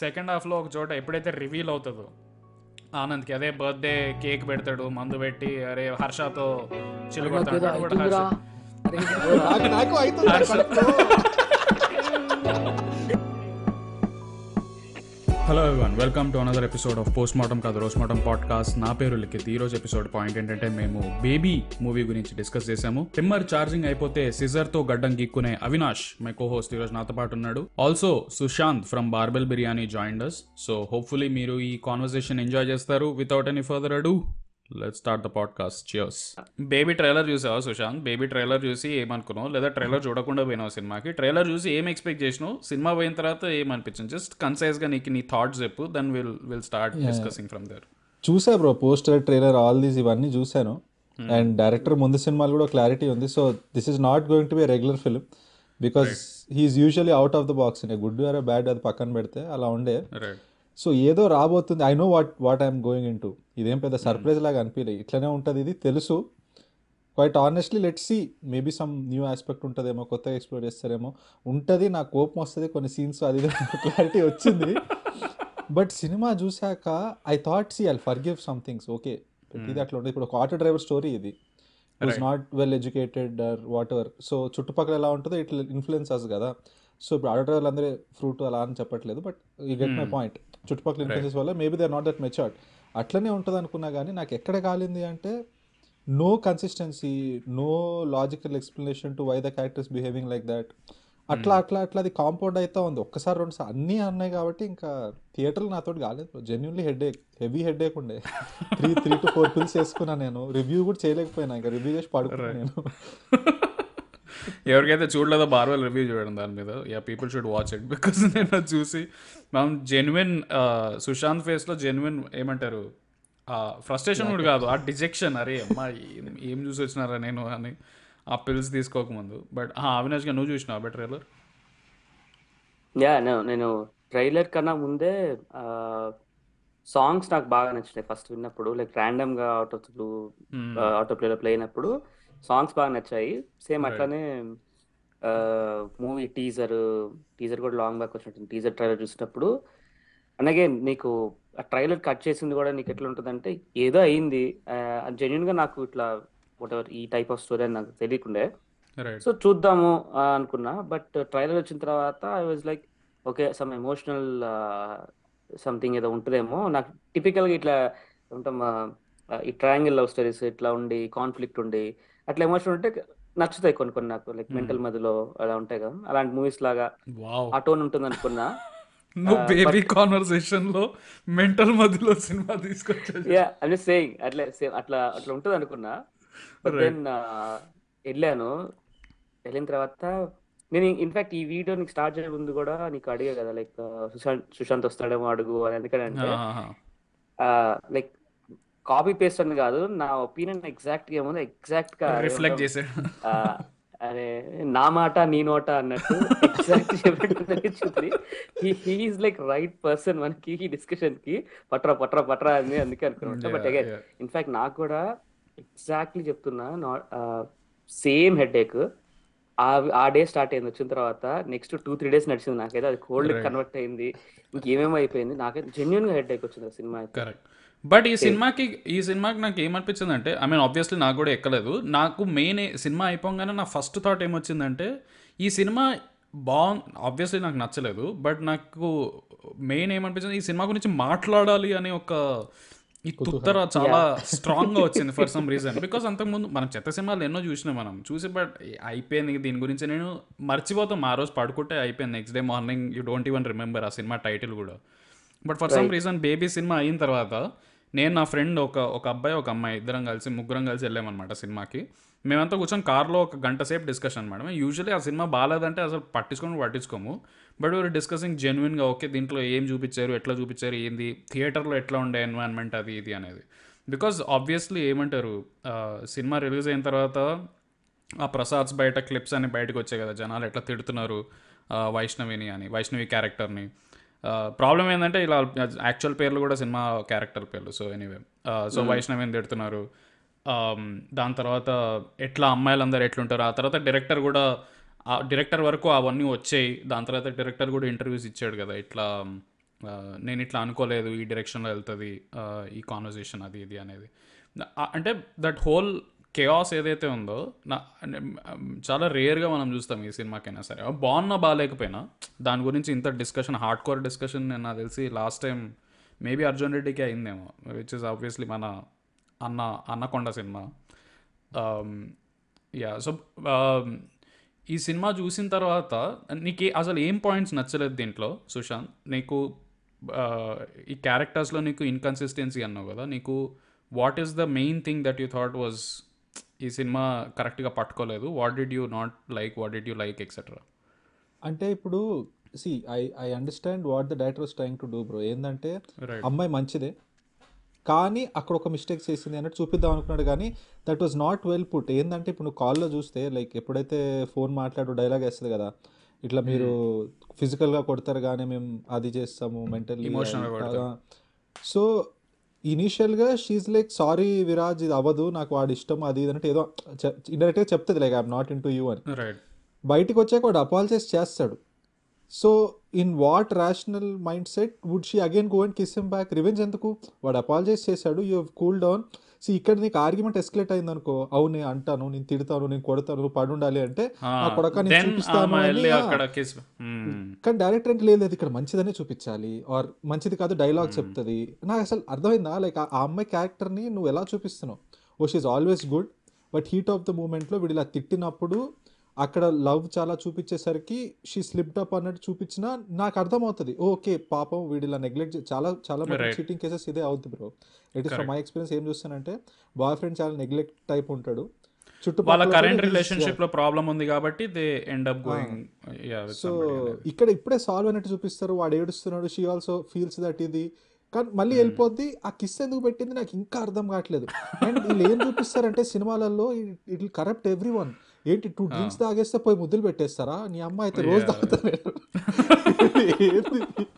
Second హాఫ్లో ఒక చోట ఎప్పుడైతే రివీల్ అవుతుందో ఆనంద్కి అదే బర్త్డే కేక్ పెడతాడు మందు పెట్టి అరే హర్షతో చిల్లు కొడతాడు వాడు కూడా హర్ష నాకు నాకు అవుతుంది నాకు కడుపులో. Hello everyone welcome to another episode of post mortem కాదు రోస్ట్ మార్టం పాడ్కాస్ట్ నా పేరు లిఖిత్ ఈ రోజు ఎపిసోడ్ పాయింట్ ఏంటంటే మేము బేబీ మూవీ గురించి డిస్కస్ చేసాము టిమ్మర్ ఛార్జింగ్ అయిపోతే సిజర్ తో గడ్డం గీక్కునే అవినాష్ మై కో హోస్ట్ ఈరోజు నాతో పాటు ఉన్నాడు also Sushant from barbell Biryani join us so hopefully మీరు ఈ కాన్వర్సేషన్ ఎంజాయ్ చేస్తారు without any further ado let start the podcast cheers baby trailer చూసావా సుశాంత్ బేబీ ట్రైలర్ చూసి ఏమనుకున్నావు లేదా ట్రైలర్ చూడకుండా పోయినావు సినిమాకి ట్రైలర్ చూసి ఏం ఎక్స్పెక్ట్ చేసినావు సినిమా పోయిన తర్వాత ఏమనిపించింది జస్ట్ కన్సైజ్ గా నీకు నీ థాట్స్ చెప్పు then will will start discussing from there చూసా bro poster trailer all these ఇవన్నీ చూశాను అండ్ డైరెక్టర్ ముందు సినిమాలు కూడా క్లారిటీ ఉంది so this is not going to be regular film because he's usually out of the box good or bad అది పక్కన పెడితే అలా ఉండే రైట్ సో ఏదో రాబోతుంది I know what what I'm going in to ఇదేం పెద్ద సర్ప్రైజ్ లాగా అనిపించలేదు ఇట్లనే ఉంటుంది ఇది తెలుసు quite honestly let see maybe some new aspect ఉంటుందేమో కొత్తగా ఎక్స్ప్లోర్ చేస్తారేమో ఉంటుంది నాకు కోపం వస్తుంది కొన్ని సీన్స్ అది క్లారిటీ వచ్చింది బట్ సినిమా చూశాక I thought see I for give some things okay ఇది అట్లా ఉంటుంది ఇప్పుడు ఒక ఆటో డ్రైవర్ స్టోరీ ఇది was not well educated or whatever so చుట్టుపక్కల ఎలా ఉంటుందో ఇట్లా ఇన్ఫ్లుయెన్సెస్ కదా సో ఇప్పుడు ఆటో డ్రైవర్లు అందరూ ఫ్రూట్ అలా అని చెప్పట్లేదు బట్ ఈ గెట్ మై పాయింట్ చుట్టుపక్కల ఇన్ఫ్లుయెన్సెస్ వల్ల maybe they are not that matured అట్లనే ఉంటుంది అనుకున్నా కానీ నాకు ఎక్కడ కాలింది అంటే no consistency no logical explanation to why the characters behaving like that అట్లా అట్లా అట్లా అది కాంపౌండ్ అయితే ఉంది ఒక్కసారి రెండు సార్లు అన్నీ అన్నాయి కాబట్టి ఇంకా థియేటర్లో నాతో కాలేదు genuinely headache heavy headache ఉండే three three two four pills వేసుకున్నా నేను రివ్యూ కూడా చేయలేకపోయినా ఇంకా రివ్యూ చేసి పడుకున్నా నేను ఎవరికైతే చూడలేదో బార్వెల్ రివ్యూ చూడడం దాని మీద yeah people should watch it because నేను అది చూసి మనం జెన్యున్ సుశాంత్ ఫేస్లో జెన్యున్ ఏమంటారు ఫ్రస్ట్రేషన్ కూడా కాదు ఆ డిజెక్షన్ అరే అమ్మా ఏం ఏం చూసి వచ్చినారా నేను అని ఆ పిల్స్ తీసుకోకముందు బట్ అవినాష్గా నువ్వు చూసినావు బెటర్ ట్రైలర్ యా నేను ట్రైలర్ కన్నా ముందే సాంగ్స్ నాకు బాగా నచ్చినాయి ఫస్ట్ విన్నప్పుడు లైక్ ర్యాండమ్ గా ఆటో బ్లూ ఆటో ప్లేలో ప్లే అయినప్పుడు సాంగ్స్ బాగా నచ్చాయి సేమ్ అట్లానే మూవీ టీజర్ టీజర్ కూడా లాంగ్ బ్యాక్ వచ్చినట్టు టీజర్ ట్రైలర్ చూసినప్పుడు అలాగే నీకు ఆ ట్రైలర్ కట్ చేసింది కూడా నీకు ఎట్లా ఉంటుందంటే ఏదో అయింది జెన్యున్ గా నాకు ఇట్లా వాట్ ఎవర్ ఈ టైప్ ఆఫ్ స్టోరీ అని నాకు తెలియకుండే రైట్ సో చూద్దాము ఆ, అనుకున్నా బట్ ట్రైలర్ వచ్చిన తర్వాత I was like okay some emotional something ఏదో ఉంటుందేమో నాకు టిపికల్గా ఇట్లా ఉంటాం ఆ, ఆ, ఈ ట్రయాంగిల్ లవ్ స్టోరీస్ ఇట్లా ఉండి కాన్ఫ్లిక్ట్ ఉండి అట్లా ఎమోషన్ ఉంటే నచ్చుతాయి కొన్ని కొన్ని నాకు లైక్ మెంటల్ మధ్యలో అలా ఉంటాయి కదా అలాంటి మూవీస్ లాగా వావ్ ఆ టోన్ ఉంటుంది అనుకున్నా నువ్వు బేబీ కాన్వర్సేషన్ లో మెంటల్ మధ్యలో సినిమా తీసుకొచ్చేసి యా ఐమ్ జస్ట్ సేయింగ్ అట్లా సేమ్ అట్లా అట్లా ఉంటుంది అనుకున్నా బట్ దెన్ వెళ్ళాను వెళ్ళిన తర్వాత నేను ఇన్ఫాక్ట్ ఈ వీడియో నీకు స్టార్ట్ చేయడం ముందు కూడా నీకు అడిగా కదా లైక్ సుశాంత్ సుశాంత్ వస్తాడేమో అడుగు అని ఎందుకంటే లైక్ కాపీ పేస్ట్ అని కాదు నా ఒపీనియన్ ఎగ్జాక్ట్ గా ఏముంది ఎగ్జాక్ట్ గా రిఫ్లెక్ట్ చేసాడు ఆ, అరే నా మాట నీ నోట అన్నట్టు ఎగ్జాక్ట్ చెప్పి హీఈస్ లైక్ రైట్ పర్సన్ మనకి ఈ డిస్కషన్ కి పట్రా పట్రా పట్రా అని అందుకే అనుకున్నా బట్ అగైన్ yeah. ఇన్ఫాక్ట్ నాకు కూడా ఎగ్జాక్ట్లీ చెప్తున్నా నాట్ సేమ్ హెడ్ ఏక్ ఆ ఆ డే స్టార్ట్ అయింది వచ్చిన తర్వాత నెక్స్ట్ టూ త్రీ డేస్ నడిచింది నాకైతే అది కోల్డ్ కన్వర్ట్ అయింది ఇంకేమేమో అయిపోయింది నాకైతే జెన్యున్ గా హెడ్ ఏక్ వచ్చింది ఆ సినిమా అయితే కరెక్ట్ బట్ ఈ సినిమాకి ఈ సినిమాకి నాకు ఏమనిపించింది అంటే ఐ మీన్ ఆబ్వియస్లీ నాకు కూడా ఎక్కలేదు నాకు మెయిన్ సినిమా అయిపోగానే నా ఫస్ట్ థాట్ ఏమొచ్చిందంటే ఈ సినిమా బాగుంది ఆబ్వియస్లీ నాకు నచ్చలేదు బట్ నాకు మెయిన్ ఏమనిపించింది ఈ సినిమా గురించి మాట్లాడాలి అనే ఒక ఈ తుత్తర చాలా స్ట్రాంగ్గా వచ్చింది ఫర్ సమ్ రీజన్ బికాస్ అంతకుముందు మనం చెత్త సినిమాలు ఎన్నో చూసినాం మనం చూసి బట్ అయిపోయింది దీని గురించి నేను మర్చిపోతాం ఆ రోజు పడుకుంటే అయిపోయింది next day morning you don't even remember ఆ సినిమా టైటిల్ కూడా but for some reason baby సినిమా అయిన తర్వాత నేను నా ఫ్రెండ్ ఒక ఒక అబ్బాయి ఒక అమ్మాయి ఇద్దరం కలిసి ముగ్గురం కలిసి వెళ్ళామన్నమాట సినిమాకి మేమంతా కూర్చొని కార్లో ఒక గంట సేపు డిస్కషన్ మేడం యూజువలీ ఆ సినిమా బాగాలేదంటే అసలు పట్టించుకొని పట్టించుకోము బట్ వీరు డిస్కసింగ్ జెన్యున్గా ఓకే దీంట్లో ఏం చూపించారు ఎట్లా చూపించారు ఏంది థియేటర్లో ఎట్లా ఉండే ఎన్వైరన్మెంట్ అది ఇది అనేది బికాజ్ ఆబ్వియస్లీ ఏమంటారు ఆ, సినిమా రిలీజ్ అయిన తర్వాత ఆ ప్రసాద్స్ బయట క్లిప్స్ అని బయటకు వచ్చాయి కదా జనాలు ఎట్లా తిడుతున్నారు ఆ, వైష్ణవిని అని వైష్ణవి క్యారెక్టర్ని ప్రాబ్లం ఏంటంటే ఇలా యాక్చువల్ పేర్లు కూడా సినిమా క్యారెక్టర్ పేర్లు సో ఎనీవే సో వైష్ణవిని తిడుతున్నారు ఆమ్, దాని తర్వాత ఎట్లా అమ్మాయిలందరూ ఎట్లుంటారు ఆ తర్వాత డైరెక్టర్ కూడా ఆ డైరెక్టర్ వరకు అవన్నీ వచ్చాయి దాని తర్వాత డైరెక్టర్ కూడా ఇంటర్వ్యూస్ ఇచ్చాడు కదా ఇట్లా నేను ఇట్లా అనుకోలేదు ఈ డైరెక్షన్లో వెళ్తుంది ఈ కాన్వర్జేషన్ అది ఇది అనేది ఆ, అంటే దట్ హోల్ కేఆస్ ఏదైతే ఉందో నా అంటే, మ్, చాలా రేర్గా మనం చూస్తాం ఈ సినిమాకైనా సరే బాగున్నా బాగాలేకపోయినా దాని గురించి ఇంత డిస్కషన్ హార్డ్ కోర్ డిస్కషన్ నేను నాకు తెలిసి లాస్ట్ టైం మేబీ అర్జున్ రెడ్డికి అయిందేమో విచ్ ఇస్ ఆబ్వియస్లీ మన అన్న అన్నకొండ సినిమా యా సో ఈ సినిమా చూసిన తర్వాత నీకు ఏ- అసలు ఏం పాయింట్స్ నచ్చలేదు దీంట్లో సుశాంత్ నీకు ఆ, ఈ క్యారెక్టర్స్లో నీకు ఇన్కన్సిస్టెన్సీ అన్నావు కదా నీకు what is the main thing that you thought was ఈ సినిమా కరెక్ట్గా పట్టుకోలేదు what did you not like what did you like etcetera అంటే ఇప్పుడు see I I understand what the director was trying to do bro ఏంటంటే right అమ్మాయి మంచిదే కానీ అక్కడ ఒక మిస్టేక్ చేసింది అన్నట్టు చూపిద్దాం అనుకున్నాడు కానీ that was not well put ఏంటంటే ఇప్పుడు నువ్వు కాల్లో చూస్తే లైక్ ఎప్పుడైతే ఫోన్ మాట్లాడు డైలాగ్ వేస్తుంది కదా ఇట్లా మీరు ఫిజికల్గా కొడతారు కానీ మేము అది చేస్తాము మెంటల్లీ Emotional గా కొడతారు. సో ఇనీషియల్గా షీజ్ లైక్ సారీ విరాజ్ ఇది అవ్వదు నాకు వాడు ఇష్టం అది ఇది అంటే ఏదో ఇండైరెక్ట్గా చెప్తుంది like I'm not into you అని రైట్ బయటికి వచ్చాక వాడు అపాలజైజ్ చేస్తాడు so in what rational mindset would she again go and kiss him back revenge ఎందుకు వాడు అపాలజైజ్ చేశాడు యూ కూల్ డౌన్ సో ఇక్కడ నీకు ఆర్గ్యుమెంట్ ఎస్కలేట్ అయింది అనుకో అవును నేను అంటాను నేను తిడతాను నేను కొడతాను నువ్వు పడుండాలి అంటే నా కొడక నేను దెన్ చూపిస్తాను అని వెళ్ళి ఆ, అక్కడ కిస్ కానీ డైరెక్టర్ అంటే లేదు లేదు ఇక్కడ మంచిదనే చూపించాలి ఆర్ మంచిది కాదు డైలాగ్ చెప్తుంది నాకు అసలు అర్థమైందా లైక్ ఆ అమ్మాయి క్యారెక్టర్ని నువ్వు ఎలా చూపిస్తున్నావు oh she's always good but heat of the మూమెంట్లో వీడు ఇలా తిట్టినప్పుడు అక్కడ లవ్ చాలా చూపించేసరికి షీ స్లిప్డ్ అప్ అన్నట్టు చూపించినా నాకు అర్థమవుతుంది ఓకే పాపం వీడు ఇలా నెగ్లెక్ట్ చాలా చాలా మంది Right. చీటింగ్ కేసెస్ ఇదే అవుతుంది bro it is from my experience ఏం చూస్తానంటే బాయ్ ఫ్రెండ్ చాలా నెగ్లెక్ట్ టైప్ ఉంటాడు వాళ్ళ చుట్టుపక్కల కరెంట్ కూడా he's- రిలేషన్షిప్ లో ప్రాబ్లం ఉంది కాబట్టి they end up going so ఇక్కడ ఇప్పుడే సాల్వ్ అయినట్టు చూపిస్తారు వాడు ఏడుస్తున్నాడు షీ ఆల్సో ఫీల్స్ దట్ ఇది కానీ మళ్ళీ వెళ్ళిపోద్ది ఆ కిస్ ఎందుకు పెట్టింది నాకు ఇంకా అర్థం కావట్లేదు అండ్ వీళ్ళు ఏం చూపిస్తారంటే సినిమాలలో ఇట్ కరప్ట్ ఎవ్రీ వన్ ఏంటి టూ డ్రింక్స్ తాగేస్తే పోయి ముద్దులు పెట్టేస్తారా నీ అమ్మ అయితే రోజు తాగుతాను ఏంది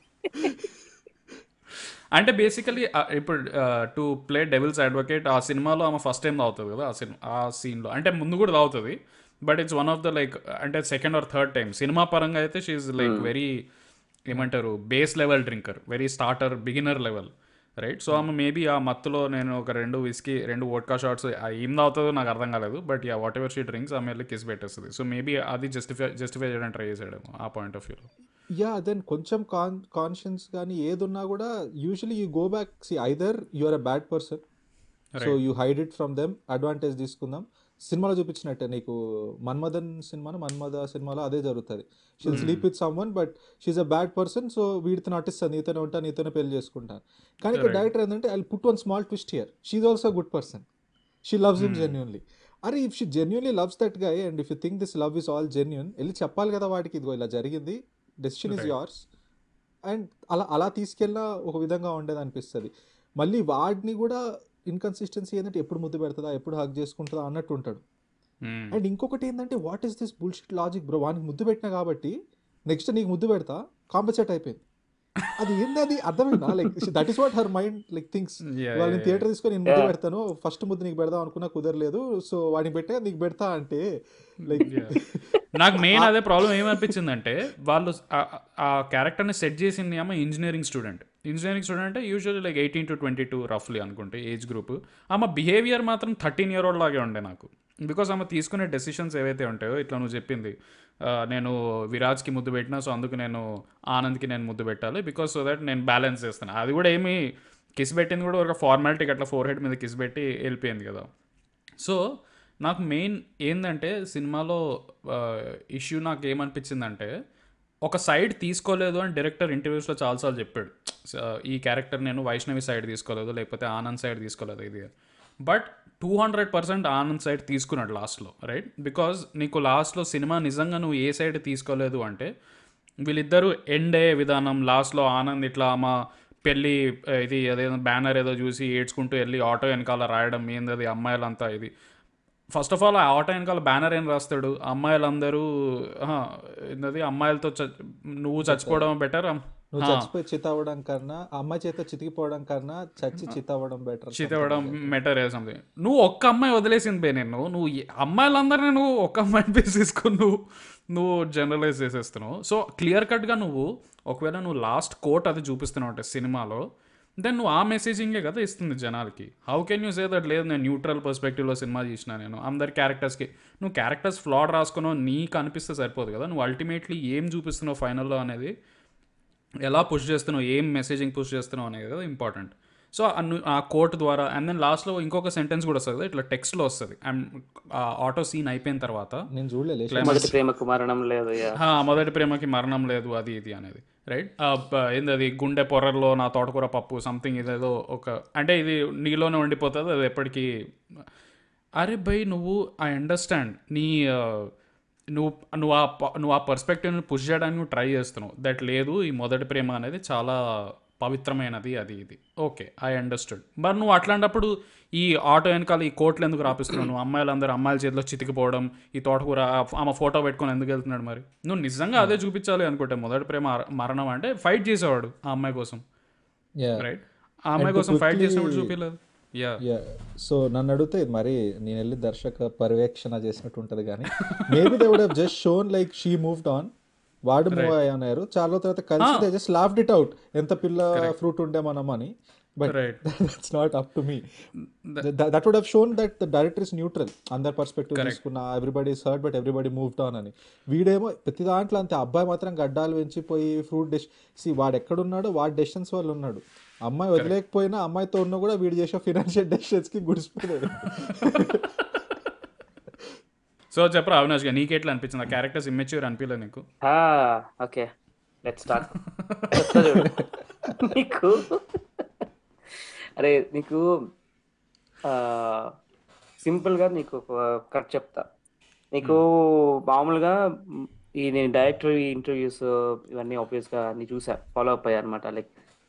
అంటే బేసికలీ ఇప్పుడు టు ప్లే డెవిల్స్ అడ్వకేట్ ఆ సినిమాలో ఆమె ఫస్ట్ టైం తాగుతుంది కదా ఆ సినిమా ఆ సీన్లో అంటే ముందు కూడా తాగుతుంది but it's one of the like అంటే సెకండ్ ఆర్ థర్డ్ టైం సినిమా పరంగా అయితే షీఈ్ లైక్ వెరీ ఏమంటారు base level drinker very starter beginner level right so ఆమె మేబీ ఆ మత్తులో నేను ఒక రెండు విస్కీ రెండు వోడ్కా షార్ట్స్ ఏం తాగుతుందో నాకు అర్థం కాలేదు but yeah whatever she drinks ఆమె వెళ్ళి కిస్ పెట్టేస్తుంది సో మేబీ అది జస్టిఫై జస్టిఫై చేయడానికి ట్రై చేసాడేమో ఆ పాయింట్ ఆఫ్ వ్యూలో యా దెన్ కొంచెం కాన్ కాన్షియన్స్ కానీ ఏదున్నా కూడా usually you go back see either you are a bad person so you hide it from them advantage తీసుకుందాం సినిమాలో చూపించినట్టే నీకు మన్మదన్ సినిమాను మన్మద సినిమాలో అదే జరుగుతుంది she'll sleep with someone but she's a bad person so వీడితో నటిస్తాను నీతోనే ఉంటాను నీతోనే పెళ్లి చేసుకుంటాను కానీ ఇక్కడ డైరెక్టర్ ఏంటంటే I put one small twist here she's also good person she loves him genuinely అరే if she genuinely loves that guy and if you think this love is all genuine వెళ్ళి చెప్పాలి కదా వాడికి ఇదిగో ఇలా జరిగింది డెసిషన్ ఇస్ yours అండ్ అలా అలా తీసుకెళ్ళినా ఒక విధంగా ఉండేది అనిపిస్తుంది మళ్ళీ వాడిని కూడా ఇన్కన్సిస్టెన్సీ ఏంటంటే ఎప్పుడు ముద్దు పెడుతుందా ఎప్పుడు హక్ చేసుకుంటుందా అన్నట్టు ఉంటాడు అండ్ ఇంకొకటి ఏంటంటే what is this bullshit logic bro వానికి ముద్దు పెట్టినా కాబట్టి నెక్స్ట్ నీకు ముద్దు పెడతా కాంపన్సేట్ అయిపోయింది అది ఏంది అది అర్థమైందా like that is what her mind like things Yeah, వాళ్ళని yeah, థియేటర్ తీసుకొని నేను ముద్దు పెడతాను ఫస్ట్ ముద్దు నీకు పెడదాం అనుకున్నా కుదరలేదు సో వాడిని పెట్టే నీకు పెడతా అంటే లైక్ నాకు మెయిన్ అదే ప్రాబ్లం ఏమనిపించిందంటే వాళ్ళు ఆ- ఆ క్యారెక్టర్ని సెట్ చేసింది ఆమె ఇంజనీరింగ్ స్టూడెంట్ ఇంజనీరింగ్ స్టూడెంట్ అంటే usually like eighteen to twenty two రఫ్లీ అనుకుంటే ఏజ్ గ్రూప్ ఆమె బిహేవియర్ మాత్రం థర్టీన్ ఇయర్ ఓల్డ్ లాగే ఉండే నాకు బికాస్ ఆమె తీసుకునే డెసిషన్స్ ఏవైతే ఉంటాయో ఇట్లా నువ్వు చెప్పింది ఆ, నేను విరాజ్కి ముద్దు పెట్టినా సో అందుకు నేను ఆనంద్కి నేను ముద్దు పెట్టాలి బికాస్ సో దట్ నేను బ్యాలెన్స్ చేస్తాను అది కూడా ఏమి కిస్ పెట్టింది కూడా ఒక ఫార్మాలిటీకి అట్లా ఫోర్ హెడ్ మీద కిస్ పెట్టి వెళ్ళిపోయింది కదా సో నాకు మెయిన్ ఏంటంటే సినిమాలో ఇష్యూ నాకు ఏమనిపించిందంటే ఒక సైడ్ తీసుకోలేదు అని డైరెక్టర్ ఇంటర్వ్యూస్లో చాలాసార్లు చెప్పాడు So, ఈ క్యారెక్టర్ నేను వైష్ణవి సైడ్ తీసుకోలేదు లేకపోతే ఆనంద్ సైడ్ తీసుకోలేదు ఇది but two hundred percent Anand side తీసుకున్నాడు లాస్ట్లో రైట్ బికాజ్ నీకు లాస్ట్లో సినిమా నిజంగా నువ్వు ఏ సైడ్ తీసుకోలేదు అంటే వీళ్ళిద్దరూ ఎండ్ అయ్యే విధానం లాస్ట్లో ఆనంద్ ఇట్లా మా పెళ్ళి ఆ, ఇది అదేదో బ్యానర్ ఏదో చూసి ఏడ్చుకుంటూ వెళ్ళి ఆటో వెనకాల రాయడం ఏంది అది అమ్మాయిలంతా ఇది ఫస్ట్ ఆఫ్ ఆల్ ఆ ఆటో వెనకాల బ్యానర్ ఏం రాస్తాడు అమ్మాయిలందరూ ఆహా, ఏందది అమ్మాయిలతో చ- నువ్వు చచ్చిపోవడం బెటర్ నువ్వు హా. చచ్చిపోయి చిత అవ్వడం కన్నా ఆ అమ్మాయి చేత చితికిపోవడం కన్నా చచ్చి చిత అవ్వడం బెటర్ చితవడం మెటర్ సంథింగ్ నువ్వు ఒక్క అమ్మాయి వదిలేసింది బే నేను నువ్వు ఏ- అమ్మాయిలందరినీ నువ్వు ఒక్క అమ్మాయిని బేస్ చేసుకుని నువ్వు నువ్వు జనరలైజ్ చేసేస్తున్నావు సో క్లియర్ కట్గా నువ్వు ఒకవేళ నువ్వు లాస్ట్ కోట్ అది చూపిస్తున్నావు అంటే సినిమాలో దెన్ నువ్వు ఆ మెసేజింగే కదా ఇస్తుంది జనాలకి how can you say that లేదు నేను న్యూట్రల్ పర్స్పెక్టివ్లో సినిమా తీసిన నేను అందరి క్యారెక్టర్స్కి నువ్వు క్యారెక్టర్స్ ఫ్లాడ్ రాసుకున్నావు నీకు అనిపిస్తే సరిపోదు కదా నువ్వు అల్టిమేట్లీ ఏం చూపిస్తున్నావు ఫైనల్లో అనేది ఎలా పుష్ చేస్తున్నావు ఏం మెసేజింగ్ పుష్ చేస్తున్నావు అనేది కదా ఇంపార్టెంట్ సో ఆ కోర్ట్ ద్వారా అండ్ దెన్ లాస్ట్లో ఇంకొక సెంటెన్స్ కూడా వస్తుంది కదా, ఇట్లా టెక్స్ట్లో వస్తుంది అండ్ ఆటో సీన్ అయిపోయిన తర్వాత నేను చూడలే మొదటి ప్రేమకు మరణం లేదు యా "హా, మొదటి ప్రేమకి మరణం లేదు అది ఇది అనేది రైట్ ఏంది అది గుండె పొరల్లో నా తోటకూర పప్పు సంథింగ్ ఇదేదో ఒక అంటే ఇది నీలోనే ఉండిపోతుంది అది ఎప్పటికీ అరే బై నువ్వు ఐ అండర్స్టాండ్ నీ ఆ, నువ్వు నువ్వు ఆ ప- నువ్వు ఆ పర్స్పెక్టివ్ని పుష్ చేయడానికి నువ్వు ట్రై చేస్తున్నావు దట్ లేదు ఈ మొదటి ప్రేమ అనేది చాలా పవిత్రమైనది అది ఇది ఓకే ఐ అండర్స్టూడ్ మరి నువ్వు అట్లాంటప్పుడు ఈ ఆటో వెనకాల ఈ కోట్లు ఎందుకు రాపిస్తున్నావు నువ్వు అమ్మాయిలందరూ అమ్మాయిల చేతిలో చితికిపోవడం ఈ తోటకూర ఆ- ఆమె ఫోటో పెట్టుకొని ఎందుకు వెళ్తున్నాడు మరి నువ్వు నిజంగా అదే చూపించాలి అనుకుంటే మొదటి ప్రేమ అర- మరణం అంటే ఫైట్ చేసేవాడు ఆ అమ్మాయి కోసం యా రైట్ ఆ అమ్మాయి to కోసం ఫైట్ quickly- చేసినప్పుడు చూపించలేదు యా యా సో నన్ను అడిగితే ఇది మరి నేను వెళ్ళి దర్శక పర్యవేక్షణ చేసినట్టు ఉంటుంది కానీ maybe they would have just shown like she moved on వాడు మూవ్ అయ్యారు చాలా తర్వాత కలిసి they just laughed it out ఎంత పిల్ల ఫ్రూట్ ఉండే మనం అని but right that's not up to me that would have shown that the director is neutral అందరి పర్స్పెక్టివ్ తీసుకున్న everybody is hurt but everybody moved on అని వీడేమో ప్రతి దాంట్లో అంతే అబ్బాయి మాత్రం గడ్డాలు పెంచిపోయి ఫ్రూట్ డిష్ సి వాడు ఎక్కడున్నాడో వాడి డెసిషన్స్ వాళ్ళు ఉన్నాడు అమ్మాయి వదిలేకపోయినా అమ్మాయితో ఉన్నా కూడా వీడు చేసే ఫినాన్షియల్ డెసిషన్స్ కి గుడిసిపోయాడు సో చెప్పరా అవినాష్ గా నీకెట్లా అనిపించింది ఆ క్యారెక్టర్స్ ఇమ్మెచ్యూర్ అనిపించలేదు నీకు ఓకే లెట్ స్టార్ట్ నీకు అరే నీకు సింపుల్గా నీకు ఒక కట్ చెప్తా నీకు మామూలుగా మ్, ఈ నేను డైరెక్టర్ ఇంటర్వ్యూస్ ఇవన్నీ ఆబ్వియస్గా అన్ని చూసా ఫాలో అప్ అయ్యా అనమాట లైక్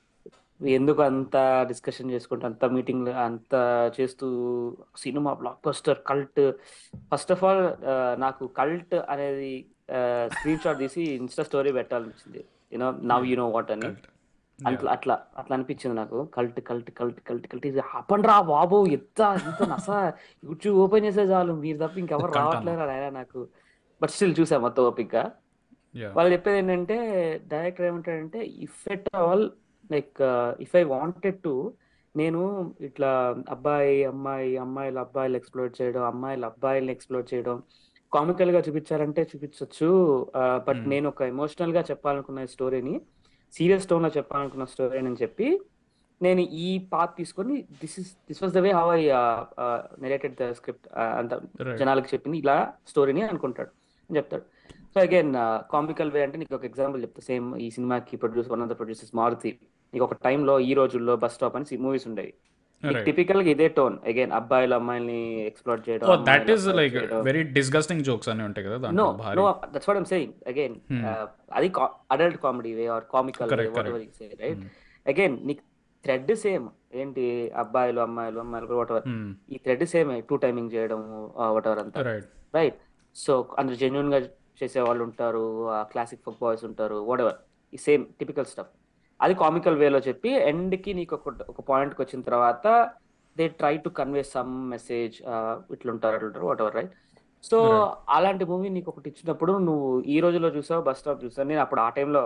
ఎందుకు అంత డిస్కషన్ చేసుకుంటూ అంత మీటింగ్ అంత చేస్తూ సినిమా blockbuster cult first of all నాకు కల్ట్ అనేది స్క్రీన్ షాట్ తీసి ఇన్స్టా స్టోరీ పెట్టాలనిపించింది you know now you know what అని అట్లా అట్లా అట్లా అనిపించింది నాకు cult cult cult cult cult ఇది ఆపండి రా బాబు ఎంత ఎంత నస యూట్యూబ్ ఓపెన్ చేసే చాలు మీరు తప్ప ఇంకెవరు రావట్లేరు ఆయన నాకు బట్ స్టిల్ చూసా మొత్తం ఓపిక యా వాళ్ళు చెప్పేది ఏంటంటే డైరెక్టర్ ఏమంటాడంటే if at all like if I wanted to నేను ఇట్లా అబ్బాయి అమ్మాయి అమ్మాయిలు అబ్బాయిలు ఎక్స్ప్లోర్ చేయడం అమ్మాయిలు అబ్బాయిలు ఎక్స్ప్లోర్ చేయడం కామికల్ గా చూపించారంటే చూపించవచ్చు బట్ Hmm. నేను ఒక ఎమోషనల్ గా చెప్పాలనుకున్న స్టోరీని సీరియస్ టోన్ లో చెప్పాలనుకున్న స్టోరీ అని చెప్పి నేను ఈ పాత్ తీసుకొని this is this was the way how I narrated the script అంత Right. జనాలకు చెప్పింది ఇలా స్టోరీని అనుకుంటాడు అని చెప్తాడు సో అగైన్ కామికల్ వే అంటే నీకు ఒక ఎగ్జాంపుల్ చెప్తా సేమ్ ఈ సినిమాకి produce one of the producers Maruthi నీకు ఒక టైంలో ఈ రోజుల్లో బస్ స్టాప్ అని మూవీస్ ఉండేవి రైట్ టిపికల్ గా ఇదే టోన్ అగైన్ అబ్బాయిలు అమ్మాయిల్ని ఎక్స్ప్లోర్ చేయడం ఓ దట్ అమ్మాయిలు ఈస్ exploit లైక్ చేయడం. వెరీ డిస్గస్టింగ్ జోక్స్ అన్ని ఉంటాయి కదా నో దాంట్లో భారీ no that's what I'm saying again Hmm. అది adult comedy way or comical way Correct, whatever say right again నీకు థ్రెడ్ సేమ్ ఏంటి అబ్బాయిలు అమ్మాయిలు అమ్మాయిలు వాట్ ఎవర్ ఈ థ్రెడ్ సేమ్ టూ టైమింగ్ చేయడం వాట్ ఎవర్ అంతా రైట్ రైట్ సో అందరు జెన్యున్ గా చేసే వాళ్ళు ఉంటారు క్లాసిక్ ఫుక్ బాయ్స్ ఉంటారు వాట్ ఎవర్ ఈ సేమ్ టిపికల్ స్టఫ్ అది కామికల్ వేలో చెప్పి ఎండ్ కి నీకు ఒక ఒక పాయింట్ కి వచ్చిన తర్వాత they try to convey some message ఇట్లుంటారు అట్లుంటారు వాట్ ఎవర్ రైట్ సో అలాంటి మూవీ నీకు ఒకటి ఇచ్చినప్పుడు నువ్వు ఈ రోజులో చూసావు బస్ స్టాప్ చూసావు నేను అప్పుడు ఆ టైంలో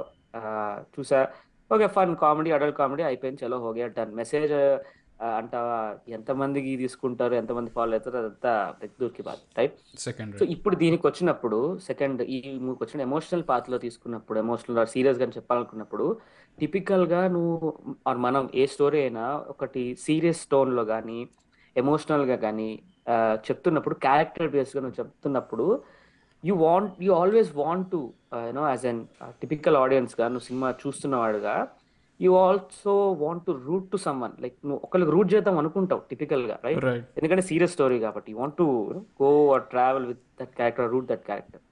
చూసా okay fun comedy adult comedy అయిపోయింది చలో హోగే డన్ మెసేజ్ అంటావా ఎంతమందికి తీసుకుంటారు ఎంతమంది ఫాలో అవుతారు అదంతా దూరికి బాధ రైట్ సెకండ్ సో ఇప్పుడు దీనికి వచ్చినప్పుడు సెకండ్ ఈ మూవీకి వచ్చిన ఎమోషనల్ పాత్ లో తీసుకున్నప్పుడు ఎమోషనల్ సీరియస్ గా చెప్పాలనుకున్నప్పుడు టిపికల్ గా నువ్వు or మనం ఏ స్టోరీ అయినా ఒకటి సీరియస్ టోన్ లో కానీ ఎమోషనల్ గా కానీ చెప్తున్నప్పుడు క్యారెక్టర్ బేస్ గా నువ్వు చెప్తున్నప్పుడు you want you always want to you know as an typical audience గా నువ్వు సినిమా చూస్తున్నవాడుగా you also want to root to someone నువ్వు ఒకరికి రూట్ చేద్దాం అనుకుంటావు టిపికల్ గా రైట్ రైట్ ఎందుకంటే సీరియస్ స్టోరీ కాబట్టి want to go or travel with that character root that character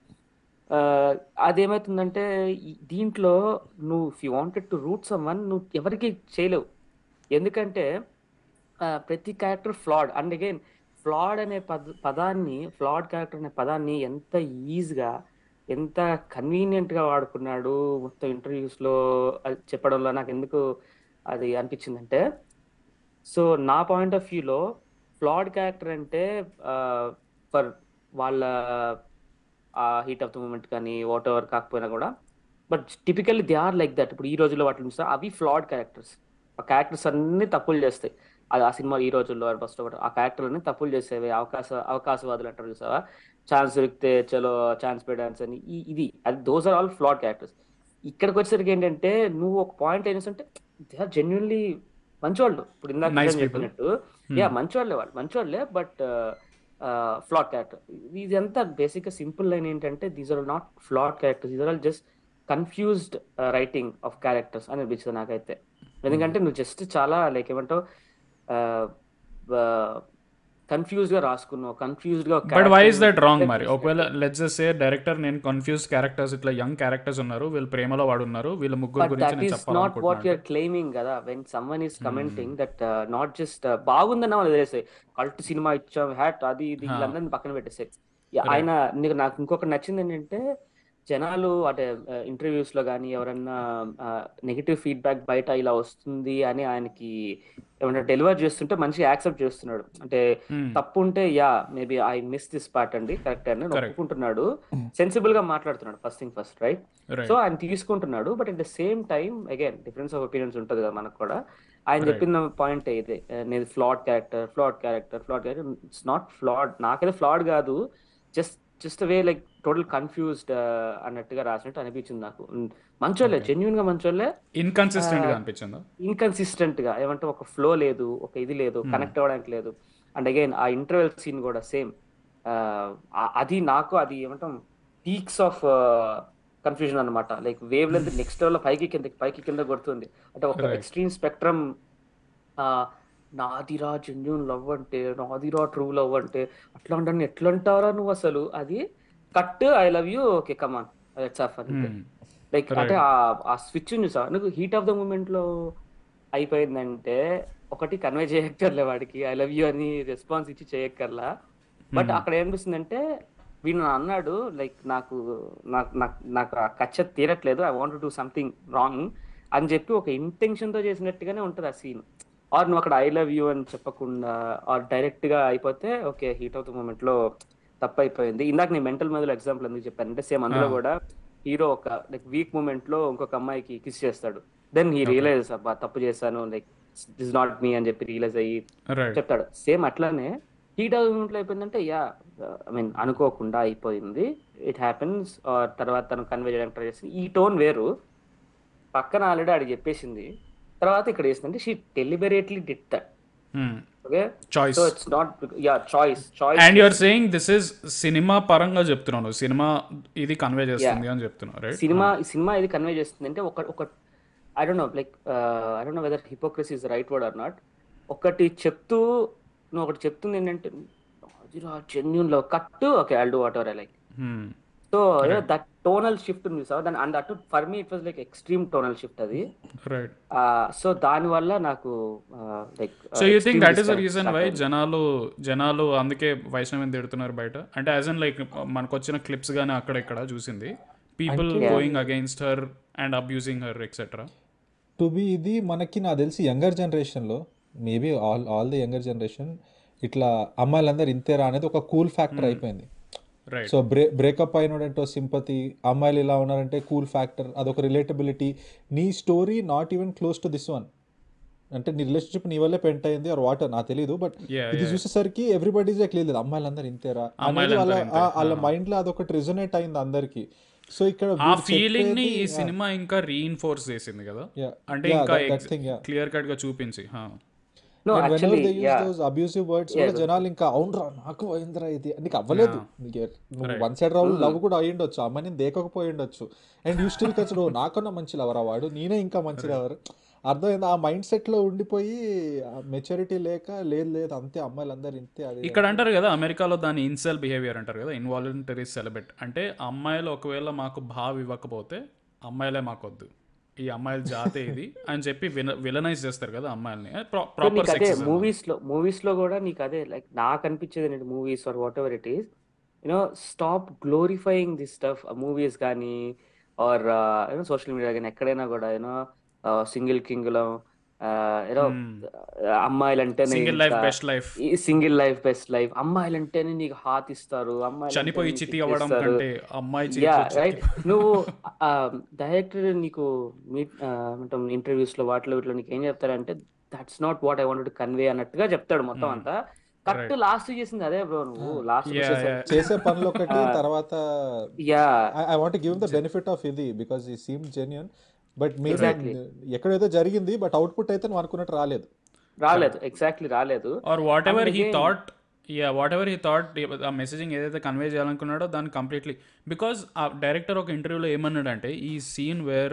అదేమవుతుందంటే ఈ- దీంట్లో నువ్వు if you wanted to root someone నువ్వు ఎవరికి చేయలేవు ఎందుకంటే ఆ, ప్రతి క్యారెక్టర్ ఫ్లాడ్ అండ్ అగైన్ ఫ్లాడ్ అనే పద పదాన్ని ఫ్లాడ్ క్యారెక్టర్ అనే పదాన్ని ఎంత ఈజీగా ఎంత కన్వీనియంట్ గా వాడుకున్నాడు మొత్తం ఇంటర్వ్యూస్ లో అది చెప్పడంలో నాకు ఎందుకు అది అనిపించిందంటే సో నా పాయింట్ ఆఫ్ వ్యూలో ఫ్లాడ్ క్యారెక్టర్ అంటే ఫర్ వాళ్ళ ఆ హీట్ ఆఫ్ ద మూమెంట్ కానీ వాట్ ఎవర్ కాకపోయినా కూడా but typically they are like that ఇప్పుడు ఈ రోజుల్లో వాటిని చూస్తే అవి ఫ్లాడ్ క్యారెక్టర్స్ ఆ క్యారెక్టర్స్ అన్ని తప్పులు చేస్తాయి అది ఆ సినిమా ఈ రోజుల్లో ఫస్ట్ ఒకటి ఆ క్యారెక్టర్ అన్ని తప్పులు చేసేవి అవకాశ అవకాశవాదులు అంటారు చూసావా ఛాన్స్ దొరికితే చలో ఛాన్స్ పే డాన్స్ అని ఈ- ఇది అది those are all flawed characters ఇక్కడికి వచ్చేసరికి ఏంటంటే నువ్వు ఒక పాయింట్ ఏంటంటే దే ఆర్ జెన్యున్లీ మంచివాళ్ళు ఇప్పుడు ఇందాక Nice నిజం people. చెప్పినట్టు యా మంచివాళ్ళే వాళ్ళు మంచివాళ్ళే బట్ ఫ్లాట్ క్యారెక్టర్ ఇది అంతా బేసిక్ గా సింపుల్ లైన్ ఏంటంటే these are not flat characters these are all just confused writing of characters అని అనిపించింది నాకైతే ఎందుకంటే నువ్వు జస్ట్ చాలా లైక్ ఏమంటావు కన్ఫ్యూజ్ గా రాసుకున్నావు కన్ఫ్యూజ్డ్ గా but why is that wrong మరి ఒకవేళ లెట్స్ సే డైరెక్టర్ నేను కన్ఫ్యూజ్ క్యారెక్టర్స్ ఇట్లా యంగ్ క్యారెక్టర్స్ ఉన్నారు వీళ్ళు ప్రేమలో వాడున్నారు వీళ్ళ ముగ్గురు బట్ గురించి దట్ నేను ఈస్ నాట్ వాట్ చెప్పాలనుకుంటున్నాను యూఆర్ క్లెయిమింగ్ కదా when someone is commenting that not just బాగుందన్న వాళ్ళు వదిలేసాయి కల్ట్ సినిమా ఇచ్చాం హ్యాట్ అది ఇది వీళ్ళందరినీ పక్కన పెట్టేసాయి ఆయన నీకు నాకు ఇంకొకటి నచ్చింది ఏంటంటే జనాలు అంటే ఇంటర్వ్యూస్ లో కానీ ఎవరన్నా నెగిటివ్ ఫీడ్బ్యాక్ బయట ఇలా వస్తుంది అని ఆయనకి ఏమన్నా డెలివర్ చేస్తుంటే మంచిగా యాక్సెప్ట్ చేస్తున్నాడు అంటే తప్పు ఉంటే yeah maybe I miss this part అండి కరెక్ట్ అని Correct. ఒప్పుకుంటున్నాడు సెన్సిబుల్ గా మాట్లాడుతున్నాడు first thing first right right so ఆయన తీసుకుంటున్నాడు but at the same time again difference of opinions ఉంటుంది కదా మనకు కూడా ఆయన Right. చెప్పిన పాయింట్ ఇదే నేను flawed character flawed character flawed character it's not flawed నాకైతే ఫ్లాడ్ కాదు just just way like total confused అన్నట్టుగా రాసినట్టు అనిపించింది నాకు ఉమ్, మంచోళ్ళే జెన్యున్ గా మంచోళ్ళే ఇన్కన్సిస్టెంట్ గా అనిపించిందా ఇన్కన్సిస్టెంట్ గా ఏమంటే ఒక ఫ్లో లేదు ఒక ఇది లేదు కనెక్ట్ అవ్వడానికి లేదు అండ్ అగైన్ ఆ ఇంటర్వెల్ సీన్ కూడా సేమ్ అది నాకు అది ఏమంటాం పీక్స్ ఆఫ్ కన్ఫ్యూజన్ అన్నమాట like wavelength next level పైకి కింద పైకి కింద కొడుతుంది అంటే ఒక Right. ఎక్స్ట్రీమ్ స్పెక్ట్రమ్ నాదిరా జెన్యున్ లవ్ అంటే నాదిరా ట్రూ లవ్ అంటే అట్లా అంటే ఎట్లా అంటారా నువ్వు అసలు అది cut I love you okay come on let's off అని Hmm. Like Right. అంటే ఆ- ఆ స్విచ్ చూసా నాకు హీట్ ఆఫ్ ద మూమెంట్ లో అయిపోయిందంటే ఒకటి కన్వే చేయక్కర్లే వాడికి ఐ లవ్ యూ అని రెస్పాన్స్ ఇచ్చి చేయక్కర్లా బట్ అక్కడ ఏమనిపిస్తుందంటే వీడు నా అన్నాడు లైక్ నాకు నాకు నాకు నాకు ఆ కచ్చ తీరట్లేదు I want do something wrong అని చెప్పి ఒక ఇంటెన్షన్ తో చేసినట్టుగానే ఉంటది ఆ సీన్ ఆర్ నువ్వు అక్కడ ఐ లవ్ యూ అని చెప్పకుండా ఆర్ డైరెక్ట్ గా అయిపోతే okay heat of the moment లో తప్పు అయిపోయింది ఇందాక నేను మెంటల్ మెదల్ ఎగ్జాంపుల్ ఎందుకు చెప్పాను అంటే సేమ్ అందులో Ah. కూడా హీరో ఒక లైక్ వీక్ మూమెంట్ లో ఇంకొక అమ్మాయికి కిస్ చేస్తాడు దెన్ హీ రియలైజ్ అబ్బా తప్పు చేశాను లైక్ దిస్ నాట్ మీ అని చెప్పి రియలైజ్ అయ్యి రైట్ చెప్తాడు సేమ్ అట్లానే హీట్ ఆఫ్ మూమెంట్ లో అయిపోయిందంటే యా ఐ మీన్ అనుకోకుండా అయిపోయింది ఇట్ హ్యాపెన్స్ తర్వాత తను కన్వే చేయడానికి ట్రై చేసింది ఈ టోన్ వేరు పక్కన ఆల్రెడీ ఆడికి చెప్పేసింది తర్వాత ఇక్కడ చేసిందంటే she deliberately did that okay choice so it's not yeah choice choice and you're saying this is సినిమా పరంగా చెప్తున్నాను సినిమా ఇది కన్వే చేస్తుంది అని చెప్తున్నావు రైట్ సినిమా ఈ సినిమా ఇది కన్వే చేస్తుంది అంటే ఒక ఒక I don't know like I don't know whether hypocrisy is right word or not ఒకటి చెప్తూ నువ్వు ఒకటి చెప్తుంది ఏంటంటే జెన్యున్ లో cut okay I do whatever I like so that tonal shift ఉంది సార్ దాని అండ్ అటు for me it was like extreme tonal shift అది రైట్ సో దాని వల్ల నాకు like so you think that is the reason why జనాలు జనాలు అందుకే వైష్ణవిని తిడుతున్నారు బయట అంటే యాజ్ అన్ లైక్ మనకు వచ్చిన క్లిప్స్ కానీ అక్కడ ఇక్కడ చూసింది people going against her and abusing her etcetera to be ఇది మనకి నాకు తెలిసి యంగర్ జనరేషన్లో maybe all all the younger generation ఇట్లా అమ్మాయిలందరూ ఇంతేరా అనేది ఒక కూల్ ఫ్యాక్టర్ అయిపోయింది రైట్ సో బ్రే బ్రేకప్ అయినడంటే సింపతి అమ్మాయిలు ఇలా ఉన్నారంటే కూల్ ఫ్యాక్టర్ అదొక రిలేటబిలిటీ నీ story not even close to this one అంటే నీ రిలేషన్షిప్ నీ వల్లే పెంట్ అయింది ఆర్ వాటర్ నాకు తెలియదు బట్ Yeah, ఇది చూసేసరికి ఎవ్రీబడీస్ లైక్ లేదు అమ్మాయిలందరూ ఇంతేరా అనేది అమ్మాయిలందరూ వాళ్ళ ఇంతే. ఆ- వాళ్ళ మైండ్ లో అదొకటి రిజనేట్ అయింది అందరికి సో ఇక్కడ ఆ వీడు ఫీలింగ్ ని ఈ చెప్పేది- సినిమా ఇంకా రీఇన్ఫోర్స్ చేసింది కదా Yeah. అంటే Yeah, ఇంకా that- that thing, yeah. Clear cut గా చూపించి హా. No And whenever actually they use yeah those abusive words Yeah, కూడా జనాలు ఇంకా అవునరా నాకు అయిందిరా ఇది నీకు అవ్వలేదు నీకు ఎ- నువ్వు వన్ సైడ్ రావు లవ్ కూడా అయ్యి ఉండొచ్చు అమ్మాయిని దేకకపోయి ఉండొచ్చు అండ్ యూ స్టిల్ కచ్ నాకన్నా మంచి లవరా వాడు నేనే ఇంకా మంచి లవర్ అర్థమైంది ఆ మైండ్ సెట్ లో ఉండిపోయి మెచ్యూరిటీ లేక లేదు లేదు అంతే అమ్మాయిలు అందరు ఇంతే అది ఇక్కడ అంటారు కదా అమెరికాలో దాని ఇన్సెల్ బిహేవియర్ అంటారు కదా ఇన్వాలంటరీ సెలబ్రేట్ అంటే అమ్మాయిలు ఒకవేళ మాకు భావ ఇవ్వకపోతే అమ్మాయిలే మాకొద్దు ఈ అమ్మాయిల జాతే ఇది అని చెప్పి విలనైజ్ చేస్తారు కదా అమ్మాయిల్ని సో ప్రాపర్ నీకు అదే సెక్స్ మూవీస్ లో మూవీస్ లో కూడా నీకు అదే లైక్ నాకు అనిపించేది ఏంటంటే movies or whatever it is you know stop glorifying this stuff movies కానీ ఆర్ యూనో సోషల్ మీడియా కానీ ఎక్కడైనా కూడా యూనో సింగిల్ కింగ్లో యూనో అమ్మాయిలంటేనే సింగిల్ లైఫ్ ఇంకా బెస్ట్ లైఫ్ ఈ సింగిల్ లైఫ్ బెస్ట్ లైఫ్ అమ్మాయిలంటేనే నీకు హాత్ ఇస్తారు చనిపోయి అమ్మాయిలంటేనే చితి నీకు అవ్వడం ఇస్తారు కంటే అమ్మాయి యా చేతిలో రైట్ చితి నువ్వు డైరెక్టర్ నీకు మీట్ ఏమంటాం ఇంటర్వ్యూస్ లో వాటిలో వీటిలో నీకు ఏం చెప్తారంటే that's not what I want convey అన్నట్టుగా చెప్తాడు మొత్తం అంతా కట్ రైట్ లాస్ట్ చేసింది అదే బ్రో నువ్వు లాస్ట్ యా వచ్చేసరికి యా చేసే పనులు ఒకటి తర్వాత yeah I want give the benefit of ఇది బికాస్ ఈ seem genuine but maybe exactly ఎక్కడేదో జరిగింది బట్ అవుట్పుట్ అయితే నువ్వు అనుకున్నట్టు రాలేదు రాలేదు ఎగ్జాక్ట్లీ రాలేదు or what and ever he again thought yeah whatever he thought ఆ మెసేజింగ్ ఏదైతే కన్వే చేయాలనుకున్నాడో దాన్ని కంప్లీట్లీ బికాజ్ ఆ డైరెక్టర్ ఒక ఇంటర్వ్యూలో ఏమన్నాడంటే ఈ సీన్ వేర్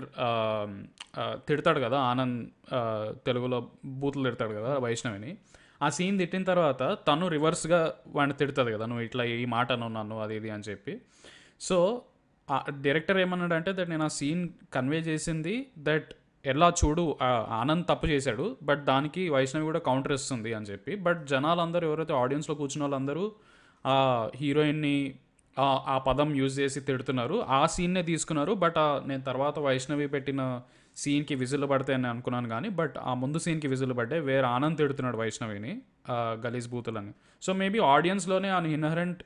తిడతాడు కదా ఆనంద్ ఆ, తెలుగులో బూతులు తిడతాడు కదా వైష్ణవిని ఆ సీన్ తిట్టిన తర్వాత తను రివర్స్గా వాడిని తిడుతుంది కదా నువ్వు ఇట్లా ఈ మాట అన్నావు నన్ను అది ఇది అని చెప్పి సో ఆ డైరెక్టర్ ఏమన్నాడంటే దట్ నేను ఆ సీన్ కన్వే చేసింది దట్ ఎలా చూడు ఆ ఆనంద్ తప్పు చేశాడు బట్ దానికి వైష్ణవి కూడా కౌంటర్ ఇస్తుంది అని చెప్పి బట్ జనాలందరూ ఎవరైతే ఆడియన్స్లో కూర్చున్న వాళ్ళందరూ ఆ హీరోయిన్ని ఆ ఆ పదం యూజ్ చేసి తిడుతున్నారు ఆ సీన్నే తీసుకున్నారు బట్ నేను తర్వాత వైష్ణవి పెట్టిన సీన్కి విజిల్ పడతాయి అని అనుకున్నాను కానీ బట్ ఆ ముందు సీన్కి విజిల్ పడ్డాయి వేరే ఆనంద్ తిడుతున్నాడు వైష్ణవిని ఆ గలీజ్ బూతులని సో మేబీ ఆడియన్స్లోనే ఆ ఇన్హరెంట్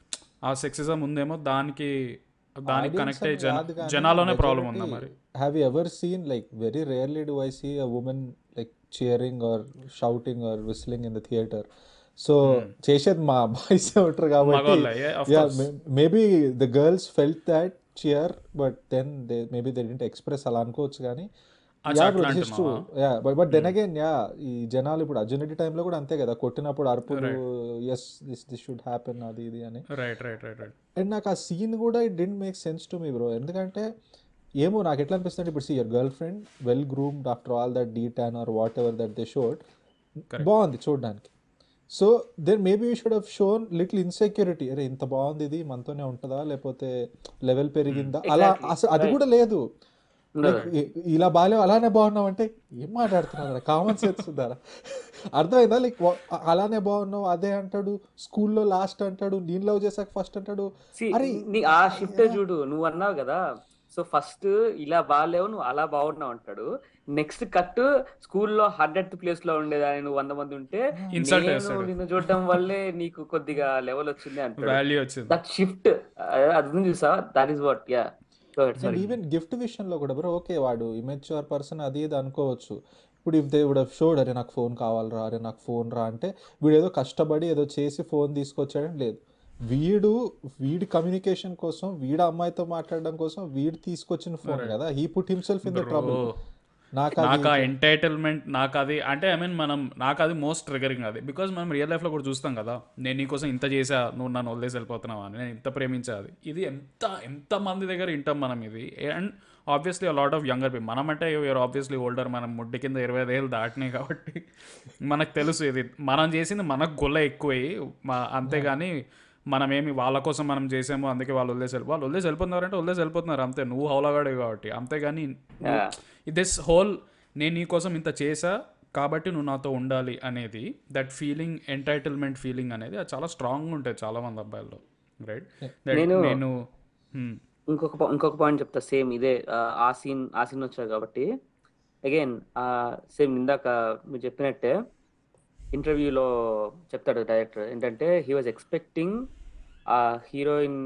ఆ సెక్సిజం ఉందేమో దానికి దానికి ఆడియన్స్ కనెక్ట్ అని అయ్యి జన కాదు కానీ జనాల్లోనే ప్రాబ్లం మెజారిటీ ఉందా మరి have you ever seen like very rarely do I see a women like cheering or shouting or whistling in the theatre so చేసేది మా బాయ్స్ ఉంటారు కాబట్టి మగవాళ్ళే of yeah course maybe the girls felt that cheer but then they maybe they didn't express అలా అనుకోవచ్చు కానీ అచ్చా yeah bro అట్లా దిస్ ఇస్ ట్రూ అంటున్నావా yeah but but then again yeah ఈ జనాలు ఇప్పుడు అర్జునెటీ టైంలో కూడా అంతే కదా కొట్టినప్పుడు అరుపులు right yes this this should happen అది ఇది అని right right right right and నాకు ఆ సీన్ కూడా it didn't make sense to me bro ఎందుకంటే ఏమో నాకు ఎట్లా అనిపిస్తుంది ఇప్పుడు see your girlfriend well groomed after all that D ten or whatever that they showed correct బాగుంది చూడడానికి so then maybe you should have shown little insecurity అరే ఇంత బాగుంది ఇది మనతోనే ఉంటుందా లేకపోతే లెవెల్ పెరిగిందా అలా ఎగ్జాక్ట్లీ అసలు అది రైట్ కూడా లేదు ఉండదు లైక్ ఇలా బాగాలేవు అలానే బాగున్నావు అంటే ఏం మాట్లాడుతున్నారా కామన్ సెన్స్ ఉందారా అర్థమైందా లైక్ అలానే బాగున్నావు అదే అంటాడు స్కూల్లో లాస్ట్ అంటాడు నేను లవ్ చేశాక ఫస్ట్ అంటాడు సి అరే నీ ఆ షిఫ్ట్ చూడు నువ్వు అన్నావు కదా సో ఫస్ట్ ఇలా బాగాలేవు నువ్వు అలా బాగున్నావు అంటాడు నెక్స్ట్ కట్ స్కూల్లో హండ్రెడ్ ప్లేస్ లో ఉండేదాన్ని నువ్వు వంద మంది ఉంటే ఇన్సల్ట్ నేను చేస్తాడు నిన్ను చూడడం వల్లే నీకు కొద్దిగా లెవెల్ వచ్చింది అంటాడు వాల్యూ వచ్చింది దట్ షిఫ్ట్ అది ఉంది చూసా that is what yeah and sorry even gift విషయంలో కూడా బ్రో ఓకే వాడు ఇమెచ్యూర్ పర్సన్ అది ఇది అనుకోవచ్చు ఇప్పుడు if they would have showed అరే నాకు ఫోన్ కావాలరా అరే నాకు ఫోన్ రా అంటే వీడు ఏదో కష్టపడి ఏదో చేసి ఫోన్ తీసుకొచ్చాడని లేదు వీడు వీడి కమ్యూనికేషన్ కోసం వీడు అమ్మాయితో మాట్లాడడం కోసం వీడు తీసుకొచ్చిన ఫోన్ రైట్ కదా he put himself in the bro trouble నాకు అది నాకు ఆ ఎంటైటిల్మెంట్ నాకు అది అంటే ఐ మీన్ మనం నాకు అది మోస్ట్ ట్రిగరింగ్ అది బికాజ్ మనం రియల్ లైఫ్లో కూడా చూస్తాం కదా నేను నీకోసం ఇంత చేసా నువ్వు నన్ను వదిలేసి వెళ్ళిపోతున్నావా అని నేను ఇంత ప్రేమించా అది ఇది ఎంత ఎంత మంది దగ్గర వింటాం మనం ఇది and obviously lot of younger people మనం అంటే యూఆర్ ఆబ్వియస్లీ ఓల్డర్ మనం ముడ్డి కింద ఇరవై ఐదు ఏళ్ళు దాటినాయి కాబట్టి మనకు తెలుసు ఇది మనం చేసింది మనకు గొల్ల ఎక్కువయ్యి మా అంతేగాని మనమేమి వాళ్ళ కోసం మనం చేసాము అందుకే వాళ్ళు వదిలేసి వెళ్ళి వాళ్ళు వదిలేసి వెళ్ళిపోతున్నారంటే వదిలేసి వెళ్ళిపోతున్నారు అంతే నువ్వు హౌలగాడు కాబట్టి అంతేగాని నువ్వు దిస్ హోల్ నేను నీ కోసం ఇంత చేసా కాబట్టి నువ్వు నాతో ఉండాలి అనేది దట్ ఫీలింగ్ ఎంటైటిల్మెంట్ ఫీలింగ్ అనేది అది చాలా స్ట్రాంగ్ ఉంటుంది చాలా మంది అబ్బాయిల్లో రైట్ దట్ నేను నేను hmm, ఇంకొక పా- ఇంకొక పాయింట్ చెప్తా సేమ్ ఇదే ఆ, ఆ సీన్ ఆ సీన్ వచ్చారు కాబట్టి అగైన్ సేమ్ ఇందాక మీరు చెప్పినట్టే ఇంటర్వ్యూలో చెప్తాడు డైరెక్టర్ ఏంటంటే హీ వాజ్ ఎక్స్పెక్టింగ్ ఆ హీరోయిన్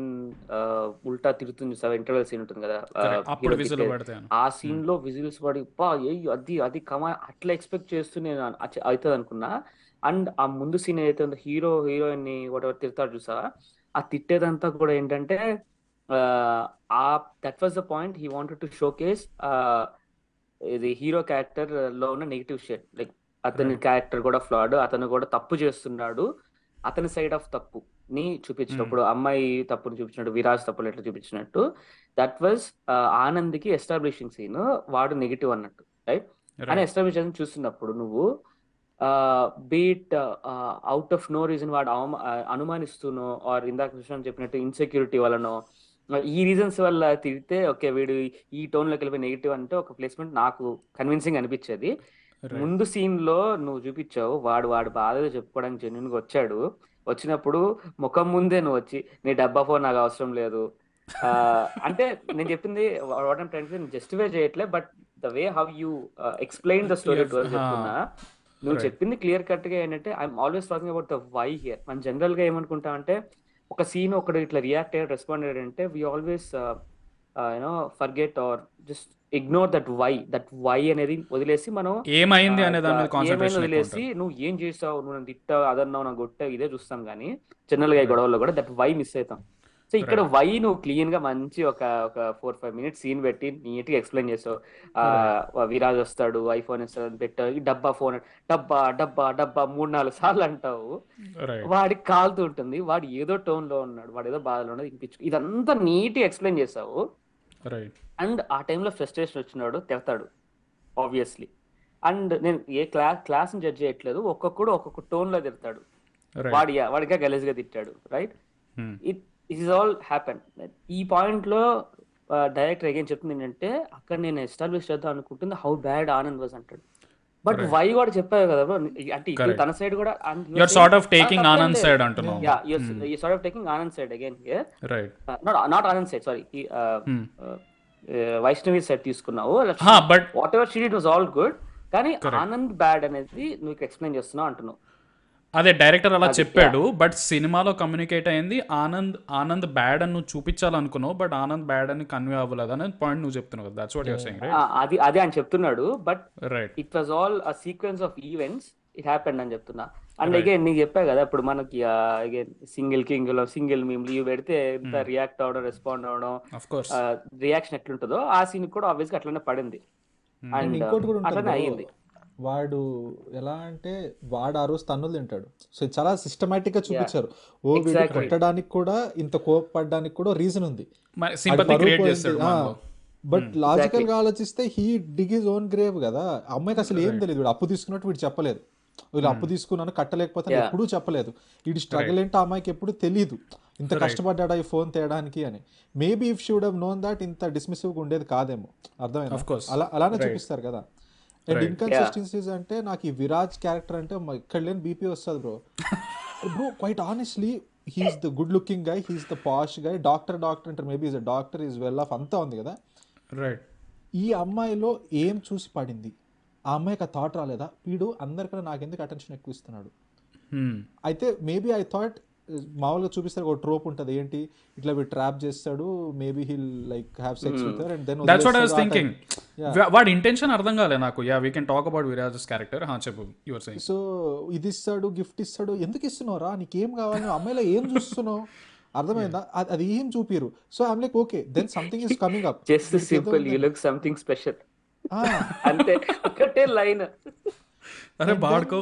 ఉల్టా తిరుగుతుంది సార్ ఇంటర్వెల్ సీన్ ఉంటుంది కదా correct. అప్పుడు హీరో విజులు తిట్టేది పడతాను ఆ సీన్ లో విజిల్స్ పడి పా అయ్యో అది అది కమా అట్లా ఎక్స్పెక్ట్ చేస్తూ నేను అచ- అవుతుంది అనుకున్నా అండ్ ఆ ముందు సీన్ ఏదైతే ఉందో హీరో హీరోయిన్ ని వాటెవర్ తిడతాడు చూసా ఆ తిట్టేదంతా కూడా ఏంటంటే ఆ that was the point he wanted to showcase ఇది హీరో క్యారెక్టర్ లో ఉన్న నెగిటివ్ షేడ్ లైక్ అతని రైట్ క్యారెక్టర్ కూడా ఫ్లాడ్ అతను కూడా తప్పు చేస్తున్నాడు అతని సైడ్ ఆఫ్ తప్పు ని చూపించినప్పుడు అమ్మాయి తప్పుని చూపించినట్టు విరాజ్ తప్పులు ఎట్లా చూపించినట్టు దట్ వాజ్ ఆనంద్కి ఎస్టాబ్లిషింగ్ సీన్ వాడు నెగిటివ్ అన్నట్టు రైట్ అని రైట్ ఎస్టాబ్లిష్ చేసి చూస్తున్నప్పుడు నువ్వు beat out of no reason వాడు అవమా- ఆ, అనుమానిస్తూనో ఆర్ ఇందాక కృష్ణ చెప్పినట్టు ఇన్సెక్యూరిటీ వలనో ఆ, ఈ రీజన్స్ వల్ల తిడితే ఓకే వీడు ఈ టోన్ లోకి వెళ్ళిపోయి నెగిటివ్ అంటే ఒక ప్లేస్మెంట్ నాకు కన్విన్సింగ్ అనిపించేది రైట్ ముందు సీన్ లో నువ్వు చూపించావు వాడు వాడు బాధగా చెప్పుకోవడానికి జెన్యున్ గా వచ్చాడు వచ్చినప్పుడు ముఖం ముందే నువ్వు వచ్చి నీ డబ్బా ఫోన్ నాకు అవసరం లేదు ఆ, అంటే నేను చెప్పింది వాట్ ఐమ్ ట్రైన్ జస్టిఫై చేయట్లే but the way how you explain the story Yes, to huh. చెప్తున్నా నువ్వు Right. చెప్పింది క్లియర్ కట్ గా ఏంటంటే I'm always talking about the why here మనం జనరల్ గా ఏమనుకుంటాం అంటే ఒక సీన్ ఒకడు ఇట్లా రియాక్ట్ అయ్యాడు రెస్పాండ్ అయ్యాడు అంటే we always you know forget or just ignore that why that why అనేది వదిలేసి మనం ఏమైంది ఆ, అనే దాని మీద ఇట్లా ఏమైనా కాన్సన్ట్రేషన్ వదిలేసి నువ్వు ఏం చేసావు నువ్వు నన్ను తిట్టావు అదన్నావు నాకు కొట్టావు ఇదే చూస్తాం కానీ జనరల్ గా ఈ గొడవల్లో కూడా దట్ వై మిస్ అవుతాం సో ఇక్కడ వై నువ్వు క్లీన్ గా మంచి ఒక ఒక ఫోర్ ఫైవ్ మినిట్స్ సీన్ పెట్టి నీట్ గా ఎక్స్ప్లెయిన్ చేసావు ఆ విరాజ్ వస్తాడు ఐఫోన్ ఇస్తాడు పెట్టావు ఈ డబ్బా ఫోన్ డబ్బా డబ్బా డబ్బా మూడు నాలుగు సార్లు అంటావు రైట్ వాడికి కాలుతూ ఉంటుంది వాడు ఏదో టోన్ లో ఉన్నాడు వాడు ఏదో బాధలో ఉన్నది వినిపించు ఇదంతా నీట్ ఎక్స్ప్లెయిన్ చేసావు రైట్ అండ్ ఆ టైంలో ఫ్రస్ట్రేషన్ వచ్చినాడు తిడతాడు ఆబ్వియస్లీ అండ్ నేను ఏ క్లాస్ క్లాస్ జడ్జ్ చేయట్లేదు ఒక్కొక్కడు ఒక్కొక్క టోన్ లో తిడతాడు రైట్ వాడి వాడిగా గలీజ్గా తిట్టాడు right it it is all happen ఈ పాయింట్ లో డైరెక్టర్ అగైన్ చెప్తుంది ఏంటంటే అక్కడ నేను ఎస్టాబ్లిష్ చేద్దాం అనుకుంటుంది హౌ బ్యాడ్ ఆనంద్ వాజ్ అంటాడు బట్ Correct. వై కూడా చెప్పావు కదా bro. అంటే ఇది Correct. తన సైడ్ కూడా and you are you're saying, sort of "Ah, taking తప్పేం ఆనంద్ లేదు." సైడ్ అంటున్నావు Yeah, you're, you're sort of taking Anand side again here. Right Uh, not not Anand side, sorry. He, uh, uh, uh, Vaishnavi side తీసుకున్నావు but whatever she it was all good కానీ Correct. Anand bad అనేది నువ్వు explain చేస్తున్నావు అంటున్నావు అదే director అలా అది, చెప్పాడు బట్ సినిమాలో కమ్యూనికేట్ అయింది ఆనంద్ ఆనంద్ బ్యాడ్ అని నువ్వు చూపించాలనుకున్నావు బట్ ఆనంద్ బ్యాడ్ అని కన్వే అవ్వలేదు అనే పాయింట్ నువ్వు చెప్తున్నావు కదా దట్స్ వాట్ యువర్ సెయింగ్ ఆ, అది అదే అని చెప్తున్నాడు but right it was all a sequence of events it happened అని చెప్తున్నా అండ్ Right. అగైన్ నీకు చెప్పా కదా ఇప్పుడు మనకి అగైన్ సింగిల్ కింగ్ లో సింగిల్ మేము లీవ్ పెడితే ఎంత రియాక్ట్ అవడం రెస్పాండ్ అవడం ఆఫ్ కోర్స్ రియాక్షన్ ఎట్లుంటుందో ఆ సీన్ కూడా ఆబ్వియస్ గా అట్లనే పడింది అండ్ అండ్ ఇంకోటి కూడా ఉంటుంది అట్లనే bro. అయ్యింది వాడు ఎలా అంటే వాడు ఆ రోజు తన్నులు తింటాడు సో ఇది చాలా సిస్టమేటిక్ గా చూపించారు ఓ వీడు Exactly. కొట్టడానికి కూడా ఇంత కోపపడడానికి కూడా రీజన్ ఉంది సింపతి క్రియేట్ చేస్తాడు మనలో బట్ లాజికల్ గా ఆలోచిస్తే he dig his own grave కదా ఆ అమ్మాయికి అసలు ఏం తెలియదు వీడు అప్పు తీసుకున్నట్టు వీడు చెప్పలేదు వీళ్ళు అప్పు తీసుకున్నాను కట్టలేకపోతే Yeah. ఎప్పుడూ చెప్పలేదు వీడి స్ట్రగుల్ ఏంటో ఆ అమ్మాయికి ఎప్పుడు తెలియదు ఇంత కష్టపడ్డాడా ఈ ఫోన్ తేయడానికి అని maybe if should have known that ఇంత డిస్మిసివ్ ఉండేది కాదేమో Of అర్థమైంది course. అలా అలానే Right. చూపిస్తారు కదా అండ్ Right. ఇన్కన్సిస్టెన్సీస్ అంటే నాకు ఈ విరాజ్ క్యారెక్టర్ అంటే మ- ఇక్కడ లేని బీపీ వస్తుంది bro bro quite honestly he's the good looking guy he's the posh guy doctor doctor అంటారు maybe is a doctor is well off అంతా ఉంది కదా రైట్ ఈ అమ్మాయిలో ఏం చూసి పడింది ఆ అమ్మాయికి ఆ థాట్ రాలేదా వీడు అందరికన్నా నాకు ఎందుకు అటెన్షన్ ఎక్కువ ఇస్తున్నాడు అయితే మేబీ ఐ థాట్ మామూలుగా చూపిస్తారు ఒక ట్రోప్ ఉంటుంది ఏంటి ఇట్లా వీడు ట్రాప్ చేస్తాడు maybe he'll like have sex with and then that's what I was thinking వాడి ఇంటెన్షన్ అర్థం కాలే నాకు yeah we can talk about Viraj's character హా చెప్పు యువర్ సెయింగ్ సో ఇది ఇస్తాడు గిఫ్ట్ ఇస్తాడు ఎందుకు ఇస్తున్నావురా నీకేం కావాలి నువ్వు అమ్మాయిలో ఏం చూస్తున్నావు అర్థమైందా అది- అది ఏం చూపిరు so I'm like okay then something is coming up just simple you look something special Ah. అంతే ఒకటే లైన్ అరే బాడుకో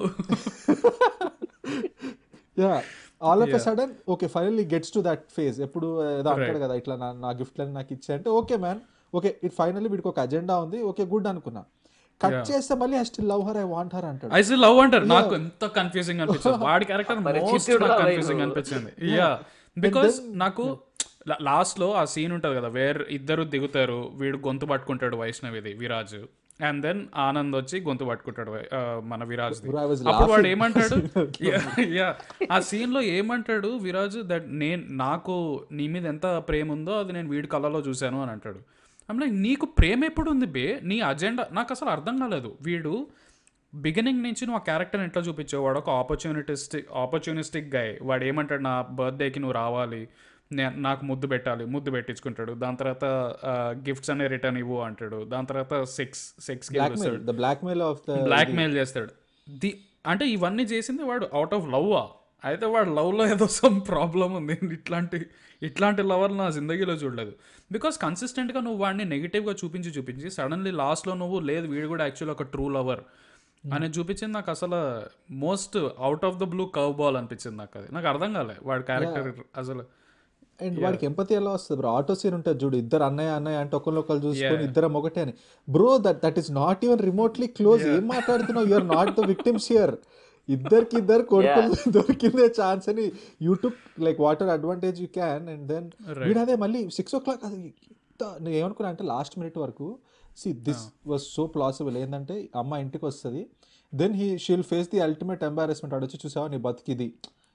yeah all of a sudden okay finally gets to that phase ఎప్పుడు ఏదో అంటాడు కదా ఇట్లా నా నా గిఫ్ట్లని నాకు ఇచ్చే అంటే okay man okay it finally వీడికి ఒక అజెండా ఉంది ఓకే గుడ్ అనుకున్నా కట్ చేస్తే మళ్ళీ I still love her I want her అంటాడు ఐ స్టిల్ లవ్ అంటారు నాకు ఎంత కన్ఫ్యూజింగ్ అనిపించింది వాడి క్యారెక్టర్ మరి మోస్ట్ చిత్తుడు నాకు అలా కన్ఫ్యూజింగ్ నువ్వు. అనిపించింది యా బికాస్ నాకు లాస్ట్ లో ఆ సీన్ ఉంటది కదా వేర్ ఇద్దరు దిగుతారు వీడు గొంతు పట్టుకుంటాడు వైష్ణవిది విరాజ్ అండ్ దెన్ ఆనంద్ వచ్చి గొంతు పట్టుకుంటాడు వై- ఆ, మన విరాజ్ Bro, I was అప్పుడు వాడు laughing. ఏమంటాడు యా ఆ సీన్ లో ఏమంటాడు విరాజ్ దట్ నేను నాకు నీ మీద ఎంత ప్రేమ ఉందో అది నేను వీడి కళ్ళలో చూశాను అని అంటాడు ఐమ్ లైక్ నీకు ప్రేమ ఎప్పుడు ఉంది బే నీ అజెండా నాకు అసలు అర్థం కాలేదు వీడు బిగినింగ్ నుంచి నువ్వు ఆ క్యారెక్టర్ ఎట్లా చూపించావు వాడు ఒక ఆపర్చునిటిస్టిక్ ఆపర్చునిస్టిక్ గై వాడు ఏమంటాడు నా బర్త్డేకి నువ్వు రావాలి నే- నాకు ముద్దు పెట్టాలి ముద్దు పెట్టించుకుంటాడు దాని తర్వాత గిఫ్ట్స్ అనే రిటర్న్ ఇవ్వు అంటాడు దాని తర్వాత sex sex blackmail the blackmail of the blackmail చేస్తాడు ది అంటే ఇవన్నీ చేసింది వాడు అవుట్ ఆఫ్ లవ్ అయితే వాడు లవ్లో ఏదో సమ్ ప్రాబ్లం ఉంది ఇట్లాంటి ఇట్లాంటి లవర్ నా జిందగీలో చూడలేదు బికాస్ కన్సిస్టెంట్గా నువ్వు వాడిని నెగిటివ్గా చూపించి చూపించి సడన్లీ లాస్ట్లో నువ్వు లేదు వీడు కూడా యాక్చువల్ ఒక ట్రూ లవర్ అనేది చూపించింది నాకు అసలు most out of the blue curveball అనిపించింది నాకు అది నాకు అర్థం కాలే వాడి క్యారెక్టర్ అసలు అండ్ వాడికి ఎంపతి ఎలా వస్తుంది బ్రో ఆటో సీన్ ఉంటుంది చూడు ఇద్దరు అన్నయ్య అన్నయ్య అంటే ఒకళ్ళు ఒకళ్ళు చూసుకొని ఇద్దరం ఒకటే అని bro that that is not even remotely close ఏం మాట్లాడుతున్నావు you're not the victims here ఇద్దరికి ఇద్దరు కొడుకులు దొరికిందే ఛాన్స్ అని YouTube like water advantage you can and then వీడు అదే మళ్ళీ సిక్స్ ఓ క్లాక్ అది ఇంత- నేను ఏమనుకున్నా అంటే లాస్ట్ మినిట్ వరకు see this was so plausible ఏంటంటే అమ్మ ఇంటికి వస్తుంది then he she'll face the ultimate embarrassment అడొచ్చి చూసావా నీ బతికిది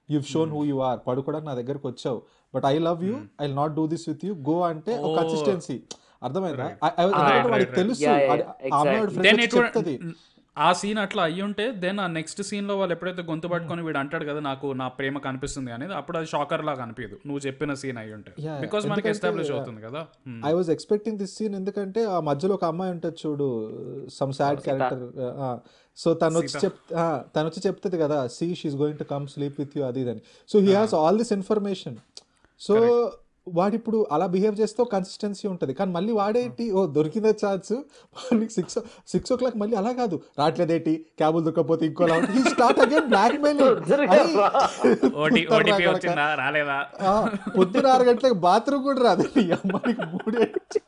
you've shown who you are పడుకోవడానికి నా దగ్గరకు వచ్చావు but I love you I not do this with you go అంటే ఒక Oh. కన్సిస్టెన్సీ అర్థమైందా Right. I- I- ఎందుకంటే right, వాడికి right. తెలుసు Yeah, yeah, వాడి- ఆ అమ్మాయి exactly. దెన్ ఫ్రెండ్ ఇట్ చెప్తుంది ఆ సీన్ అట్లా అయ్యి ఉంటే దెన్ ఆ నెక్స్ట్ సీన్ లో వాళ్ళు ఎప్పుడైతే గొంతు పట్టుకొని వీడు అంటాడు కదా నాకు నా ప్రేమ కనిపిస్తుంది అనేది అప్పుడు అది షాకర్ లాగా అనిపించదు నువ్వు చెప్పిన సీన్ అయ్యి ఉంటే Yeah, బికాస్ మనకి ఎందుకంటే, ఎస్టాబ్లిష్ yeah. అవుతుంది కదా Hmm. I was expecting this scene ఎందుకంటే ఆ మధ్యలో ఒక అమ్మాయి ఉంటుంది చూడు some sad Sita. Character so తను వచ్చి సీత. చెప్ ఆ, తను వచ్చి చెప్తుంది కదా see she's going to come sleep with you అది అని so he has all this information so వాడిప్పుడు అలా బిహేవ్ చేస్తే కన్సిస్టెన్సీ ఉంటుంది కానీ మళ్ళీ వాడేంటి ఓ దొరికిందే ఛాన్స్ నీకు సిక్స్ సిక్స్ ఓ క్లాక్ మళ్ళీ అలా కాదు రావట్లేదేంటి క్యాబులు దొరకపోతే ఇంకోలా he start again block OT OTP వచ్చిందా రాలేదా పొద్దున ఆరు గంటలకు బాత్రూమ్ కూడా రాదు ఈ అమ్మాయికి మూడే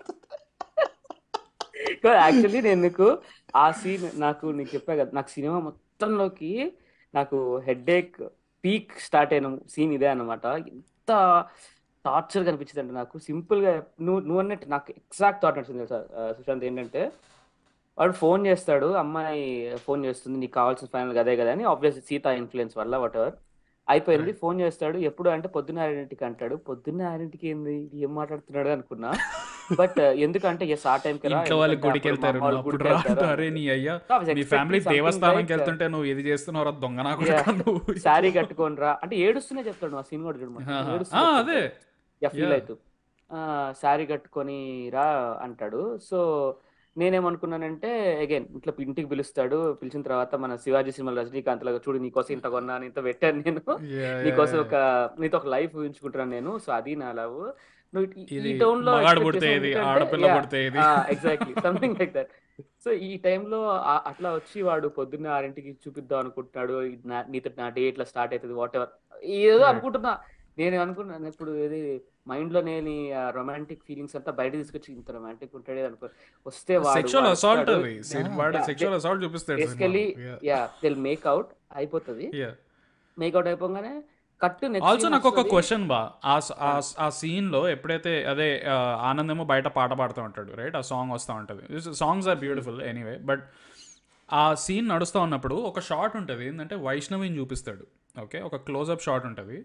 యాక్చువల్లీ నేను నీకు ఆ సీన్ నాకు నీకు చెప్పా కదా నాకు సినిమా మొత్తంలోకి నాకు హెడ్ ఏక్ పీక్ స్టార్ట్ అయిన సీన్ ఇదే అన్నమాట ఎంత టార్చర్ కనిపించింది అంటే నాకు సింపుల్ గా నువ్వు నువ్వు అన్నట్టు నాకు ఎగ్జాక్ట్ థాట్ నచ్చింది తెలుసా ఆ, సుశాంత్ ఏంటంటే వాడు ఫోన్ చేస్తాడు అమ్మాయి ఫోన్ చేస్తుంది నీకు కావాల్సిన ఫైనల్ అదే కదా అని ఆబ్వియస్ సీత ఇన్ఫ్లుయెన్స్ వల్ల వాట్ ఎవర్ అయిపోయింది ఫోన్ చేస్తాడు ఎప్పుడు అంటే పొద్దున్న ఆరింటికి అంటాడు పొద్దున్న ఆరింటికి ఏంది ఏం మాట్లాడుతున్నాడు అనుకున్నా బట్ ఎందుకంటే ఎస్ ఆ టైంకి ఇంట్లో వాళ్ళు గుడికి వెళ్తారు నువ్వు అప్పుడు రా అరే నీ అయ్యా మీ ఫ్యామిలీ దేవస్థానంకి వెళ్తుంటే నువ్వు ఇది చేస్తున్నావు దొంగ నాకు నువ్వు శారీ కట్టుకొని రా అంటే ఏడుస్తూనే చెప్తాడు ఆ సీన్ కూడా చూడమని ఆహా. ఏడుస్తూనే ఆ, చెప్తాడు. అదే యా ఫీల్ Yeah. అవుతూ శారీ కట్టుకొని రా అంటాడు సో నేనేమనుకున్నానంటే అగైన్ ఇంట్లో ఇంటికి పిలుస్తాడు పిలిచిన తర్వాత మన శివాజీ సినిమాలో రజనీకాంత్ లాగా చూడు నీకోసం ఇంత కొన్నాను ఇంత పెట్టాను నేను Yeah, yeah, నీకోసం yeah. ఒక నీతో ఒక లైఫ్ ఊహించుకుంటున్నాను నేను సో అది నా లవ్ నువ్వు ఈ- ఇది ఈ టోన్ లో మగాడు expect పుడితే చేసావు ఇది ఎందుకంటే- ఆడపిల్ల Yeah. పుడితే ఇది exactly something like that so ఈ టైంలో అట్లా వచ్చి వాడు పొద్దున్న ఆరింటికి చూపిద్దాం అనుకుంటున్నాడు ఇది నా- నీతో నా డే ఇట్లా స్టార్ట్ అవుతుంది వాట్ ఎవర్ ఏదో Right. అనుకుంటున్నా నేను అనుకున్నాను ఇప్పుడు ఇది మైండ్ లో నేను రొమాంటిక్ ఫీలింగ్స్ అంతా బయట తీసుకొచ్చి ఇంత రొమాంటిక్ ఉంటాడే అనుకో వస్తే వాడు సెక్షువల్ వాడు అసాల్ట్ వస్తాడు. అది సి- వాడు Yeah. సెక్షువల్ అసాల్ట్ చూపిస్తాడు basically yeah they'll make out అయిపోతుంది మేక్అవుట్ అయిపోగానే కట్టు ఆల్సో నాకు ఒక క్వశ్చన్ బా ఆ స- ఆ స- ఆ సీన్ లో ఎప్పుడైతే అదే ఆ, ఆనందేమో బయట పాట పాడుతూ ఉంటాడు రైట్ ఆ సాంగ్ వస్తూ ఉంటుంది songs are beautiful anyway but ఆ సీన్ నడుస్తూ ఉన్నప్పుడు ఒక షాట్ ఉంటుంది ఏంటంటే వైష్ణవిని చూపిస్తాడు ఓకే ఒక క్లోజ్అప్ షాట్ ఉంటుంది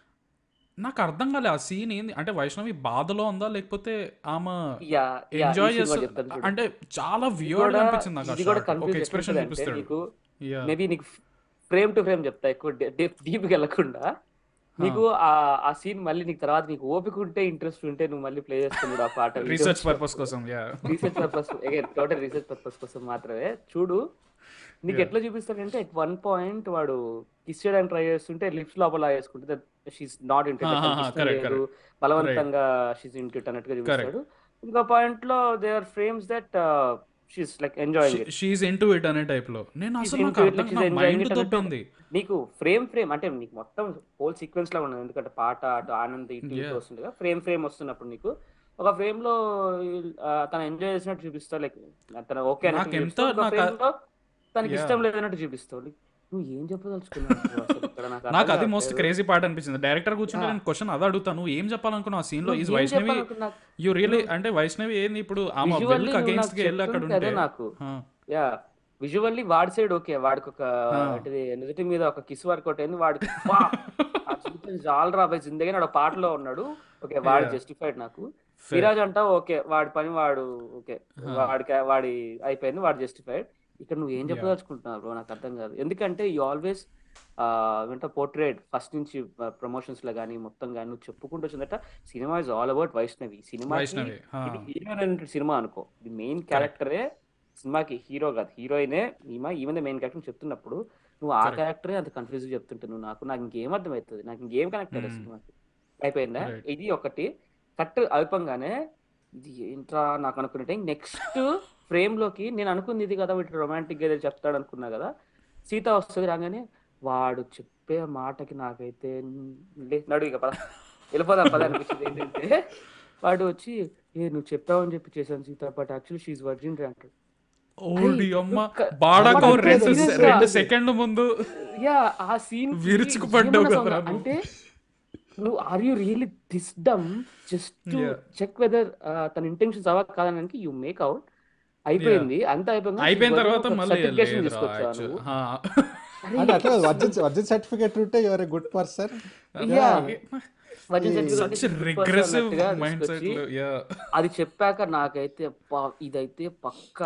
నాకు అర్థం కాలే ఆ సీన్ ఏంది అంటే వైష్ణవి బాధలో ఉందా లేకపోతే ఆమె యా ఎంజాయ్ చేస్తా అంటే చాలా వియర్డ్ అనిపించింది నాకు ఆ ఇది కూడా shot. ఒక కన్ఫ్యూజ్ ఎక్స్ప్రెషన్ అంటే చూపిస్తాడు నీకు Yeah. మేబీ నీకు ఫ్రేమ్ టు ఫ్రేమ్ చెప్తా ఎక్కువ డీప్ వెళ్ళకుండా నీకు ఆ ఆ సీన్ మళ్ళీ నీకు తర్వాత నీకు ఓపిక ఉంటే ఇంట్రెస్ట్ ఉంటే నువ్వు మళ్ళీ ప్లే చేస్తున్నాడు ఆ పాట రీసెర్చ్ పర్పస్ కోసం yeah research purpose again total research purpose కోసం మాత్రమే చూడు నీకు Yeah. ఎట్లా చూపిస్తాడంటే అట్ వన్ పాయింట్ వాడు కిస్ చేయడానికి ట్రై చేస్తుంటే లిప్స్ లోపల వేసుకుంటే she's not Ah, ah, ah, correct, into it బలవంతంగా షీస్ ఇంటెడ్ అన్నట్టుగా Correct. చూపిస్తాడు ఇంకో పాయింట్ లో they are frames that she's like enjoying it she's into it అనే టైప్ లో నేను She's అసలు నాకు into it, అర్థం she's నా enjoying మైండ్ it అన్నట్టు దొబ్బింది నీకు ఫ్రేమ్ ఫ్రేమ్ అంటే నీకు మొత్తం హోల్ సీక్వెన్స్ లా ఉన్నది ఎందుకంటే పాట అటు ఆనంద్ ఇటు ఇటు Yeah. వస్తుంది కదా ఫ్రేమ్ ఫ్రేమ్ వస్తున్నప్పుడు నీకు ఒక ఫ్రేమ్ లో ఆ, తను ఎంజాయ్ చేసినట్టు చూపిస్తావు లైక్ తన ఓకే నాకు ఎంత- నాకు ఫ్రేమ్ లో తనకి Yeah. ఇష్టం లేదన్నట్టు చూపిస్తావు Like, నువ్వు ఏం చెప్పదలుచుకున్నావు అసలు ఇక్కడ నాకు అర్థం నాకు అది మోస్ట్ కావట్లేదు. క్రేజీ పార్ట్ అనిపించింది డైరెక్టర్ కూర్చుంటే Yeah. నేను క్వశ్చన్ అది అడుగుతాను నువ్వు ఏం చెప్పాలనుకున్నావు ఆ సీన్ లో నువ్వు ఈజ్ ఏం వైష్ణవి చెప్పాలనుకున్నా- యూ రియలీ అంటే వైష్ణవి ఏంది ఇప్పుడు ఆమె Visually వెల్క్ నువ్వు అగేన్స్ట్ నాకు కి వెళ్ళి అక్కడ చెప్తుంటే ఉంటే అదే నాకు ఆ, యా విజువల్లీ వాడి సైడ్ ఓకే వాడికి ఒక Ah. అంటే నుదుటి మీద ఒక కిస్ వర్కౌట్ అయింది వాడికి వా, ఆ జీవితం చాలా రాబోయే జిందగీ నాడు పాటలో ఉన్నాడు ఓకే వాడు Yeah. జస్టిఫైడ్ నాకు Fair. విరాజ్ అంటా ఓకే వాడి పని వాడు ఓకే Huh. వాడికి వాడి అయిపోయింది వాడు జస్టిఫైడ్ ఇక్కడ నువ్వు ఏం చెప్పదలుచుకుంటున్నావు బ్రో నాకు అర్థం కాదు ఎందుకంటే యూ ఆల్వేస్ ఏంటో పోర్ట్రేట్ ఫస్ట్ నుంచి ప్రమోషన్స్ లో కానీ మొత్తం కానీ నువ్వు చెప్పుకుంటూ వచ్చిందట cinema is all about Vaishnavi cinema Vaishnavi ఆ, ఇది హీరోయిన్ సినిమా అనుకో ఇది మెయిన్ క్యారెక్టరే సినిమాకి హీరో కాదు హీరోయినే ఈమె ఈమె మెయిన్ క్యారెక్టర్ చెప్తున్నప్పుడు నువ్వు ఆ Correct. క్యారెక్టరే అంత కన్ఫ్యూజ్ చెప్తుంటే నువ్వు నాకు నాకు ఇంకేం అర్థం అవుతుంది నాకు ఇంకేం కనెక్ట్ అయ్యలేదు Hmm. సినిమాకి అయిపోయిందా Right. ఇది ఒకటి కట్ అయిపోగానే ఇది ఏంట్రా నాకు అనుకున్నట్టే నెక్స్ట్ ఫ్రేమ్ లోకి నేను అనుకుంది ఇది కదా వీటి రొమాంటిక్ గా ఏదో చెప్తాడు అనుకున్నా కదా సీత వస్తుంది రాగానే వాడు చెప్పే మాటకి నాకైతే లే, నడు ఇక పద వెళ్ళిపోదాం పద అనిపించింది ఏంటంటే వాడు వచ్చి ఏ నువ్వు చెప్పావని చెప్పి చేశాను Sita but actually she's virgin అంటాడు ఓడి అయ్, అమ్మ ఒక్క- బాడాకో అమ్మ, రెండు serious గా. రెండు సెకండ్ ముందు యా ఆ సీన్ విరుచుకుపడ్డావు కదరా నువ్వు. అంటే నువ్వు are you really this dumb just to Yeah. Check whether తన ఇంటెన్షన్స్ అవ్వ కాదనడానికి యూ మేక్ అవుట్ అయిపోయింది అంత అయిపోయింది అయిపోయిన తర్వాత మళ్ళీ సర్టిఫికేషన్ లేదురా, తీసుకొచ్చావు actually. నువ్వు ఆ, అంటే అట్లా వర్జిన్ వర్జిన్ సర్టిఫికేట్ ఉంటే your a good person Yeah. Virgin certificate such is good person regressive అన్నట్టుగా మైండ్ సెట్ తీసుకొచ్చి, యా అది చెప్పాక నాకైతే ప- ఇదైతే పక్కా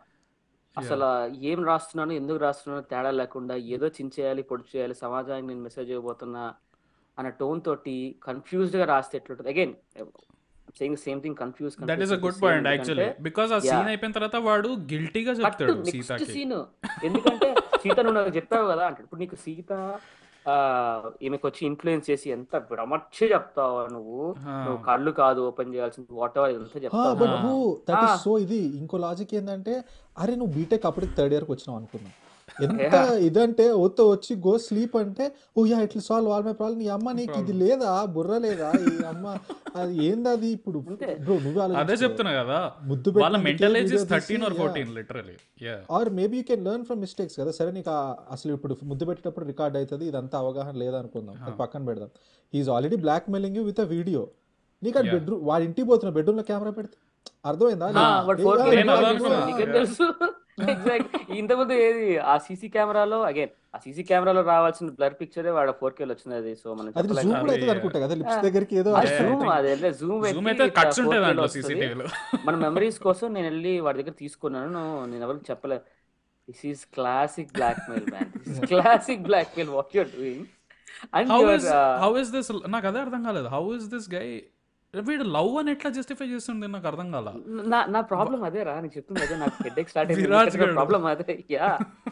అసలు ఏం రాస్తున్నాను ఎందుకు రాస్తున్నాను తేడా లేకుండా ఏదో చించేయాలి పొడి చేయాలి సమాజానికి నేను మెసేజ్ ఇవ్వబోతున్నా అన్న టోన్ తోటి కన్ఫ్యూజ్డ్ గా రాస్తే ఎట్లుంటుంది again saying same thing confuse that is a good point actually because ఆ సీన్ Yeah. అయిపోయిన తర్వాత వాడు గిల్టీగా చెప్తాడు నెక్స్ట్ సీతకి సీన్ ఎందుకంటే సీత నువ్వు నాకు చెప్పావు కదా అంటే ఇప్పుడు నీకు సీత ఆ ఈమెకు వచ్చి ఇన్ఫ్లుయెన్స్ చేసి ఎంత విడమర్చి చెప్తావు నువ్వు ఆ. నువ్వు కళ్ళు కాదు ఓపెన్ చేయాల్సింది వాట్ ఎవర్ ఇదంతా చెప్తావు బట్ కదా. Who that Ah. Is so ఇది ఇంకో లాజిక్ ఏంటంటే అరే నువ్వు బీటెక్ అప్పటికి థర్డ్ ఇయర్కి వచ్చినావు అనుకున్నా ఎంత ఇదంటే ఓతో వచ్చి గో స్లీప్ అంటే ఓ యా ఇట్లా సాల్వ్ ఆల్ మై ప్రాబ్లం నీ అమ్మ నీకు ఇది లేదా బుర్ర లేదా ఈ అమ్మ అది ఏంది అది ఇప్పుడు అంతే. బ్రో నువ్వే అదే ఆలోచించుకో. చెప్తున్నా కదా ముద్దు వాళ్ళ పెట్టినందుకే mental age video is thirteen తీసి, or yeah. Fourteen literally yeah or maybe you can learn from mistakes కదా సరే నీకు ఆ- అసలు ఇప్పుడు ముద్దు పెట్టేటప్పుడు రికార్డ్ అవుతుంది ఇదంతా అవగాహన లేదనుకుందాం అది పక్కన పెడదాం is already blackmailing you with a video నీకు అది Yeah. బెడ్రూమ్ వాడి ఇంటికి పోతున్నా బెడ్రూమ్ లో కెమెరా పెడితే అర్థమైందా ఆ, వాడు ఏ- 4K ఏ- నేను ఏ- అలా ఏ- అనుకున్నా. నీకేం తెలుసు ఎగ్జాక్ట్ ఇంతకుముందు ఏది ఆ సీసీ కెమెరాలో అగైన్ ఆ సీసీ కెమెరాలో రావాల్సిన బ్లర్ పిక్చరే వాడు ఫోర్ కేలో వచ్చింది అది సో మనం అది చెప్పలేం జూమ్ కూడా అదే, అవుతుంది అనుకుంటా కదా లిప్స్ Yeah. దగ్గరికి ఏదో అది Yeah, I జూమ్ think- అది జూమ్ జూమ్ అయితే కట్స్ ఉంటాయి దాంట్లో సీసీటీవీలో మన మెమరీస్ కోసం నేను వెళ్ళి వాడి దగ్గర తీసుకున్నాను నేను ఎవరికి చెప్పలేదు this is classic blackmail man classic blackmail what you're doing and how is how is this నాకు అదే అర్థం కాలేదు హౌ ఇస్ దిస్ గై వీడు లవ్ అని ఎట్లా జస్టిఫై చేస్తుంది నాకు అర్థం కాల నా నా ప్రాబ్లం అదే రా నీకు చెప్తుంది అదే నాకు హెడ్ స్టార్ట్ విరాజ్ అయింది గాడు. ప్రాబ్లం అదే yeah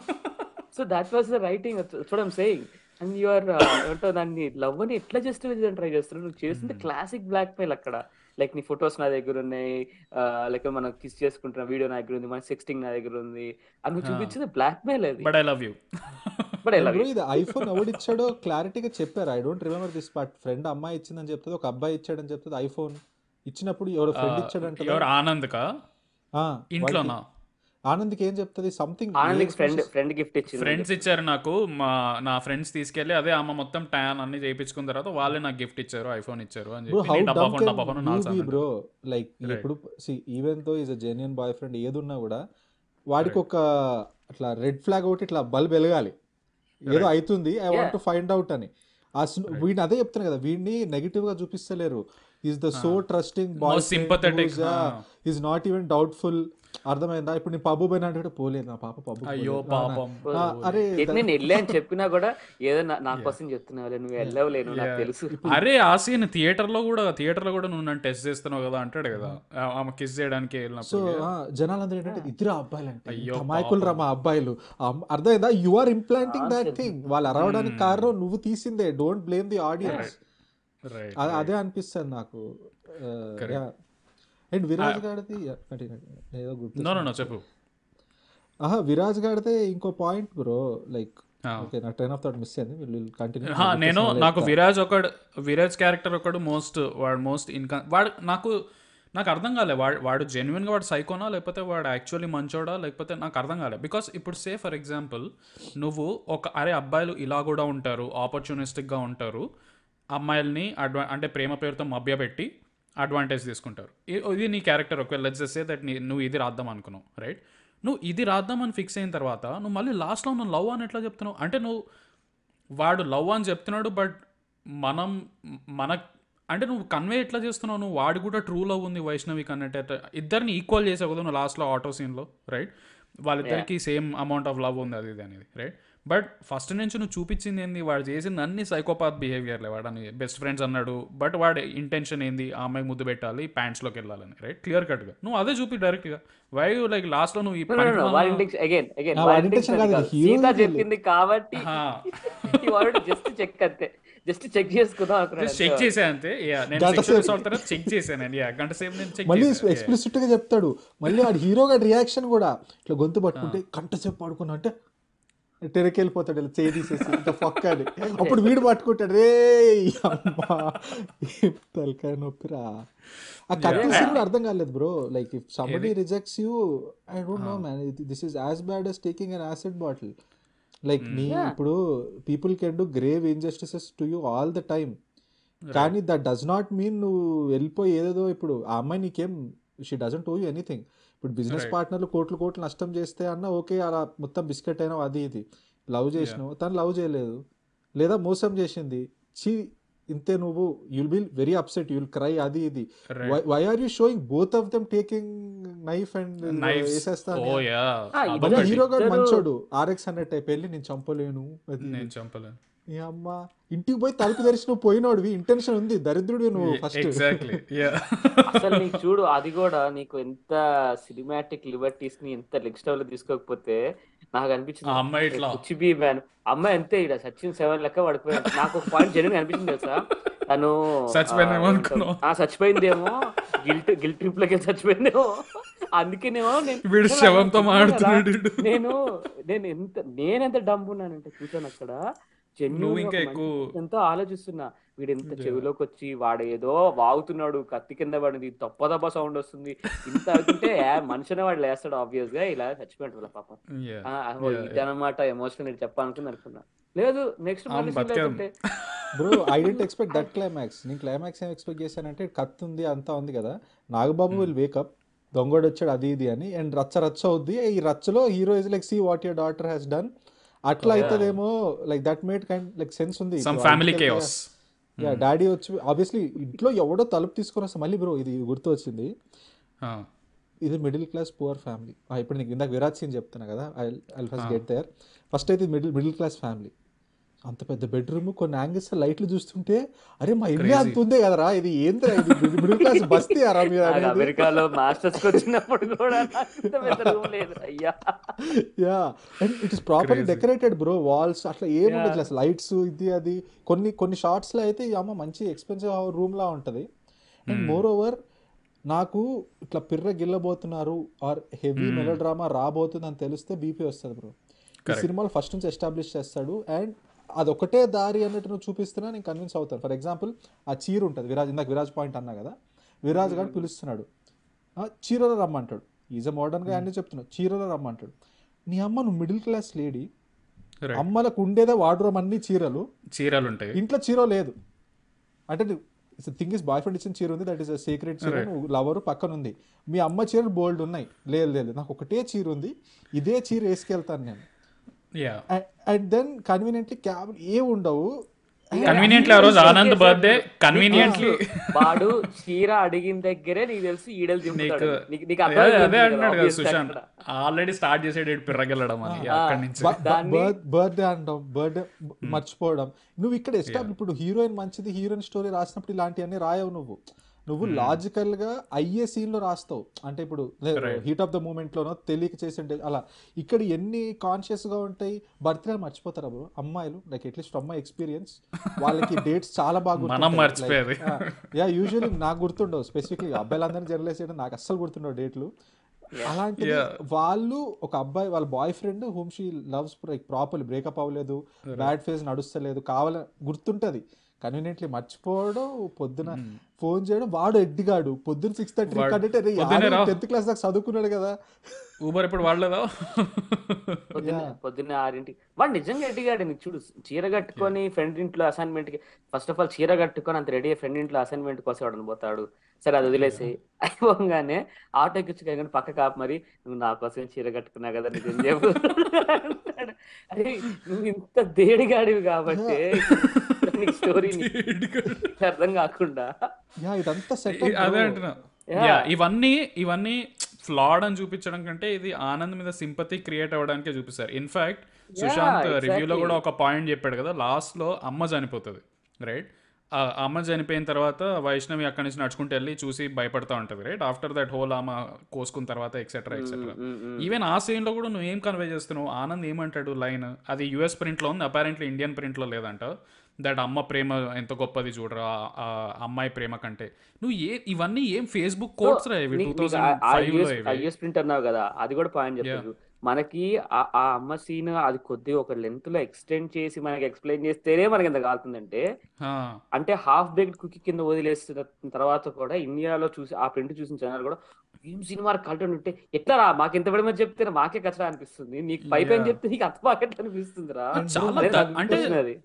so that was the writing చూడం సేయింగ్ అండ్ యు ఆర్ ఏమంటావు దాన్ని లవ్ అని ఎట్లా జస్టిఫై చేయడానికి ట్రై చేస్తున్నావు నువ్వు చేసింది క్లాసిక్ బ్లాక్ మెయిల్ అక్కడ లైక్ నీ ఫొటోస్ నా దగ్గర ఉన్నాయి లైక్ మనం కిస్ చేసుకుంటున్న వీడియో నా దగ్గర ఉంది మన సెక్స్టింగ్ నా దగ్గర ఉంది అని నువ్వు చూపించింది బ్లాక్ మెయిల్ అది but I love you but ఎలా బ్రో ఇది ఐఫోన్ ఎవడిచ్చాడో క్లారిటీగా చెప్పారు I don't remember this part friend అమ్మాయి ఇచ్చిందని చెప్తుంది ఒక అబ్బాయి ఇచ్చాడని చెప్తుంది ఐఫోన్ ఇచ్చినప్పుడు ఎవరో ఫ్రెండ్ ఇచ్చాడంట ఎవరు ఆనంద్కా ఇంట్లోనా ఆనంద్కి ఏం చెప్తుంది సంథింగ్ ఆనంద్కి ఫ్రెండ్ ఫ్రెండ్ గిఫ్ట్ ఇచ్చింది ఫ్రెండ్స్ ఇచ్చారు నాకు మా నా ఫ్రెండ్స్ తీసుకెళ్లి అదే అమ్మ మొత్తం ట్యాన్ అన్ని చేయించుకున్న తర్వాత వాళ్ళే నాకు గిఫ్ట్ ఇచ్చారు ఐఫోన్ ఇచ్చారు అని బ్రో చెప్పి హౌ నీ డబ్బా డమ్ ఫోన్ డబ్బా ఫోన్ కెన్ యూ నాలుగు బి సార్లు బ్రో లైక్ Right. ఎప్పుడు see even though is a genuine boyfriend ఏదున్నా కూడా వాడికి ఒక అట్లా రెడ్ ఫ్లాగ్ ఒకటి ఇట్లా బల్బ్ వెలగాలి ఏదో అవుతుంది I want to find out అని ఆ సిన- వీడిని అదే చెప్తాను కదా వీడిని నెగిటివ్ గా చూపిస్తలేరు is the so trusting boy Most sympathetic, ah. Is not even doubtful అర్థమైందా ఇప్పుడు నేను పబ్బు పోయినా అంటే పోలేదు నా పాప పబ్బు అయ్యో పాపం అరే నేను వెళ్ళా అని చెప్పినా కూడా ఏదో నా- నా కోసం చెప్తున్నావు నువ్వు వెళ్ళవలేను నాకు తెలుసు అరే ఆ సీన్ థియేటర్ లో కూడా థియేటర్ లో కూడా నువ్వు నన్ను టెస్ట్ చేస్తున్నావు కదా అంటాడు కదా ఆ- ఆమె కిస్ చేయడానికి సో వెళ్ళినప్పుడు జనాలందరూ ఏంటంటే ఇద్దరు అబ్బాయిలు అంటే అయ్యో అమాయకులు రా మా అబ్బాయిలు ఆ అమ్- అర్థమైందా you are implanting that thing వాళ్ళు అరవడానికి కారణం నువ్వు తీసిందే don't blame the audience right అదే అనిపిస్తుంది నాకు అండ్ విరాజ్ గారిది yeah, continue. ఏదో గుర్తు నో నో నో చెప్పు ఆహా విరాజ్ గారిదే ఇంకో point bro like Ah. Okay నా ట్రైన్ ఆఫ్ థాట్ మిస్ అయింది వీళ్ళు కంటిన్యూ హా, నేను నాకు విరాజ్ ఒకడు విరాజ్ క్యారెక్టర్ ఒకడు మోస్ట్ వాడు మోస్ట్ ఇన్కమ్ వాడు నాకు నాకు అర్థం కాలే వాడు వాడు జెన్యున్గా వాడు సైకోనా లేకపోతే వాడు యాక్చువల్లీ మంచోడా లేకపోతే నాకు అర్థం కాలే బికాస్ ఇప్పుడు సే ఫర్ ఎగ్జాంపుల్ నువ్వు ఒక అరే అబ్బాయిలు ఇలా కూడా ఉంటారు ఆపర్చునిస్టిక్గా ఉంటారు అమ్మాయిల్ని అడ్వా అంటే ప్రేమ పేరుతో మభ్యపెట్టి అడ్వాంటేజ్ తీసుకుంటారు ఇ- ఇది నీ క్యారెక్టర్ ఒకవేళ లెట్స్ సే దట్ నీ నువ్వు ఇది రాద్దాం అనుకున్నావు రైట్ నువ్వు ఇది రాద్దామని ఫిక్స్ అయిన తర్వాత నువ్వు మళ్ళీ లాస్ట్లో నువ్వు లవ్ అని ఎట్లా చెప్తున్నావు అంటే నువ్వు వాడు లవ్ అని చెప్తున్నాడు బట్ మనం మన అంటే నువ్వు కన్వే ఎట్లా చేస్తున్నావు నువ్వు వాడు కూడా ట్రూ లవ్ ఉంది వైష్ణవికి అన్నట్టు ఇద్దరిని ఈక్వల్ చేసావు కదా నువ్వు లాస్ట్లో ఆటో సీన్లో రైట్ వాళ్ళిద్దరికి సేమ్ అమౌంట్ ఆఫ్ లవ్ ఉంది అది ఇది అనేది రైట్ బట్ ఫస్ట్ నుంచి నువ్వు చూపించింది ఏంది వాడు చేసింది అన్ని సైకోపాత్ బిహేవియర్లే వాడని బెస్ట్ ఫ్రెండ్స్ అన్నాడు బట్ వాడి ఇంటెన్షన్ ఏంది ఆ అమ్మాయి ముద్దు పెట్టాలి ప్యాంట్స్లోకి వెళ్ళాలని రైట్ క్లియర్ కట్గా నువ్వు అదే చూపి డైరెక్ట్గా వై లైక్ లాస్ట్లో నువ్వు ఈ పనికి వాడి మాలిన- ఇంటెన్షన్ అగైన్ అగైన్ ఆ, వాడి intention కాదు, ఇది hero సీత ది చెప్పింది కాబట్టి హా. వాడు జస్ట్ చెక్ అంతే జస్ట్ చెక్ చేసుకుందాం అనుకున్నాడు చెక్ అంతే. చేసా అంతే యా నేను గంట సెక్షువల్ సేపు. అసాల్ట్ తర్వాత చెక్ చేశాను యా గంట సేపు నేను చెక్ మళ్ళీ చేశాను ఎక్స్ప్లిసిట్ గా చెప్తాడు మళ్ళీ వాడు హీరో గారి రియాక్షన్ కూడా ఇట్లా గొంతు పట్టుకుంటే కంట సేపు పడుకున్నా అంటే టెరకి వెళ్ళిపోతాడు ఇలా చేయి తీసేసి ఇంత ఫక్ అని అప్పుడు వీడు పట్టుకుంటాడు రే అమ్మా తలకాయ నొప్పిరా ఆ కత్తి సీన్ కూడా అర్థం కాలేదు bro like if somebody rejects you I don't know man this is as bad as taking an acid bottle like నీ ఇప్పుడు people can do grave injustices to you all the time కానీ that does not mean నువ్వు వెళ్ళిపోయి ఏదేదో ఇప్పుడు ఆ అమ్మాయి నీకేం she doesn't owe you anything ఇప్పుడు బిజినెస్ పార్ట్నర్లు కోట్లు కోట్లు నష్టం చేస్తే అన్న ఓకే అలా మొత్తం బిస్కెట్ అయినా అది ఇది లవ్ చేసినావు తను లవ్ చేయలేదు లేదా మోసం చేసింది చీ ఇంతే నువ్వు you'll be very upset you'll cry అది ఇది right why are you showing both of them taking knife and knives వేసేస్తాను ఓ యా ఆ, మళ్ళీ ఇద్దరు- హీరో గారు ఇద్దరు- మంచోడు ఆర్ఎక్స్ హండ్రెడ్ టైప్ వెళ్ళి నేను చంపలేను అది నేను చంపలేను ఈ అమ్మ ఇంటికి పోయి తలుపు తెరిచి నువ్వు పోయినోడివి ఇంటెన్షన్ ఉంది దరిద్రుడు నువ్వు ఫస్ట్ ఎగ్జాక్ట్లీ యా అసలు నీకు చూడు అది కూడా నీకు ఎంత సినిమాటిక్ లిబర్టీస్ ని ఎంత నెక్స్ట్ లెవెల్ తీసుకోకపోతే నాకు అనిపించింది ఆ అమ్మాయి ఇట్లా కుచ్చి బీ మ్యాన్ అమ్మాయి అంతే ఇక్కడ సచిన్ సెవెన్ లెక్క పడిపోయాడు నాకు ఒక పాయింట్ జెన్యున్ అనిపించింది తెలుసా తను చచ్చిపోయిందేమో ఆ, అనుకున్నావు. ఆ చచ్చిపోయిందేమో గిల్ట్ గిల్ట్ ట్రిప్ లోకి చచ్చిపోయిందేమో అందుకేనేమో నేను వీడు నేను శవంతో అనుకున్నా మాడుతున్నాడు కదా, వీడు. నేను నేను ఎంత నేనెంత డంబ్ ఉన్నానంటే కూర్చొని అక్కడ నువ్వు జెన్యున్ ఇంకా ఎక్కువ- ఎంతో ఆలోచిస్తున్నా వీడు ఎంత చెవిలోకి వచ్చి వాడు ఏదో వాగుతున్నాడు కత్తి కింద పడింది తప్ప తప్ప సౌండ్ వస్తుంది ఇంత అవుతుంటే మనిషినే వాడు లేస్తాడు ఆబ్వియస్ గా ఇలా చచ్చిపోయాడు వాళ్ళ పాపం యా ఆ, ఓ, ఇదన్నమాట ఎమోషన్ నేను చెప్పాలనుకుని అనుకున్నా లేదు నెక్స్ట్ ఆ, బతికాం. Bro I didn't expect that climax నేను క్లైమాక్స్ ఏం ఎక్స్పెక్ట్ చేశానంటే కత్తి ఉంది అంతా ఉంది కదా నాగబాబు విల్ వేకప్ దొంగోడు వచ్చాడు అది ఇది అని అండ్ రచ్చ రచ్చ అవుద్ది ఈ రచ్చలో hero is like see what your daughter has done అట్లా అవుతుందేమో like that made kind like sense ఉంది some family chaos yeah daddy వచ్చి ఆబ్వియస్లీ ఇంట్లో ఎవడో తలుపు తీసుకొని వస్తా మళ్ళీ బ్రో ఇది గుర్తు వచ్చింది ఇది మిడిల్ క్లాస్ పువర్ ఫ్యామిలీ ఇప్పుడు నీకు ఇందాక విరాట్ సీన్ చెప్తున్నా కదా I I first get there first అయితే మిడిల్ మిడిల్ క్లాస్ ఫ్యామిలీ అంత పెద్ద బెడ్రూమ్ కొన్ని యాంగిల్స్ లైట్లు చూస్తుంటే అరే మా ఇల్లు అంత ఉందే కదరా ఇది ఏందిరా ఇది మిడిల్ క్లాస్ బస్తీ అరా మీరు నాకు అనేది అమెరికాలో మాస్టర్స్ కి వచ్చినప్పుడు కూడా నాకు ఇంత పెద్ద రూమ్ లేదు అయ్యా yeah and it is properly decorated bro walls అట్లా ఏముండదు అసలు లైట్స్ ఇది అది కొన్ని కొన్ని షార్ట్స్ లో అయితే ఈ అమ్మ మంచి ఎక్స్పెన్సివ్ రూమ్ లా ఉంటది అండ్ మోర్ ఓవర్ నాకు ఇట్లా పిర్ర గిల్లబోతున్నారు ఆర్ హెవీ మెలో డ్రామా రాబోతుంది అని తెలిస్తే బీపీ వస్తుంది బ్రో ఈ సినిమాలో ఫస్ట్ నుంచి ఎస్టాబ్లిష్ చేస్తాడు అండ్ అదొకటే దారి అన్నట్టు నువ్వు చూపిస్తున్నా నేను కన్విన్స్ అవుతాను ఫర్ ఎగ్జాంపుల్ ఆ చీర ఉంటుంది విరాజ్ ఇందాక విరాజ్ పాయింట్ అన్నా కదా విరాజ్ గారు పిలుస్తున్నాడు ఆ, చీరలో రమ్మంటాడు ఈజ్ అ మోడర్న్ గా అన్నీ చెప్తున్నాడు చీరలో రమ్మంటాడు నీ అమ్మ నువ్వు మిడిల్ క్లాస్ లేడీ రైట్ అమ్మలకు ఉండేదే వార్డ్రోమ్ అన్ని చీరలు చీరలు ఉంటాయి ఇంట్లో చీర లేదు అంటే థింగ్ ఇస్ బాయ్ ఫ్రెండ్ ఇచ్చిన చీర ఉంది దట్ ఈస్ సీక్రెట్ చీర నువ్వు లవర్ పక్కన ఉంది మీ అమ్మ చీరలు బోల్డ్ ఉన్నాయి లేదు లేదు నాకు ఒకటే చీర ఉంది ఇదే చీర వేసుకెళ్తాను నేను yeah and then conveniently cab ఏ ఉండవు కన్వీనియంట్లీ ఆ రోజు ఆనంద్ బర్త్డే కన్వీనియంట్లీ వాడు చీర అడిగిన దగ్గరే నీకు తెలుసు ఈడలు దింపుతాడు నీకు నీకు నీకు అదే అర్థమైపోతుంది అదే కదా, అంటున్నాడు కదా obvious గా సుశాంత్ అక్కడ. ఆల్రెడీ స్టార్ట్ చేసాడు పిర్రగెళ్ళడం అని అక్కడి నుంచి దాన్ని- బర్త్డే అనడం బర్త్డే మర్చిపోవడం నువ్వు ఇక్కడ ఎస్టాబ్ ఇప్పుడు హీరోయిన్ మంచిది హీరోయిన్ స్టోరీ రాసినప్పుడు ఇలాంటివన్నీ రాయవు నువ్వు నువ్వు లాజికల్ గా అయ్యే సీన్ లో రాస్తావు అంటే ఇప్పుడు హీట్ ఆఫ్ ద మూమెంట్ లోనో తెలియక చేసింటే అలా ఇక్కడ ఎన్ని కాన్షియస్ గా ఉంటాయి బర్త్డే మర్చిపోతారా బ్రో అమ్మాయిలు లైక్ అట్లీస్ట్ అమ్మాయి ఎక్స్పీరియన్స్ వాళ్ళకి డేట్స్ చాలా బాగా మనం మర్చిపోయేది. యా యూజువల్లీ నాకు గుర్తుండవు స్పెసిఫిక్లీ అబ్బాయిలందరినీ జనరలైజ్ చేయడం నాకు అస్సలు గుర్తుండవు డేట్లు అలాంటిది Yeah. వాళ్ళు ఒక అబ్బాయి వాళ్ళ boyfriend home she loves properly breakup అవ్వలేదు బ్యాడ్ ఫేజ్ నడుస్తలేదు కావాల గుర్తుంటది కన్వీనియంట్లీ మర్చిపోవడం పొద్దున ఫోన్ చేయడం వాడు ఎడ్డిగాడు పొద్దున సిక్స్ థర్టీ అంటే పొద్దున్నే రా. టెన్త్ క్లాస్ దాకా చదువుకున్నాడు కదా ఊబర్ ఇప్పుడు వాడలేదా పొద్దున్న పొద్దున్న ఆరింటికి వాడు నిజంగా ఎడ్డిగాడు నీకు చూడు చీర కట్టుకొని ఫ్రెండ్ ఇంట్లో అసైన్మెంట్ కి ఫస్ట్ ఆఫ్ ఆల్ చీర కట్టుకొని అంత రెడీ ఫ్రెండ్ ఇంట్లో అసైన్మెంట్ కోసం వాడు పోతాడు సరే అది వదిలేసి అయిపోగానే ఆటో ఎక్కించి కానీ పక్క కాపు మరి నువ్వు నా కోసం చీర కట్టుకున్నా కదా నిజం చెప్పు అంటాడు. అరే నువ్వు ఇంత దేడిగాడివి కాబట్టి నీకు స్టోరీని అర్థం కాకుండా యా ఇదంతా సెట్ ఈ- అదే అంటున్నా యా ఇవన్నీ ఇవన్నీ ఫ్లాడ్ అని చూపించడం కంటే ఇది ఆనంద్ మీద సింపతి క్రియేట్ అవ్వడానికే చూపిస్తారు ఇన్ఫాక్ట్ సుశాంత్ exactly. రివ్యూలో కూడా ఒక పాయింట్ చెప్పాడు కదా లాస్ట్ లో అమ్మ చనిపోతుంది రైట్ ఆ అమ్మ చనిపోయిన తర్వాత వైష్ణవి అక్కడి నుంచి నడుచుకుంటూ వెళ్ళి చూసి భయపడతా ఉంటుంది రైట్ ఆఫ్టర్ దట్ హోల్ ఆమె కోసుకున్న తర్వాత ఎక్సెట్రా ఎక్సెట్రా ఈవెన్ ఆ scene లో కూడా నువ్వు ఏం కన్వే చేస్తున్నావు ఆనంద్ ఏమంటాడు లైన్ అది యుఎస్ ప్రింట్లో ఉంది అపారెంట్లీ ఇండియన్ ప్రింట్లో లేదంట దట్ అమ్మ ప్రేమ ఎంత గొప్పది చూడరా ఆ అమ్మాయి ప్రేమ కంటే నువ్వు ఏ ఇవన్నీ ఏం ఫేస్బుక్ కోట్స్ రా ఇవి టూ థౌసండ్ ఫైవ్ లో ఇవి యూఎస్ ప్రింట్ అన్నావు కదా అది కూడా పాయింట్ చెప్తారు మనకి ఆ- ఆ అమ్మ సీన్ అది కొద్దిగా ఒక లెంత్ లో ఎక్స్టెండ్ చేసి మనకి ఎక్స్ప్లెయిన్ చేస్తేనే మనకి ఎంత కాలుతుందంటే ఆ, అంటే హాఫ్ బేక్డ్ కుకీ కింద వదిలేసిన తర్వాత కూడా ఇండియాలో చూసి ఆ ప్రింట్ చూసిన జనాలు కూడా ఏం సినిమా కంటెంట్ ఉంటే ఎట్లా రా మాకు ఎంత పడి చెప్తే మాకే కచ్చరా అనిపిస్తుంది నీకు పై పైన Yeah. చెప్తే నీకు అంత బాగా అనిపిస్తుంది రా చాలా అదే ద- నాకు అంటే అనిపిస్తుంది అది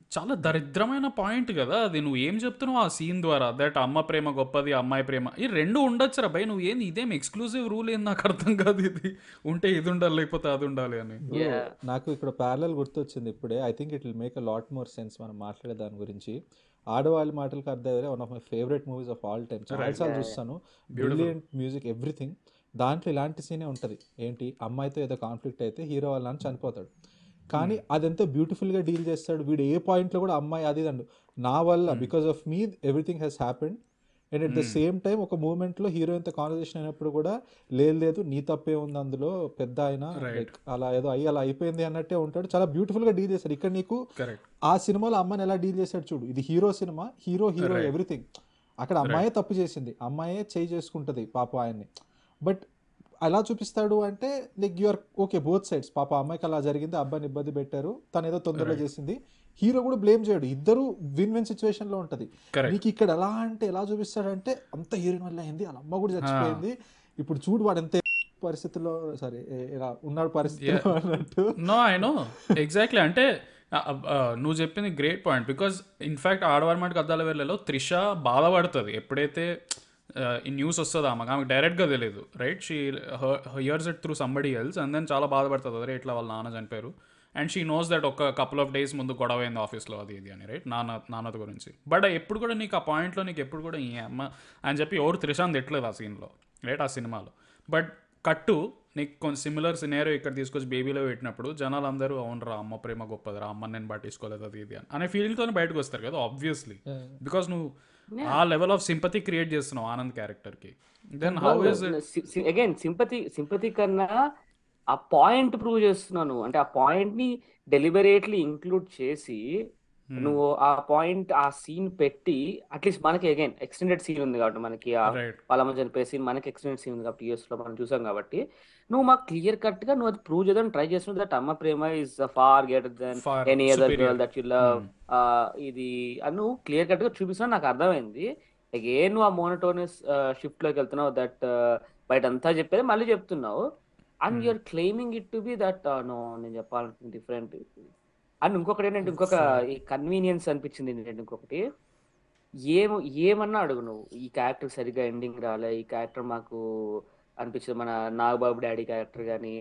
చాలా దరిద్రమైన పాయింట్ కదా అది నువ్వు ఏం చెప్తున్నావు ఆ సీన్ ద్వారా దట్ అమ్మ ప్రేమ గొప్పది అమ్మాయి ప్రేమ ఈ రెండు ఉండొచ్చురా భయ్ నువ్వు ఏంది ఇదేం ఎక్స్క్లూజివ్ రూల్ ఏంది నాకు అర్థం కాదు ఇది ఉంటే ఇది ఉండాలి లేకపోతే అది ఉండాలి అని Bro, నాకు ఇక్కడ ప్యారలల్ గుర్తొచ్చింది ఇప్పుడే I think it will make a lot more sense మనం మాట్లాడే దాని గురించి ఆడవాళ్ళ మాటలకు అర్థం one of my favourite movies of all time చాలాసార్లు చూస్తాను బ్రిలియంట్ మ్యూజిక్ ఎవ్రీథింగ్ దాంట్లో ఇలాంటి సీనే ఉంటుంది ఏంటి అమ్మాయితో ఏదో కాన్ఫ్లిక్ట్ అయితే హీరో వాళ్ళ నాన్న చనిపోతాడు కానీ అదెంత బ్యూటిఫుల్గా డీల్ చేస్తాడు వీడు ఏ పాయింట్లో కూడా అమ్మాయి అది ఇదండు నా వల్ల because of me everything has happened and at the same time ఒక మూమెంట్లో హీరోయిన్తో కాన్వర్జేషన్ అయినప్పుడు కూడా లేదు లేదు నీ తప్పే ఉంది అందులో పెద్ద ఆయన లైక్ అలా ఏదో అయ్యి అలా అయిపోయింది అన్నట్టే ఉంటాడు చాలా బ్యూటిఫుల్గా డీల్ చేస్తాడు ఇక్కడ నీకు కరెక్ట్ ఆ సినిమాలో అమ్మాయిని ఎలా డీల్ చేశాడు చూడు ఇది హీరో సినిమా హీరో హీరో ఎవ్రీథింగ్ అక్కడ అమ్మాయే తప్పు చేసింది అమ్మాయే చేయి చేసుకుంటుంది పాప ఆయన్ని బట్ ఎలా చూపిస్తాడు అంటే like you're okay both sides పాప అమ్మాయికి అలా జరిగింది అబ్బాయిని ఇబ్బంది పెట్టారు తను ఏదో తొందరలో చేసింది హీరో కూడా బ్లేమ్ చేయడు ఇద్దరు విన్ విన్ సిచ్యువేషన్ లో ఉంటది Correct. నీకు ఇక్కడ ఎలా అంటే ఎలా చూపిస్తాడంటే అంత హీరోయిన్ వల్ల అయింది వాళ్ళ అమ్మ కూడా చచ్చిపోయింది ఇప్పుడు చూడు వాడు ఎంత పరిస్థితుల్లో సారీ ఇలా ఉన్నాడు పరిస్థితిలో అన్నట్టు నో ఐ నో ఎగ్జాక్ట్లీ అంటే ఆ, ఆ, నువ్వు చెప్పింది గ్రేట్ పాయింట్ బికాజ్ ఇన్ఫ్యాక్ట్ ఆడవారి మాటకు అద్దాల వేళలో త్రిష బాధపడుతుంది ఎప్పుడైతే ఈ న్యూస్ వస్తుందో ఆమెకు ఆమెకు డైరెక్ట్గా తెలియదు right she hears it through somebody else and then చాలా బాధపడుతుంది అదే ఇట్లా వాళ్ళ నాన్న చనిపోయారు అండ్ షీ నోస్ దట్ ఒక కపుల్ ఆఫ్ డేస్ ముందు గొడవ అయింది ఆఫీస్లో అది ఇది అని రైట్ నాన్న నాన్నత గురించి బట్ ఎప్పుడు కూడా నీకు ఆ పాయింట్లో నీకు ఎప్పుడు కూడా ఈ అమ్మ అని చెప్పి ఎవరు త్రిషాన్ తిట్టలేదు ఆ సీన్లో రైట్ ఆ సినిమాలో బట్ కట్టు నీకు కొంచెం సిమిలర్ సినేరో ఇక్కడ తీసుకొచ్చి బేబీలో పెట్టినప్పుడు జనాలు అందరూ అవునరా అమ్మ ప్రేమ గొప్పదిరా అమ్మ నేను పట్టించుకోలేదు అది ఇది అని అనే ఫీలింగ్తో బయటకు వస్తారు కదా ఆబ్వియస్లీ బికాస్ నువ్వు ఆ లెవెల్ ఆఫ్ సింపతి క్రియేట్ చేస్తున్నావు ఆనంద్ క్యారెక్టర్కి then how is it again sympathy sympathy కన్నా ఆ పాయింట్ ప్రూవ్ చేస్తున్నాను అంటే ఆ పాయింట్ ని డెలిబరేట్లీ ఇంక్లూడ్ చేసి నువ్వు ఆ పాయింట్ ఆ సీన్ పెట్టి అట్లీస్ట్ మనకి అగైన్ ఎక్స్టెండెడ్ సీన్ ఉంది కాబట్టి మనకి ఆ రైట్ వాళ్ళమ్మ చనిపోయే సీన్ మనకి ఎక్స్టెండెడ్ సీన్ ఉంది కాబట్టి యూఎస్ లో మనం చూసాం కాబట్టి నువ్వు మాకు క్లియర్ కట్ గా నువ్వు అది ప్రూవ్ చేయడం ట్రై చేస్తున్నావు దట్ అమ్మ ప్రేమ is far greater than Far any other superior. Girl that you love ఇది అని నువ్వు క్లియర్ కట్ గా చూపిస్తున్నా నాకు అర్థమైంది అగైన్ నువ్వు ఆ మోనోటోనస్ షిఫ్ట్ లోకి వెళ్తున్నావు దట్ బయట అంతా చెప్పేది మళ్ళీ చెప్తున్నావు and you're claiming it to be that no నేను చెప్పాలనుకుంది డిఫరెంట్ అండ్ ఇంకొకటి ఏంటంటే ఇంకొక ఈ కన్వీనియన్స్ అనిపించింది ఏంటంటే ఇంకొకటి ఏం ఏమన్నా అడుగు నువ్వు ఈ క్యారెక్టర్ సరిగ్గా ఎండింగ్ రాలే ఈ క్యారెక్టర్ మాకు అనిపించింది మన నాగబాబు డాడీ క్యారెక్టర్ కానీ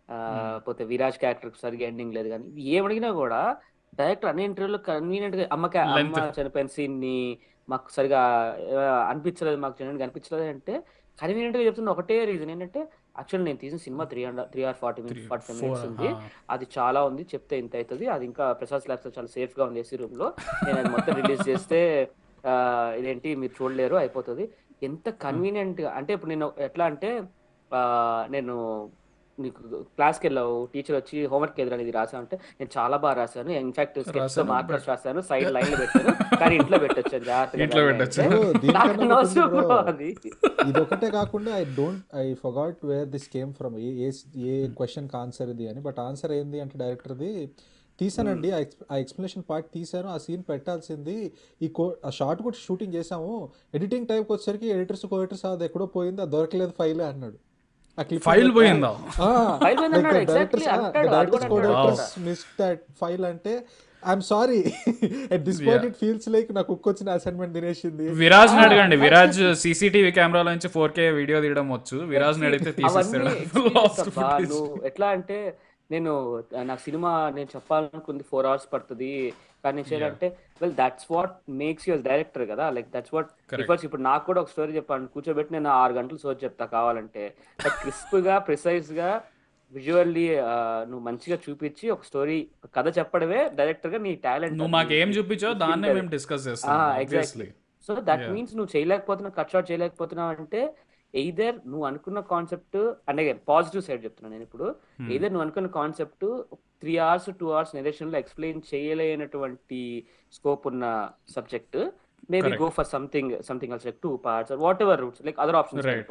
పోతే విరాజ్ క్యారెక్టర్ సరిగ్గా ఎండింగ్ లేదు కానీ ఏం అడిగినా కూడా డైరెక్టర్ అన్ని ఇంటర్వ్యూలో కన్వీనియంట్ గా అమ్మ క్యా- Length. అమ్మ చనిపోయిన సీన్ ని మాకు సరిగా ఆ, అనిపించలేదు మాకు జనరల్ అనిపించలేదు అంటే కన్వీనియంట్ గా చెప్తున్న ఒకటే రీజన్ ఏంటంటే యాక్చువల్ నేను తీసిన సినిమా three and three or forty minutes forty five minutes ఉంది అది చాలా ఉంది చెప్తే ఇంత అవుతుంది అది ఇంకా ప్రసాద్ ల్యాబ్స్ చాలా సేఫ్ గా ఉంది ఏసీ రూమ్ లో నేను అది మొత్తం రిలీజ్ చేస్తే ఆ, ఇదేంటి మీరు చూడలేరు అయిపోతుంది ఎంత కన్వీనియంట్ గా అంటే ఇప్పుడు నేను ఎట్లా అంటే ఆ, నేను నీకు క్లాస్కి వెళ్ళావు టీచర్ వచ్చి హోంవర్క్ ఎదురు అనేది రాసా అంటే నేను చాలా బాగా రాశాను ఇన్ఫాక్ట్ స్కెచ్ తో రాశాను, మాట్లాడి రాశాను సైడ్ లైన్లు పెట్టాను కానీ ఇంట్లో పెట్టొచ్చు అది జాగ్రత్తగా ఇంట్లో దాన్ని పెట్టొచ్చు. అంటే. Bro, దీనికన్నా నాకు ఒకటి అనవసరం ఉంది bro bro. అది ఇది ఒకటే కాకుండా I don't I forgot where this came from a a a క్వశ్చన్కి ఆన్సర్ ఇది అని బట్ ఆన్సర్ ఏంది అంటే డైరెక్టర్ది తీసానండి ఆ ఎక్స్ ఆ ఎక్స్ప్లెనేషన్ పార్ట్ తీసాను ఆ సీన్ పెట్టాల్సింది ఈ కో ఆ షార్ట్ కూడా షూటింగ్ చేసాము ఎడిటింగ్ టైంకి వచ్చేసరికి ఎడిటర్స్ కో ఎడిటర్స్ అది ఎక్కడో పోయింది అది దొరకలేదు ఫైల్ అన్నాడు ఆ clip ఫైల్ లో- పోయిందా ఆ, File పోయింది like the అన్నాడు, directors- exactly ఆ, అంటాడు, the అది కూడా directors co అంటాడు. directors missed that file అంటే I'm sorry at this point it feels like నాకు కుక్ వచ్చిన అసైన్మెంట్ తినేసింది విరాజ్ అడగండి విరాజ్ సీసీటీవీ కెమెరాల నుంచి ఫోర్ కే వీడియో తీయడం వచ్చు విరాజ్ అడిగితే తీసిస్తాడు అవన్నీ experience అబ్బా. నువ్వు ఎట్లా అంటే నేను ఆ, నాకు సినిమా నేను చెప్పాలనుకుంది ఫోర్ అవర్స్ పడుతుంది కానీ నేను చేయాలంటే well that's what makes your director కదా లైక్ దట్స్ వాట్ డిఫర్స్ ఇప్పుడు నాకు కూడా ఒక స్టోరీ చెప్పాను కూర్చోబెట్టి నేను ఆరు గంటలు సోచ్ చెప్తా కావాలంటే క్రిస్ప్ గా ప్రిసైజ్ గా విజువల్లీ నువ్వు మంచిగా చూపించి ఒక స్టోరీ కథ చెప్పడమే డైరెక్టర్ గా నీ టాలెంట్ నువ్వు మాకు ఏం చూపించావు దాన్నే మేము డిస్కస్ చేస్తాం ఎగ్జాక్ట్లీ సో దట్ మీన్స్ నువ్వు చేయలేకపోతున్నావు కట్ షాట్ చేయలేకపోతున్నావు అంటే ఎయిదర్ నువ్వు అనుకున్న కాన్సెప్ట్ అంటే పాజిటివ్ సైడ్ చెప్తున్నాను నేను ఇప్పుడు ఎయిదర్ నువ్వు అనుకున్న concept three hours two hours narration లో ఎక్స్ప్లెయిన్ చేయలేనటువంటి స్కోప్ ఉన్న subject maybe Correct. Go for something something else like two parts whatever routes like other options Right.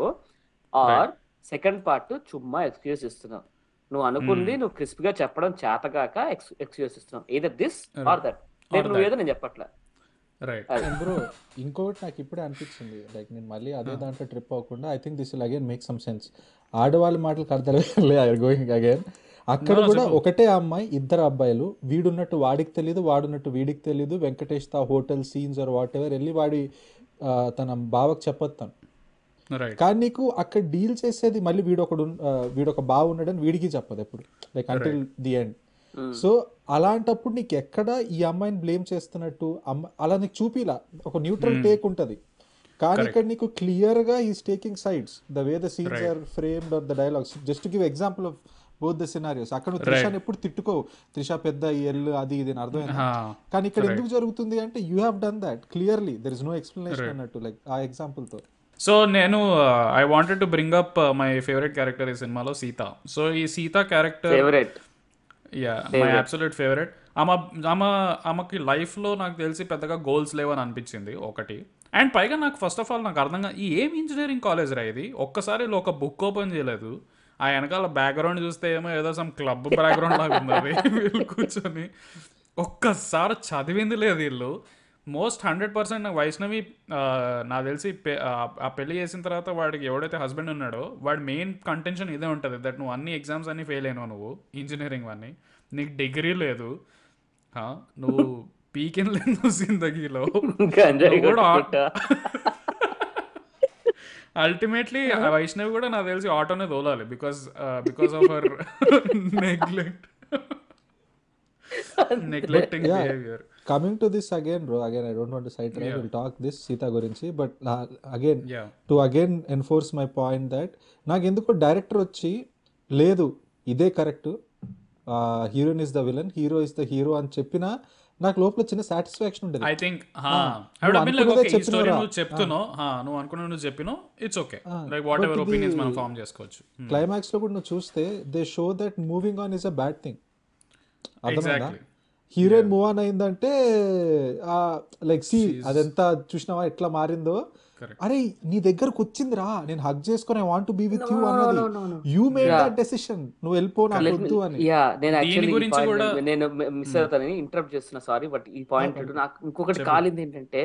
Or second part చుమ్మా excuse ఇస్తున్నావు నువ్వు అనుకుంది నువ్వు క్రిస్ప్ గా చెప్పడం చేతగాక ఎక్స్క్యూజ్ ఇస్తున్నావు either this or that Or నువ్వు that. ఏదో నేను చెప్పట్లే రైట్ బ్రో ఇంకోటి నాకు ఇప్పుడే అనిపించింది లైక్ నేను మళ్ళీ అదే దాంట్లో ట్రిప్ అవ్వకుండా I think this will again make some sense ఆడవాళ్ళ మాటలకు అర్థం లే గోయింగ్ అగైన్ అక్కడ No, no, కూడా చెప్పు. ఒకటే అమ్మాయి ఇద్దరు అబ్బాయిలు వీడున్నట్టు వాడికి తెలియదు వాడున్నట్టు వీడికి తెలియదు వెంకటేష్ తా hotel scenes or whatever వెళ్ళి వాడి ఆ, తన బావకు చెప్పొద్దు తను రైట్ కానీ నీకు అక్కడ డీల్ చేసేది మళ్ళీ వీడొకడు ఉన్- ఆ, వీడొక బావ ఉన్నాడని వీడికి చెప్పదు ఎప్పుడు like until the end so అలాంటప్పుడు నీకు ఎక్కడ ఈ అమ్మాయిని బ్లేమ్ చేస్తున్నట్టు అమ్మ అలా నీకు చూపిలా ఒక న్యూట్రల్ టేక్ ఉంటది కానీ ఇక్కడ నీకు క్లియర్ గా is taking sides the way the scenes are framed or the dialogues just give example of both the scenarios అక్కడ నువ్వు త్రిషాని ఎప్పుడు తిట్టుకోవు త్రిష పెద్ద ఎల్ అది ఇది అని అర్థమైంది కానీ ఇక్కడ ఎందుకు జరుగుతుంది అంటే you have done that clearly there is no explanation అన్నట్టు లైక్ ఆ ఎగ్జాంపుల్ తో సో నేను I wanted to bring up my favourite character ఈ సినిమాలో సీత సో ఈ Sita character favourite yeah my absolute favourite ఆమె ఆమె ఆమెకి లైఫ్లో నాకు తెలిసి పెద్దగా గోల్స్ లేవని అనిపించింది ఒకటి అండ్ పైగా నాకు ఫస్ట్ ఆఫ్ ఆల్ నాకు అర్థం కాదు ఈ ఏం ఇంజనీరింగ్ కాలేజ్ రా ఇది ఒక్కసారి వీళ్ళు ఒక బుక్ ఓపెన్ చేయలేదు ఆ వెనకాల బ్యాక్గ్రౌండ్ చూస్తే ఏమో ఏదో సమ్ క్లబ్ బ్యాక్గ్రౌండ్ లాగా ఉంది అది వీళ్ళు కూర్చొని ఒక్కసారి చదివింది లేదు వీళ్ళు మోస్ట్ హండ్రెడ్ పర్సెంట్ నాకు వైష్ణవి ఆ, నాకు తెలిసి పె- ఆ ఆ పెళ్లి చేసిన తర్వాత వాడికి ఎవడైతే హస్బెండ్ ఉన్నాడో వాడి మెయిన్ కంటెన్షన్ ఇదే ఉంటుంది దట్ నువ్వు అన్ని ఎగ్జామ్స్ అన్ని ఫెయిల్ అయినావు నువ్వు ఇంజనీరింగ్ అన్ని నీకు డిగ్రీ లేదు ఆ, నువ్వు పీకెన్ లేదు జిందగీలో గంజాయి నువ్వు కూడా కొట్టుకుంటా. అల్టిమేట్లీ వైష్ణవి కూడా నాకు తెలిసి ఆటోనే తోలాలి because because of her neglect neglecting Yeah. Behaviour coming to this again bro again I don't want sight will talk this Sita గురించి but again yeah to again enforce my point that నాకు ఎందుకో director వచ్చి లేదు ఇదే correct heroine is the villain hero is the hero అని చెప్పినా నాకు లోపల చిన్న సాటిస్ఫాక్షన్ ఉండేది ఐ థింక్ నువ్వు అనుకున్నదే ఈ స్టోరీ చెప్పినవరా? నువ్వు చెప్తున్నావు ఆ, నువ్వు అనుకున్న నువ్వు చెప్పినావు it's okay like whatever opinions మనం ఫామ్ చేసుకోవచ్చు క్లైమాక్స్ లో కూడా నువ్వు చూస్తే they show that moving on is a bad thing అర్థమైందా ఎగ్జాక్ట్లీ హీరోయిన్ మూవ్ ఆన్ అయిందంటే లైక్ సి అదంతా చూసినావా ఎట్లా మారిందో Correct. అరే నీ దగ్గరకు వచ్చిందిరా నేను హగ్ చేసుకొని I want be with you అన్నది యూ మేడ్ దట్ డెసిషన్ నువ్వు వెళ్ళిపో నాకు వద్దు అని యా నేను యాక్చువల్లీ గురించి కూడా- నేను మిస్ అవుతానని ఇంటరప్ట్ చేస్తున్నా సారీ బట్ ఈ పాయింట్ నాకు ఇంకొకటి కాలింది ఏంటంటే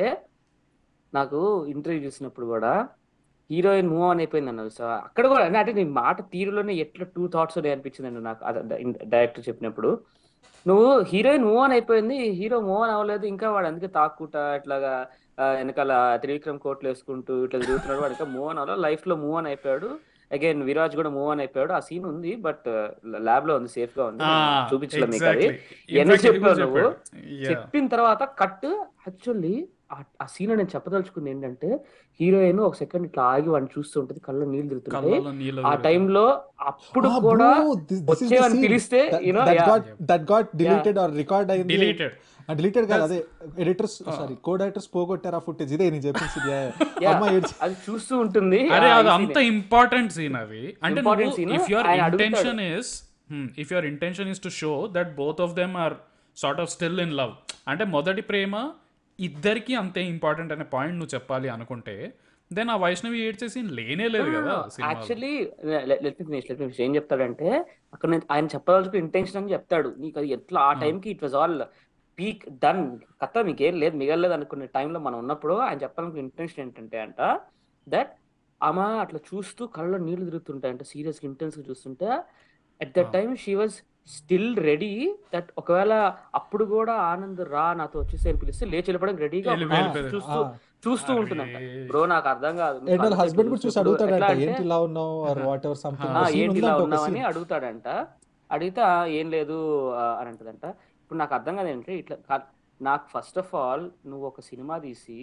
నాకు ఇంటర్వ్యూ చూసినప్పుడు కూడా హీరోయిన్ మూవ్ ఆన్ అయిపోయింది అన్న సో అక్కడ కూడా అంటే నీ మాట తీరులోనే ఎట్లా టూ థాట్స్ ఉన్నాయి అనిపించింది నాకు డైరెక్టర్ చెప్పినప్పుడు నువ్వు హీరోయిన్ మూవ్ ఆన్ అయిపోయింది హీరో మూవ్ ఆన్ అవ్వలేదు ఇంకా వాడు అందుకే తాక్కుంటా ఇట్లాగా ఆ, వెనకాల త్రివిక్రమ్ కోట్లు వేసుకుంటూ ఇట్లా తిరుగుతున్నాడు వాడు ఇంకా మూవ్ ఆన్ అవ్వలేదు లైఫ్ లో మూవ్ ఆన్ అయిపోయాడు అగైన్ విరాజ్ కూడా మూవ్ ఆన్ అయిపోయాడు ఆ సీన్ ఉంది బట్ ల్యాబ్ లో ఉంది సేఫ్ గా ఉంది చూపించలేదు మీకు అది ఎన్ని చెప్పావు నువ్వు చెప్పిన తర్వాత కట్ యాక్చువల్లీ ఆ సీన్ నేను చెప్పదలుచుకుంది ఏంటంటే హీరోయిన్ ఒక సెకండ్ ఇట్లా ఆగి వాడిని చూస్తూ ఉంటది కళ్ళలో నీళ్లు తిరుగుతుంటాయి కళ్ళలో నీళ్ళు ఆ టైంలో అప్పుడు Ah, కూడా bro, this- this is the వచ్చేవని scene. పిలిస్తే That- you know, that yeah. got that got deleted or record అయింది డిలీటెడ్ డిలీటెడ్ కాదు అదే ఎడిటర్స్ సారీ కో డైరెక్టర్స్ పోగొట్టారు ఆ ఫుటేజ్ ఇదే నేను చెప్పింది Yeah. అమ్మ ఏడ్చి అది చూస్తూ ఉంటుంది అరే ఆ అది scene. అంత ఇంపార్టెంట్ సీన్ అది అంటే Important scene. ఇఫ్ యువర్ ఆయన intention is if your intention is to show that both of them are sort of still in love అంటే మొదటి ప్రేమ ఇద్దరికి అంతే ఇంపార్టెంట్ అనే పాయింట్ నువ్వు చెప్పాలి అనుకుంటే దెన్ ఆ వైష్ణవి ఏడ్చే సీన్ లేనే లేదు కదా సినిమాలో. Actually let me finish let me ఏం చెప్తాడంటే అక్కడ నేను ఆయన చెప్పదలుచుకున్న ఇంటెన్షన్ అని చెప్తాడు నీకు అది ఎట్లా ఆ టైంకి it was all peak done కథ మీకు ఏం లేదు మిగలేదు అనుకునే టైంలో మనం ఉన్నప్పుడు ఆయన చెప్పాలనుకున్న ఇంటెన్షన్ ఏంటంటే అంట దట్ ఆమె అట్లా చూస్తూ కళ్ళలో నీళ్లు తిరుగుతుంటాయి అంటే సీరియస్గా ఇంటెన్స్గా చూస్తుంటే at that time she was still ready that ఒకవేళ అప్పుడు కూడా ఆనంద్ రా నాతో వచ్చేసి అని పిలిస్తే లేచి వెళ్ళిపోవడానికి రెడీగా వెళ్ళి- వెళ్ళిపోయేది. చూస్తూ చూస్తూ ఉంటుందంట బ్రో నాకు అర్థం కాదు నువ్వు అండ్ వాళ్ళ కళ్ళు హస్బెండ్ కూడా చూసి చూసినప్పుడు అడుగుతాడంట ఎట్లా అంటే, ఏంటి ఇలా ఉన్నావు ఆర్ వాట్ ఎవర్ సంథింగ్ ఆ, ఏంటి ఇలా ఉన్నావని అడుగుతాడంట అడిగితే "ఆ, ఏం లేదు ఆ, అని అంటదంట ఇప్పుడు నాకు అర్థం కాదు ఏంటంటే ఇట్లా కా- నాకు ఫస్ట్ ఆఫ్ ఆల్ నువ్వు ఒక సినిమా తీసి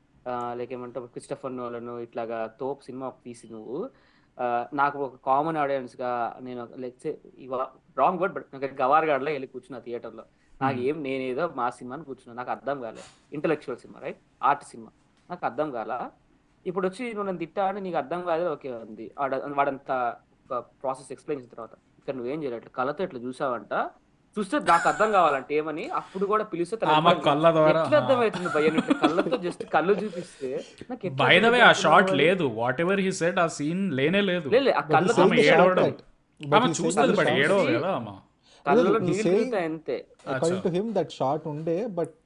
లైక్ ఏమంటావు క్రిస్టఫర్ నోలను ఇట్లాగా తోప్ సినిమా తీసి నువ్వు ఆ, నాకు ఒక కామన్ ఆడియన్స్ గా నేను లెక్స్ రాంగ్ వర్డ్ బట్ నాకు గవార్గాడ్లో వెళ్ళి కూర్చున్నా థియేటర్ లో నాకు ఏం నేనేదో మా సినిమాని కూర్చున్నా నాకు అర్థం కాలే ఇంటలెక్చువల్ సినిమా రైట్ ఆర్ట్ సినిమా నాకు అర్థం కాల ఇప్పుడు వచ్చి నువ్వు నన్ను తిట్టా అని నీకు అర్థం కాదు ఓకే ఉంది వాడ వాడంత ఒక ప్రాసెస్ ఎక్స్ప్లెయిన్ చేసిన తర్వాత ఇక్కడ నువ్వేం చేయలేదు ఇట్లా కళ్ళతో ఇట్లా చూసావంట చూస్తే నాకు అర్థం కావాలంటే ఏమని అప్పుడు కూడా పిలిస్తే తను ఆమె ఎట్లా- కళ్ళ ద్వారా, ఎట్లా అర్థమవుతుంది భయ్య నువ్వు ఇట్లా కళ్ళతో జస్ట్ కళ్ళు చూపిస్తే నాకు ఎట్లా బై ద వే ఆ అర్థమవుతుంది షాట్ అని? లేదు వాట్ ఎవర్ హీ సెడ్ ఆ సీన్ లేనే లేదు లే, లే, ఆ కళ్ళతో ఆమె saying the ఏడవడం shot, right. But ఆమె he's saying చూస్తుంది the బట్ shot. ఏడవ కదా అమ్మ కళ్ళలో he's నీళ్ళు saying- తిరుగుతాయి అంతే according to him that short ఉండే but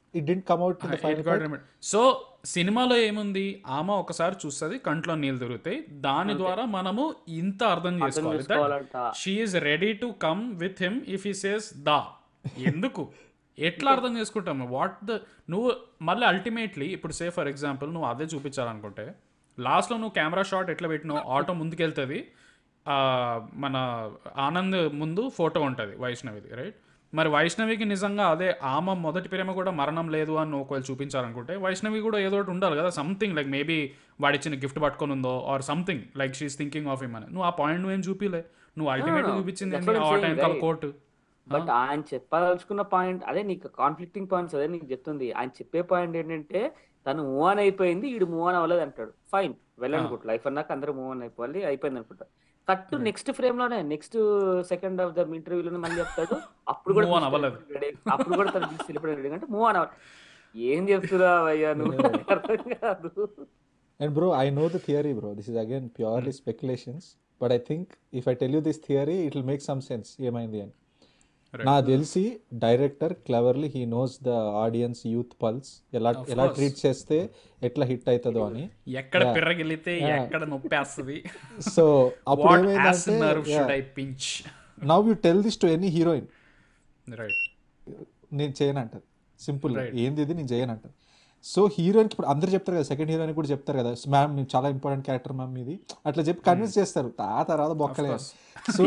it didn't come out in the It final got remade. So సినిమాలో ఏముంది ఆమె ఒకసారి చూస్తుంది కంట్లో నీళ్ళు తిరుగుతాయి దాని ద్వారా మనము ఇంత అర్థం చేసుకోవాలి చేసుకోవాలంట. She's ready to come with him if he says the ఎందుకు ఎట్లా అర్థం చేసుకుంటాము వాట్ ద నువ్వు మళ్ళీ అల్టిమేట్లీ ఇప్పుడు సే ఫర్ ఎగ్జాంపుల్ నువ్వు అదే చూపించాలనుకుంటే లాస్ట్లో నువ్వు కెమెరా షాట్ ఎట్లా పెట్టినావు ఆటో ముందుకెళ్తుంది ఆ, మన ఆనంద్ ముందు ఫోటో ఉంటుంది వైష్ణవిది రైట్ మరి వైష్ణవికి నిజంగా అదే ఆమె మొదటి ప్రేమ కూడా మరణం లేదు అని నువ్వు ఒకవేళ చూపించాలనుకుంటే వైష్ణవి కూడా ఏదో ఒకటి ఉండాలి కదా సంథింగ్ లైక్ మేబీ వాడిచ్చిన గిఫ్ట్ పట్టుకొని ఉందో or something like she's thinking of him అని నువ్వు ఆ పాయింట్ నువ్వేం చూపిలే నువ్వు అల్టిమేట్ చూపించింది that's ఏంటి? what I'm uh saying, time కల right? కోర్టు బట్ ఆయన చెప్పదలుచుకున్న పాయింట్ అదే నీకు కాన్ఫ్లిక్టింగ్ పాయింట్స్ అదే నీకు చెప్తుంది ఆయన చెప్పే పాయింట్ ఏంటంటే తను మూవ్ ఆన్ అయిపోయింది ఈడు మూవ్ ఆన్ అవ్వలేదు అంటాడు ఫైన్ వెళ్ళనుకుంటా లైఫ్ అన్నాక అందరూ మూవ్ ఆన్ అయిపోవాలి అయిపోయింది అనుకుంటా కట్ నెక్స్ట్ ఫ్రేమ్ లోనే నెక్స్ట్ సెకండ్ ఆఫ్ ద ఇంటర్వ్యూలోనే మళ్ళీ చెప్తాడు అప్పుడు కూడా Move on తీసుకెళ్ళి అవ్వలేదు. ready- అప్పుడు కూడా తను తీసుకెళ్ళిపోయాడు అంటే మూవ్ ఆన్ అవ్వాలి ఏం చెప్తున్నావు అయ్యా నువ్వు నాకు అర్థం కాదు And bro, I know the theory, bro. This is again purely speculations. But I think if I tell you this theory, it will make some sense. ఏమైంది అని Right. నాకు తెలిసి director cleverly he knows the audience youth pulse ఎలా ఎలా treat చేస్తే ఎట్లా hit అవుతుందో అని ఎక్కడ పిర్రగిలితే ఎక్కడ నొప్పేస్తుంది సో అప్పుడు వాట్ యాస్ నర్వ్ ఏమైందంటే should I pinch now you tell this to any heroine right నేను చేయను అంటది సింపుల్ ఏంది ఇది నేను చేయను అంటది సో హీరోయిన్కి ఇప్పుడు అందరు చెప్తారు కదా సెకండ్ హీరోయిన్ కూడా చెప్తారు కదా మ్యామ్ మీరు చాలా ఇంపార్టెంట్ క్యారెక్టర్ మ్యామ్ ఇది అట్లా చెప్పి కన్విన్స్ చేస్తారు ఆ తర్వాత బొక్కలే సో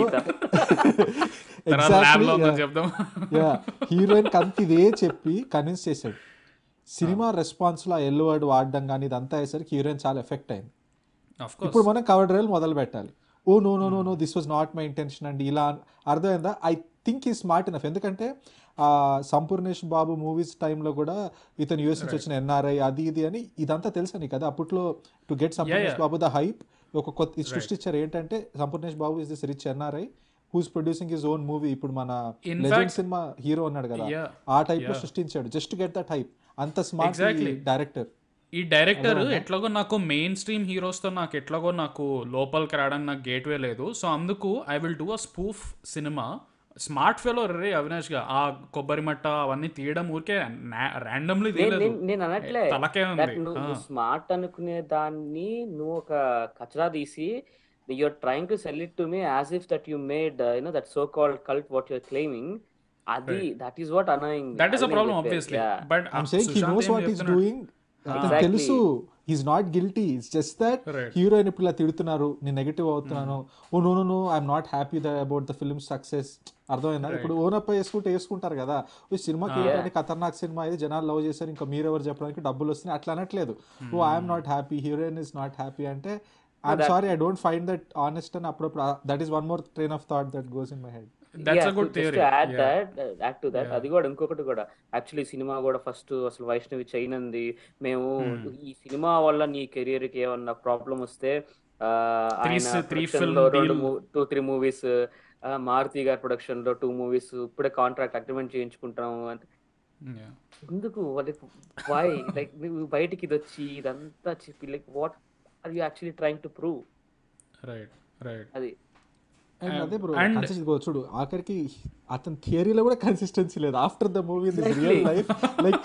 తర్వాత ల్యాబ్ లో ఉందని చెప్దాం యా హీరోయిన్ అంత ఇదే చెప్పి కన్విన్స్ చేశాడు సినిమా రెస్పాన్స్ లో ఎల్లో వర్డ్ వాడడం కానీ ఇదంతా అయ్యేసరికి హీరోయిన్ చాలా ఎఫెక్ట్ అయింది ఆఫ్ కోర్స్ ఇప్పుడు మనం కవర్ డ్రైవ్ మొదలు పెట్టాలి oh no no no no this was not my intention అండి ఇలా అన్- అర్థమైందా I think he smart enough ఎందుకంటే ఆ, సంపూర్ణేష్ బాబు మూవీస్ టైంలో కూడా ఇతను యూఎస్ నుంచి వచ్చిన ఎన్ఆర్ఐ అది ఇది అని ఇదంతా తెలుసా నీకు కదా అప్పట్లో to get Sampoornesh Babu the hype ఒక కొత్త ఇది సృష్టించారు ఏంటంటే Sampoornesh Babu is this rich NRI who's producing his own movie ఇప్పుడు మన In లెజెండ్ fact- సినిమా హీరో ఉన్నాడు కదా Yeah. ఆ టైప్ లో సృష్టించాడు జస్ట్ గెట్ దట్ హైప్ అంత స్మార్ట్ Exactly. డైరెక్టర్ ఈ డైరెక్టర్ ఎట్లాగో నాకు మెయిన్ స్ట్రీమ్ హీరోస్తో నాకు ఎట్లాగో నాకు లోపలికి రావడానికి నాకు గేట్వే లేదు సో అందుకు I will do a spoof సినిమా స్మార్ట్ ఫెలో రే అవినాష్ గా ఆ కొబ్బరి మట్ట అవన్నీ తీయడం ఊరికే ర్యాండమ్లీ నేను తీయలేదు నేను- నేను అనట్లే తలకే that ఉంది నువ్వు స్మార్ట్ అనుకునే దాన్ని నువ్వు ఒక కచరా తీసి you're trying to sell it to me as if that you made you know that so called cult what your claiming అది that is what annoying that is a problem obviously but I'm saying he knows what is doing అతను Exactly. తెలుసు is not guilty it's just that Right. Heroine ఇప్పుడు ఇలా తిడుతున్నారు నేను negative అవుతున్నాను oh no no no I'm not happy the about the film success అర్థమైందా ఇప్పుడు own up వేసుకుంటే వేసుకుంటారు కదా ఈ సినిమాకి ఏంటంటే ఖతర్నాక్ సినిమా ఇది జనాలు లవ్ చేశారు ఇంకా మీరెవరు చెప్పడానికి డబ్బులు వస్తున్నాయి అట్లా అనట్లేదు oh I'm not happy heroine is not happy అంటే I'm sorry I don't find that honest అని అప్పుడప్పుడు that is one more train of thought that goes in my head that's a good theory add that add to that అది కూడా ఇంకొకటి కూడా actually cinema కూడా first అసలు వైష్ణవి చైనంది మేము ఈ సినిమా వల్ల నీ కెరియర్ కి ఏమన్నా ప్రాబ్లం వస్తే ఆ, Three- ఆయన three production film లో రెండు deal. Two three movies Maruthi గారి ప్రొడక్షన్ లో టూ మూవీస్ ఇప్పుడే కాంట్రాక్ట్ అగ్రిమెంట్ చేయించుకుంటాము అంటే ఎందుకు లైక్ వై లైక్ నువ్వు బయటికి ఇది వచ్చి ఇదంతా చెప్పి like what are you actually trying to prove right right అది అండ్ అదే బ్రో and- కన్సిస్ట్ గో చూడు ఆఖరికి అతని థియరీలో కూడా కన్సిస్టెన్సీ లేదు after the movie in real life like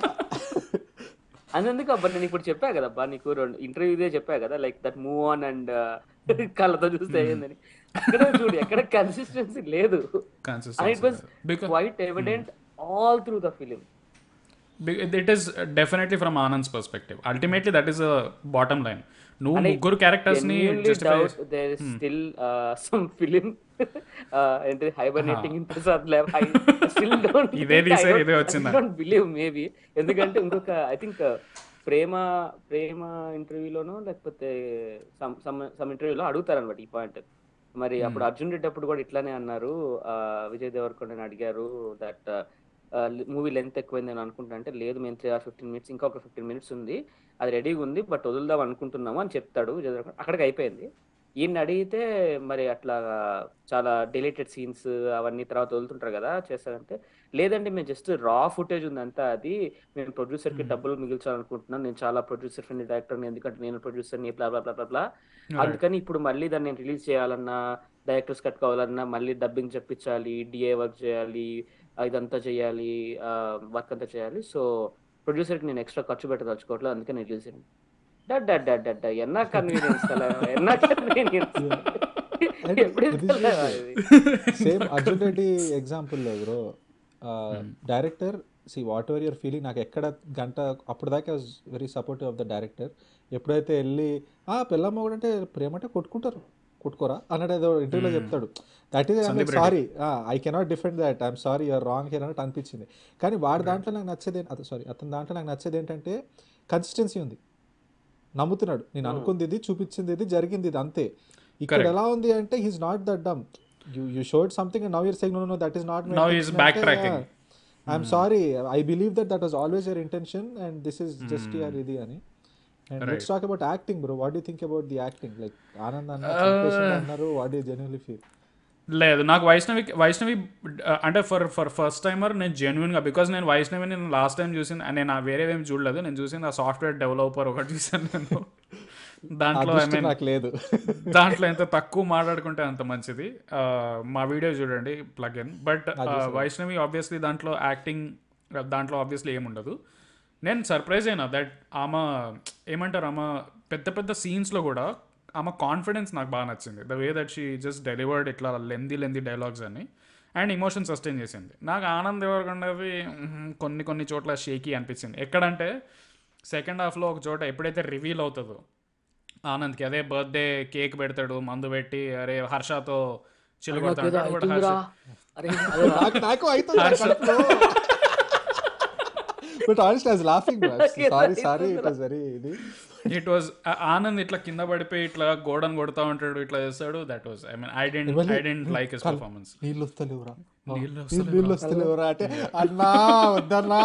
అందుకు అబ్బా నేను ఇప్పుడు చెప్పా కదా అబ్బా నీకు రెండు ఇంటర్వ్యూ ఇదే చెప్పా కదా like that move on and కళ్ళతో చూస్తే ఏందని అక్కడ చూడు ఎక్కడ కన్సిస్టెన్సీ లేదు and it was because quite evident all through the film it is definitely from Anand's perspective ultimately that is bottom line నువ్వు And I ముగ్గురు క్యారెక్టర్స్ ని justify doubt there is still some film ఏంటి hibernating in Prasad lab I still don't ఇదే తీసారు, ఇదే వచ్చిందా? Don't believe maybe ఎందుకంటే ఇంకొక ఐ థింక్ ప్రేమ ప్రేమ ఇంటర్వ్యూలోనో లేకపోతే సమ్ సమ్ సమ్ ఇంటర్వ్యూలో అడుగుతారు అనమాట ఈ పాయింట్ మరి అప్పుడు అర్జున్ రెడ్డి అప్పుడు కూడా ఇట్లానే అన్నారు ఆ, విజయ్ దేవరకొండని అడిగారు దట్ మూవీ లెంత్ ఎక్కువైంది అని అనుకుంటా అంటే లేదు మేము త్రీ ఆర్ ఫిఫ్టీన్ మినిట్స్ ఇంకా ఒక ఫిఫ్టీన్ మినిట్స్ ఉంది అది రెడీగా ఉంది బట్ వదులుదాం అనుకుంటున్నాము అని చెప్తాడు విజయ్ దేవరకొండ అక్కడికి అయిపోయింది ఈయన అడిగితే మరి అట్లా చాలా డిలేటెడ్ సీన్స్ అవన్నీ తర్వాత వదులుతుంటారు కదా చేస్తారంటే లేదండి మేము జస్ట్ రా ఫుటేజ్ ఉంది అంతా అది మేము ప్రొడ్యూసర్ కి డబ్బులు మిగిల్చాలనుకుంటున్నాను నేను చాలా ప్రొడ్యూసర్ ఫ్రెండ్ డైరెక్టర్ ఎందుకంటే నేను ప్రొడ్యూసర్ ని బ్లా బ్లా బ్లా బ్లా బ్లా అందుకని ఇప్పుడు మళ్ళీ దాన్ని నేను రిలీజ్ చేయాలన్నా డైరెక్టర్స్ కట్టుకోవాలన్నా మళ్ళీ డబ్బింగ్ చెప్పించాలి డిఏ వర్క్ చేయాలి ఆ, ఇదంతా చేయాలి వర్క్ అంతా చేయాలి సో ప్రొడ్యూసర్కి నేను ఎక్స్ట్రా ఖర్చు పెట్టదలుచుకోవట్లేదు అందుకే నేను రిలీజ్ డడ్ డడ్ డడ్ డడ్ ఎన్నా కన్వీనియన్స్ ఎన్నా కన్వీనియన్స్ And ఎప్పుడు ఇది ఇస్తలేవా చూడు. ఇది? సేమ్ అర్జున్ రెడ్డి ఎగ్జాంపుల్లో bro director see whatever your feeling నాకు ఎక్కడ గంట అప్పుడు దాకా was very supportive of the director ఎప్పుడైతే వెళ్ళి ఆ పిల్లమ్మ కూడా అంటే ప్రేమ అంటే కొట్టుకుంటారు కొట్టుకోరా అన్నట్టు ఏదో ఇంటర్వ్యూలో చెప్తాడు that is Sandeep sorry I cannot defend that I'm sorry you're wrong here అన్నట్టు అనిపించింది కానీ వాడి దాంట్లో నాకు నచ్చేది అతను సారీ అతని దాంట్లో నాకు నచ్చేది ఏంటంటే కన్సిస్టెన్సీ ఉంది నమ్ముతున్నాడు నేను అనుకుంది ఇది చూపించింది ఇది జరిగింది ఇది అంతే ఇక్కడ Correct. ఎలా ఉంది అంటే he's not that dumb you you showed something and now you're saying no no that is not Now he's backtracking. I'm sorry I believe that that was always your intention and this is just your ఇది అని and let's talk about acting bro what you think about the acting like Anand అన్న చంపేసిండు అన్నారు what you genuinely feel లేదు నాకు Vaishnavi Vaishnavi uh, అంటే for for first timer నేను జెన్యున్గా బికాజ్ నేను వైష్ణవి నేను లాస్ట్ టైం చూసింది నేను ఆ వేరే ఏం చూడలేదు నేను చూసింది ఆ సాఫ్ట్వేర్ డెవలపర్ ఒకటి చూసాను నేను దాంట్లో ఐ మీన్ నాకు లేదు దాంట్లో ఎంత తక్కువ మాట్లాడుకుంటే అంత మంచిది ఆ, మా వీడియో చూడండి plug in but Vaishnavi obviously దాంట్లో యాక్టింగ్ దాంట్లో ఆబ్వియస్లీ ఏముండదు నేను సర్ప్రైజ్ అయినా దట్ ఆమె ఏమంటారు ఆమె పెద్ద పెద్ద సీన్స్లో కూడా ఆమె కాన్ఫిడెన్స్ నాకు బాగా నచ్చింది the way that she just delivered ఇట్లా లెందీ లెందీ డైలాగ్స్ అని అండ్ ఇమోషన్ సస్టైన్ చేసింది నాకు ఆనంద్ ఎవరికొండవి మ్మ్, కొన్ని కొన్ని చోట్ల షేకీ అనిపించింది ఎక్కడంటే సెకండ్ హాఫ్లో ఒక చోట ఎప్పుడైతే రివీల్ అవుతుందో ఆనంద్కి అదే బర్త్డే కేక్ పెడతాడు మందు పెట్టి అరే హర్షతో చిల్లు నాకేదో కొడతాడు కూడా అవుతుందిరా. హర్ష అరే అదే రా. నాకు నాకు అవుతుంది but honest I was laughing sorry sorry it was very ఇది ఇట్ వాజ్ ఆనంద్ ఇట్లా కింద పడిపోయి ఇట్లా గోడను కొడతా ఉంటాడు ఇట్లా చేస్తాడు that was I mean I didn't I didn't like his performance నీళ్ళు వస్తలేవురా నీళ్ళు నీళ్ళు నీళ్ళు వస్తలేవురా అంటే అన్నా వద్దన్నా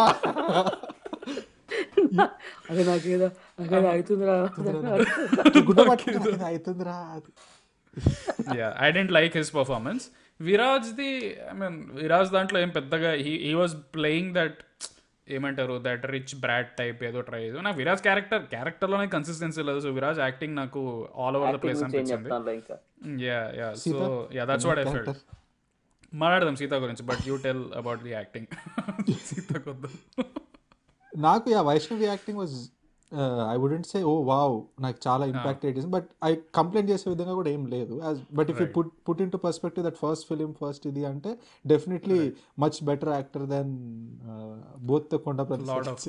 అదే నాకేదో నాకేదో అవుతుందిరా గుడ్డ పట్టుకుంటే అవుతుందిరా అది. Yeah I didn't like his performance విరాజ్ది ఐ మీన్ విరాజ్ దాంట్లో ఏం పెద్దగా he he was playing that ఏమంటారు దట్ రిచ్ బ్రాడ్ టైప్ ఏదో ట్రై చేసి నాకు విరాజ్ క్యారెక్టర్ క్యారెక్టర్లోనే కన్సిస్టెన్సీ లేదు సో విరాజ్ యాక్టింగ్ నాకు ఆల్ ఓవర్ ద ప్లేస్ ఏం అనిపించింది చెప్తాను ఇంకా yeah yeah so yeah that's what I felt మాట్లాడదాం సీత గురించి but you tell about the acting Sita కొద్దాం నాకు yeah Vaishnavi acting was I wouldn't say oh wow నాకు చాలా ఇంపాక్ట్ చేసింది బట్ ఐ కంప్లైంట్ చేసే విధంగా కూడా ఏం లేదు but if you put put in to perspective that first film first ఇది అంటే definitely much better actor then both Konda Lot of-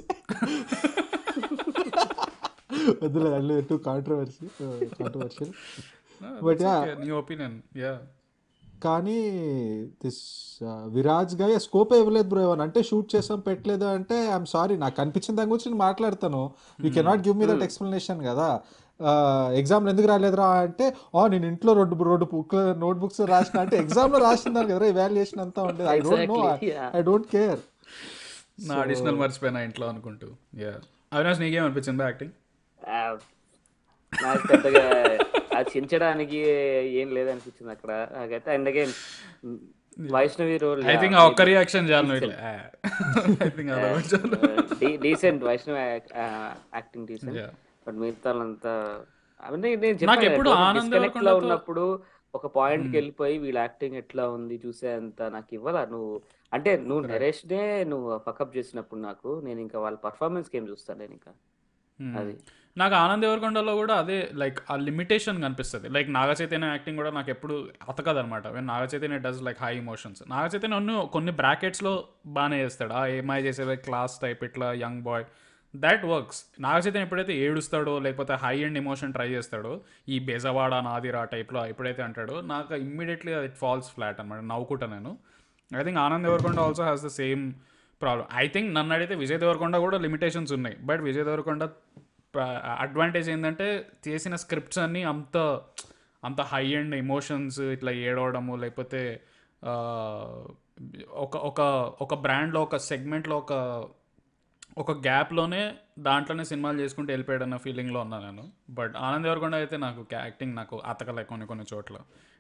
వద్దులేదు Allu too controversy controversial But yeah. నీ ఒపీనియన్ యా కానీ దిస్ విరాజ్ గా స్కోప్ ఇవ్వలేదు బ్రో ఏమని అంటే షూట్ చేసాం పెట్టలేదు అంటే ఐఎమ్ సారీ నాకు కనిపించిన దాని గురించి నేను మాట్లాడతాను you cannot give me that explanation కదా ఎగ్జామ్ ఎందుకు రాలేదురా అంటే ఆ నేను ఇంట్లో రెండు రెండు బుక్ నోట్ బుక్స్ రాసిన అంటే ఎగ్జామ్ లో రాసినాను కదా ఇవాల్యుయేషన్ అంతా ఉండేది I don't know Exactly, yeah. I don't care నా అడిషనల్ మర్చిపోయినా ఇంట్లో అనుకుంటూ యా అవినాష్ నీకేం అనిపించింది యాక్టింగ్ ఆ, నాకు పెద్దగా అది చించడానికి ఏం లేదనిపించింది అక్కడ నాకైతే and again Vaishnavi role I think ఆ ఒక్క రియాక్షన్ చాలు నువ్వు ఇట్లా ఐ థింక్ అదొకటి చాలు decent Vaishnavi acting decent Yeah. But మిగతా అంతా అవన్నీ నేను నాకు ఎప్పుడు ఆనంద్ డిస్కనెక్ట్ లో దేవరకొండతో- ఉన్నప్పుడు ఒక పాయింట్ కి వెళ్ళిపోయి వీళ్ళ యాక్టింగ్ ఎట్లా ఉంది చూసేంత నాకు ఇవ్వాలా నువ్వు అంటే నువ్వు నరేష్ నే నువ్వు ఫకప్ చేసినప్పుడు నాకు నేను ఇంకా వాళ్ళ పర్ఫార్మెన్స్ కి ఏం చూస్తాను నేను ఇంకా Hmm. అది నాకు ఆనంద్ దేవరకొండలో కూడా అదే లైక్ ఆ లిమిటేషన్ కనిపిస్తుంది లైక్ నాగ చైతన్య యాక్టింగ్ కూడా నాకు ఎప్పుడు అతకదనమాట when Naga Chaitanya does like high emotions Naga Chaitanya అన్ని కొన్ని బ్రాకెట్స్లో బాగానే చేస్తాడు ఆ ఏమై చేసే లైక్ క్లాస్ టైప్ ఇట్లా young boy that works Naga Chaitanya ఎప్పుడైతే ఏడుస్తాడో లేకపోతే హై అండ్ ఎమోషన్ ట్రై చేస్తాడో ఈ బెజవాడ నాదిరా టైప్లో ఎప్పుడైతే అంటాడో నాకు ఇమ్మీడియట్లీ ఇట్ ఫాల్స్ ఫ్లాట్ అనమాట నవ్వుకుంటా నేను I think Anand Deverakonda also has the same problem I think నన్ను అడిగితే విజయ్ దేవరకొండ కూడా లిమిటేషన్స్ ఉన్నాయి బట్ విజయ్ దేవరకొండ అడ్వాంటేజ్ ఏంటంటే చేసిన స్క్రిప్ట్స్ అన్నీ అంత అంత హై అండ్ ఎమోషన్స్ ఇట్లా ఏడవడము లేకపోతే ఆ, ఒక ఒక ఒక బ్రాండ్లో ఒక సెగ్మెంట్లో ఒక ఒక గ్యాప్లోనే దాంట్లోనే సినిమాలు చేసుకుంటూ వెళ్ళిపోయాడు అన్న ఫీలింగ్లో ఉన్నాను నేను బట్ ఆనంద్ దేవరకొండ అయితే నాకు యాక్టింగ్ నాకు అతకలే కొన్ని కొన్ని చోట్ల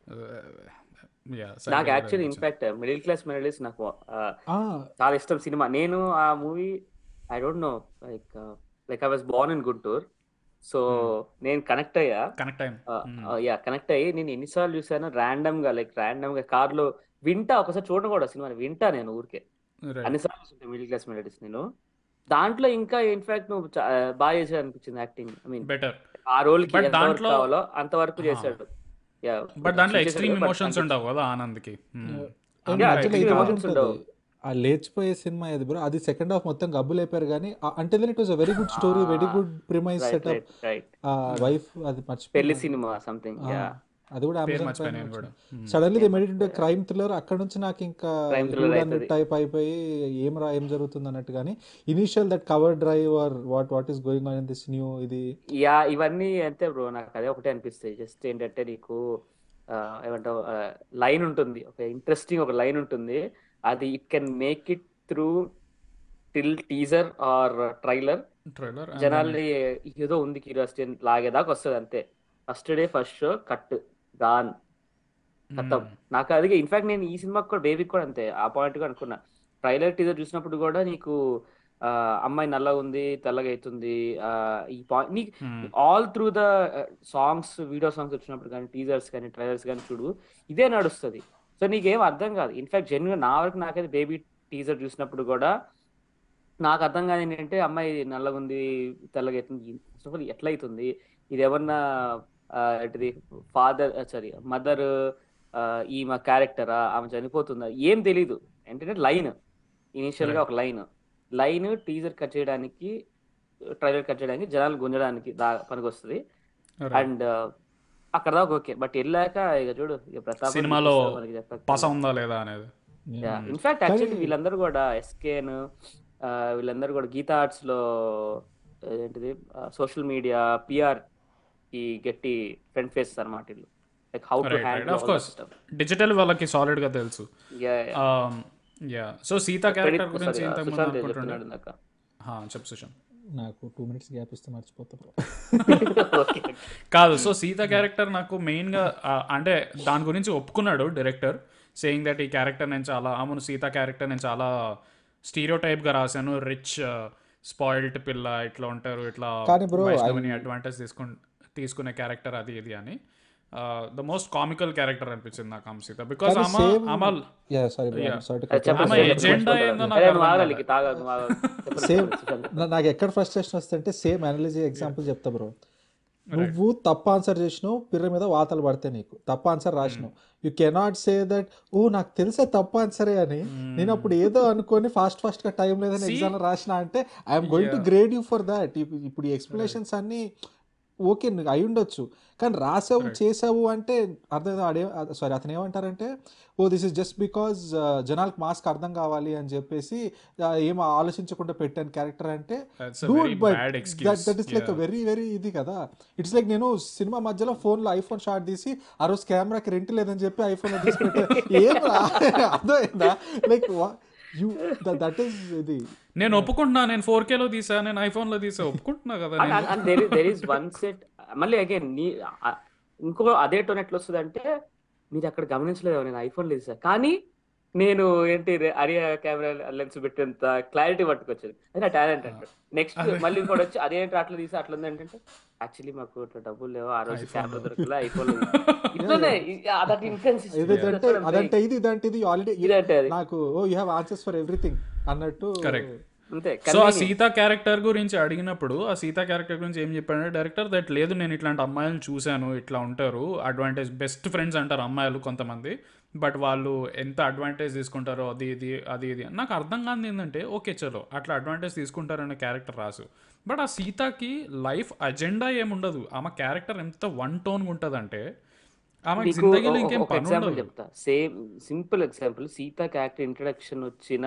నాకు actually in fact middle class melodies నాకు ఆ, చాలా ఇష్టం సినిమా నేను ఆ movie I don't know like like I was born in Guntur so నేను కనెక్ట్ అయ్యా కనెక్ట్ టైం యా కనెక్ట్ అయ్యి నేను ఎన్నిసార్లు చూసాను ర్యాండమ్ గా లైక్ ర్యాండమ్ గా కార్ లో వింటా ఒకసారి చూడడం కూడా సినిమా వింటా నేను ఊరికే అన్నిసార్లు చూస్తుంటా మిడిల్ క్లాస్ మెలడీస్ నేను దాంట్లో ఇంకా ఇన్ఫాక్ట్ నువ్వు చా- బాగా చేసాడు అనిపించింది యాక్టింగ్ ఐ మీన్ బెటర్ ఆ రోల్ కి But ఎంతవరకు దాంట్లో- కావాలో అంతవరకు చేశాడు యా బట్ దాంట్లో చేశాడు ఎక్స్ట్రీమ్ but ఎమోషన్స్ అంత- ఉండవు కదా ఆనంద్కి Hmm. అండ్ Yeah, మధ్యలో extreme ఇది కూడా emotions ఉంటుంది ఉండవు. ఆ లేచిపోయే సినిమా ఏది బ్రో అది సెకండ్ హాఫ్ మొత్తం గబ్బు లేపారు కానీ అంటే then it was a very good story very good premise right setup right right ఆ వైఫ్ అది మర్చిపోయి పెళ్లి సినిమా సంథింగ్ యా అది కూడా పేరు అమెజాన్ మర్చిపోయాను నేను కూడా Hmm. Suddenly they made it crime thriller అక్కడ నుంచి నాకు ఇంకా Crime thriller అవుతది. టైప్ అయిపోయి ఏం రా ఏం జరుగుతుంది అన్నట్టు కానీ initial that cover drive or what what is going on in this new ఇది యా ఇవన్నీ అంతే బ్రో నాకు అదే ఒకటే అనిపిస్తాయి జస్ట్ ఏంటంటే నీకు ఆ, ఏమంటావు లైన్ ఉంటుంది ఒక ఇంట్రెస్టింగ్ ఒక లైన్ ఉంటుంది అది it can make it through till teaser or trailer trailer జనాల్ని ఏదో ఉంది క్యూరియాసిటీ లాగేదాకా వస్తుంది అంతే first day first show cut gone ఖతం నాకు అది ఇన్ఫాక్ట్ నేను ఈ సినిమాకి కూడా బేబీకి కూడా అంతే ఆ పాయింట్ కూడా అనుకున్నా ట్రైలర్ టీజర్ చూసినప్పుడు కూడా నీకు ఆ, అమ్మాయి నల్లగా ఉంది తెల్లగా అవుతుంది ఆ, ఈ పాయింట్ నీకు all through the songs video songs వచ్చినప్పుడు కానీ టీజర్స్ కానీ ట్రైలర్స్ కానీ చూడు ఇదే నడుస్తుంది సో నీకేం అర్థం కాదు ఇన్ఫాక్ట్ జెన్యున్ నా వరకు నాకైతే బేబీ టీజర్ చూసినప్పుడు కూడా నాకు అర్థం కాదు ఏంటంటే అమ్మాయి నల్లగా ఉంది తెల్లగా అవుతుంది ఫస్ట్ ఆఫ్ ఆల్ ఎట్లా అవుతుంది ఇది ఏమన్నా ఆ, ఏంటిది ఫాదర్ సారీ మదర్ ఈమె క్యారెక్టరా ఆమె చనిపోతుందా ఏం తెలీదు ఏంటంటే లైన్ ఇనిషియల్ గా ఒక లైన్ లైన్ టీజర్ కట్ చేయడానికి ట్రైలర్ కట్ చేయడానికి జనాలు గుంజడానికి దా పనికొస్తుంది అండ్ అక్కడ దాకా ఓకే బట్ వెళ్ళాక ఇక చూడు ఇక ప్రతాప్ సినిమాలో మనకి చెప్పక పస ఉందా లేదా అనేది ఇన్ఫాక్ట్ యాక్చువల్లీ వీళ్ళందరూ కూడా ఎస్కేన్ వీళ్ళందరూ కూడా గీతా ఆర్ట్స్ లో ఏంటిది సోషల్ మీడియా పిఆర్ ఈ గట్టి ఫ్రంట్ ఫేస్ అన్నమాట వీళ్ళు like how to right right handle of course digital వాళ్ళకి సాలిడ్ గా తెలుసు యా సో సీత క్యారెక్టర్ గురించి ఇంతకు ముందు సుశాంత్ అనుకుంటుండే చెప్తున్నాడు ఇందాక హా, చెప్పు సుశాంత్ నాకు టూ మినిట్స్ గ్యాప్ ఇస్తే మర్చిపోతా bro. ఓకే కాదు సో సీత క్యారెక్టర్ నాకు మెయిన్గా అంటే దాని గురించి ఒప్పుకున్నాడు డైరెక్టర్ సేయింగ్ దట్ ఈ క్యారెక్టర్ నేను చాలా అవును సీత క్యారెక్టర్ నేను చాలా స్టీరియో గా రాశాను రిచ్ స్పాయిల్డ్ పిల్ల ఇట్లా ఉంటారు ఇట్లా కానీ bro, వైష్ణవిని అడ్వాంటేజ్ తీసుకు తీసుకునే క్యారెక్టర్ అది ఇది అని ద మోస్ట్ కామికల్ క్యారెక్టర్ అనిపించింది నాకు ఆమె సీత బికాస్ కానీ ఆమె same- ఆమె Yeah, sorry bro, I'm sorry to cut you చెప్పండి ఆమె off. చెప్పండి, agenda చెప్పండి. ఏందో అరే, నాకు నువ్వు అర్థం ఆగాలి, కాలే. తాగా, నువ్వు ఆగాలి. చెప్పండి, సేమ్ చెప్పండి, సుశాంత్. నా- నాకు ఎక్కడ ఫ్రస్ట్రేషన్ వస్తే అంటే సేమ్ అనాలజీ ఎగ్జాంపుల్ చెప్తా బ్రో నువ్వు తప్పు ఆన్సర్ చేసినావు పిర్ర మీద వాతలు పడతాయి నీకు తప్పు ఆన్సర్ రాసినావు you cannot say that oh నాకు తెలిసే తప్పు ఆన్సరే అని నేను అప్పుడు ఏదో అనుకొని ఫాస్ట్ ఫాస్ట్ గా టైం లేదని See? ఎగ్జామ్ రాసిన అంటే I'm going to grade you for that ఇప్పుడు ఈ ఎక్స్ప్లెనేషన్స్ అన్ని ఓకే నీకు అయి ఉండొచ్చు కానీ రాసావు చేసావు అంటే అర్థం అడే సారీ అతను ఏమంటారంటే oh this is just because జనాలకు మాస్క్ అర్థం కావాలి అని చెప్పేసి ఆ, ఏం ఆలోచించకుండా పెట్టాను క్యారెక్టర్ అంటే That's a very bad excuse. That is like Yeah. Very very ఇది కదా ఇట్స్ లైక్ నేను సినిమా మధ్యలో ఫోన్ లో ఐఫోన్ షాట్ తీసి ఆ రోజు కెమెరాకి రెంట్ లేదని చెప్పి ఐఫోన్ లో తీసి పెట్టా ఏం రా అర్థమైందా లైక్ యూ దట్ ఈస్ ఇది నేను ఒప్పుకుంటున్నా నేను ఫోర్ లో తీసా నేను ఐఫోన్ లో తీసా ఒప్పుకుంటున్నా కదా అండ్ నేను and there there is one set మళ్ళీ అగైన్ నీ ఆ- ఇంకో అదే టోన్ ఎట్లా వస్తుంది అంటే మీరు అక్కడ గమనించలేదు నేను ఐఫోన్ లేదు సార్ కానీ నేను ఏంటి రే- అరియా కెమెరా లెన్స్ పెట్టేంత క్లారిటీ పట్టుకొచ్చింది అది నా టాలెంట్ అంటే నెక్స్ట్ మళ్ళీ ఇంకోటి వచ్చి అదేంటి అట్లా తీసి అట్లా ఉంది ఏంటంటే యాక్చువల్లీ మాకు ఇట్లా డబ్బులు లేవు ఆ రోజు కెమెరా దొరకలే ఐఫోన్ ఇట్లనే దట్ ఇదంటే అదంటే ఇది ఇదంటే ఇది ఆల్రెడీ ఇదంటే అది నాకు oh you have answers for everything అన్నట్టు Correct. అంతే సో ఆ సీత క్యారెక్టర్ గురించి అడిగినప్పుడు ఆ సీత క్యారెక్టర్ గురించి ఏం చెప్పాడంటే డైరెక్టర్ దట్ లేదు నేను ఇట్లాంటి అమ్మాయిలను చూశాను ఇట్లా ఉంటారు అడ్వాంటేజ్ బెస్ట్ ఫ్రెండ్స్ అంటారు అమ్మాయిలు కొంతమంది బట్ వాళ్ళు ఎంత అడ్వాంటేజ్ తీసుకుంటారో అది ఇది అది ఇది నాకు అర్థం కాదు ఏంటంటే ఓకే చలో అట్లా అడ్వాంటేజ్ తీసుకుంటారనే క్యారెక్టర్ రాసు బట్ ఆ సీతకి లైఫ్ అజెండా ఏముండదు ఆమె క్యారెక్టర్ ఎంత వన్ టోన్ ఉంటుందంటే ఆమె నీకు జిందగీలో ఒక- ఇంకేం ఒక పని ఎగ్జాంపుల్ ఉండదు చెప్తా same simple example Sita character introduction వచ్చిన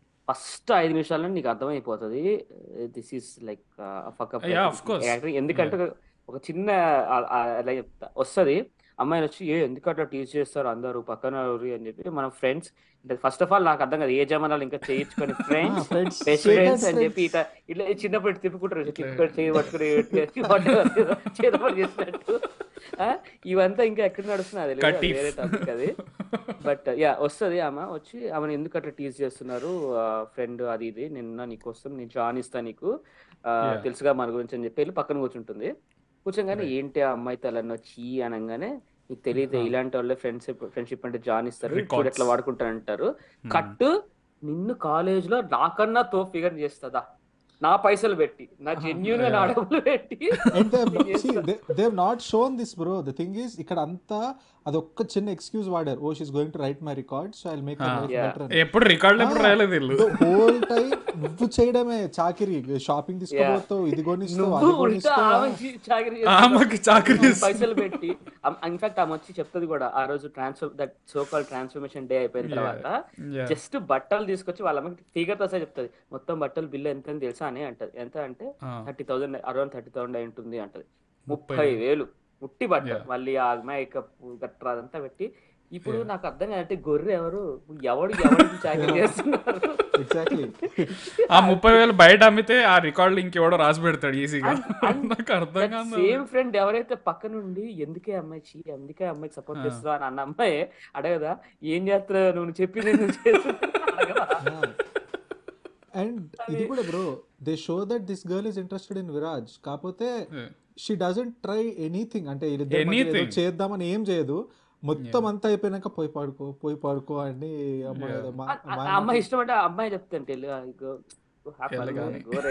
ఫస్ట్ ఐదు నిమిషాల్లో నీకు అర్థమైపోతుంది this is like Yeah, of course. ఎందుకంటే ఒక చిన్న ఆ- ఆ- ఎలా చెప్తా వస్తుంది అమ్మాయిని వచ్చి ఏ ఎందుకు అట్లా టీచ్ చేస్తారు అందరూ పక్కన ఎవరు అని చెప్పి మన ఫ్రెండ్స్ ఫస్ట్ ఆఫ్ ఆల్ నాకు అర్థం కాదు ఏ జమానాలు ఇంకా చేయించుకొని ఫ్రెండ్స్ ఫ్రెండ్స్ బెస్ట్ ఫ్రెండ్స్ అని చెప్పి ఇట్లా ఇట్లా చిన్నప్పుడు ఇట్లా తిప్పుకుంటారు తిప్పుకొని చేయి పట్టుకుని చేతపడి చేసినట్టు ఆ, ఇవంతా ఇంకా ఎక్కడ నడుస్తున్నది Katti. వేరే టాపిక్ అది బట్ యా వస్తుంది ఆమె వచ్చి ఆమెను ఎందుకు అట్లా టీజ్ చేస్తున్నారు ఫ్రెండ్ అది ఇది నిన్న నీకోసం నేను జాయిన్ ఇస్తా నీకు ఆ, Yeah. తెలుసుగా మన గురించి అని చెప్పి వెళ్ళి పక్కన కూర్చుంటుంది కూర్చోగానే ఏంటి ఆ అమ్మాయి తలన్న చీ అనగానే నీకు తెలియదు ఇలాంటి వాళ్ళే ఫ్రెండ్షిప్ ఫ్రెండ్షిప్ అంటే జాయిన్ ఇస్తారు చూడు Records. ఎట్లా వాడుకుంటారు అంటారు కట్ నిన్ను కాలేజ్ లో నాకన్నా తో ఫిగర్ చేస్తుందా నా పైసలు పెట్టి నా జెన్యున్ గా నా డబ్బులు పెట్టి అండ్ నేను చేస్తా. They not shown this bro the thing is ఇక్కడ అంతా అదొక్క చిన్న ఎక్స్క్యూజ్ వాడారు oh she's going to write my record so I make Ah. Yeah. Better ఎప్పుడు రికార్డులు ఎప్పుడు రాయలేదు వీళ్ళు హోల్ టైం నువ్వు చేయడమే చాకిరి షాపింగ్ తీసుకోబోతావు ఇది కొనిస్తావు నువ్వు అది ఉల్టా కొనిస్తావు ఆమెకి చాకరీ ఆమెకి చాకరీ చేస్తున్నావు. పైసలు పెట్టి ఇన్ఫాక్ట్ ఆమె వచ్చి చెప్తుంది కూడా ఆ రోజు transfer that so call transformation day అయిపోయిన తర్వాత Yeah. జస్ట్ బట్టలు తీసుకొచ్చి వాళ్ళ అమ్మకి ఫిగర్ తో సహా చెప్తుంది మొత్తం బట్టలు బిల్లు ఎంత అని తెలుసా అని అంటది ఎంత అంటే Ah. Thirty thousand around thirty thousand అయి ఉంటుంది అంటది ముప్పై ముప్పై వేలు ముట్టి బట్ట Yeah. మళ్ళీ ఆ మేకప్ గట్రా అదంతా పెట్టి ఇప్పుడు నాకు అర్థం కాదంటే గొర్రె ఎవరు ఎవడు ఎవరికి చాకరీ చేస్తున్నారు ఎగ్జాక్ట్లీ ఆ ముప్పై వేలు బయట అమ్మితే ఆ రికార్డులు ఇంకెవడో రాసి పెడతాడు ఈజీగా నాకు అర్థం కాదు సేమ్ ఫ్రెండ్ ఎవరైతే పక్క నుండి ఎందుకే అమ్మాయి చీ ఎందుకే అమ్మాయికి సపోర్ట్ చేస్తున్నావు అని అన్న అమ్మాయి అడగదా ఏం చేస్తున్నావు నువ్వు చెప్పింది నువ్వు చేస్తున్నావు అడగదా? అండ్ ఇది కూడా bro they show that this girl is interested in Viraj కాకపోతే షీ డజంట్ ట్రై ఎనీథింగ్ అంటే వీళ్ళిద్దరి మధ్య ఏదో Anything. చేద్దామని ఏం చేయదు మొత్తం అంతా అయిపోయినాక పోయి పాడుకో పోయి పాడుకో అని అమ్మాయి Yeah. ఏదో మా- ఆ- ఆ మా- అమ్మాయి ఇష్టం అంటే ఆ అమ్మాయి చెప్తాంటే "ఇల్లు, ఇగో, have fun, ఎలాగని? గోరే."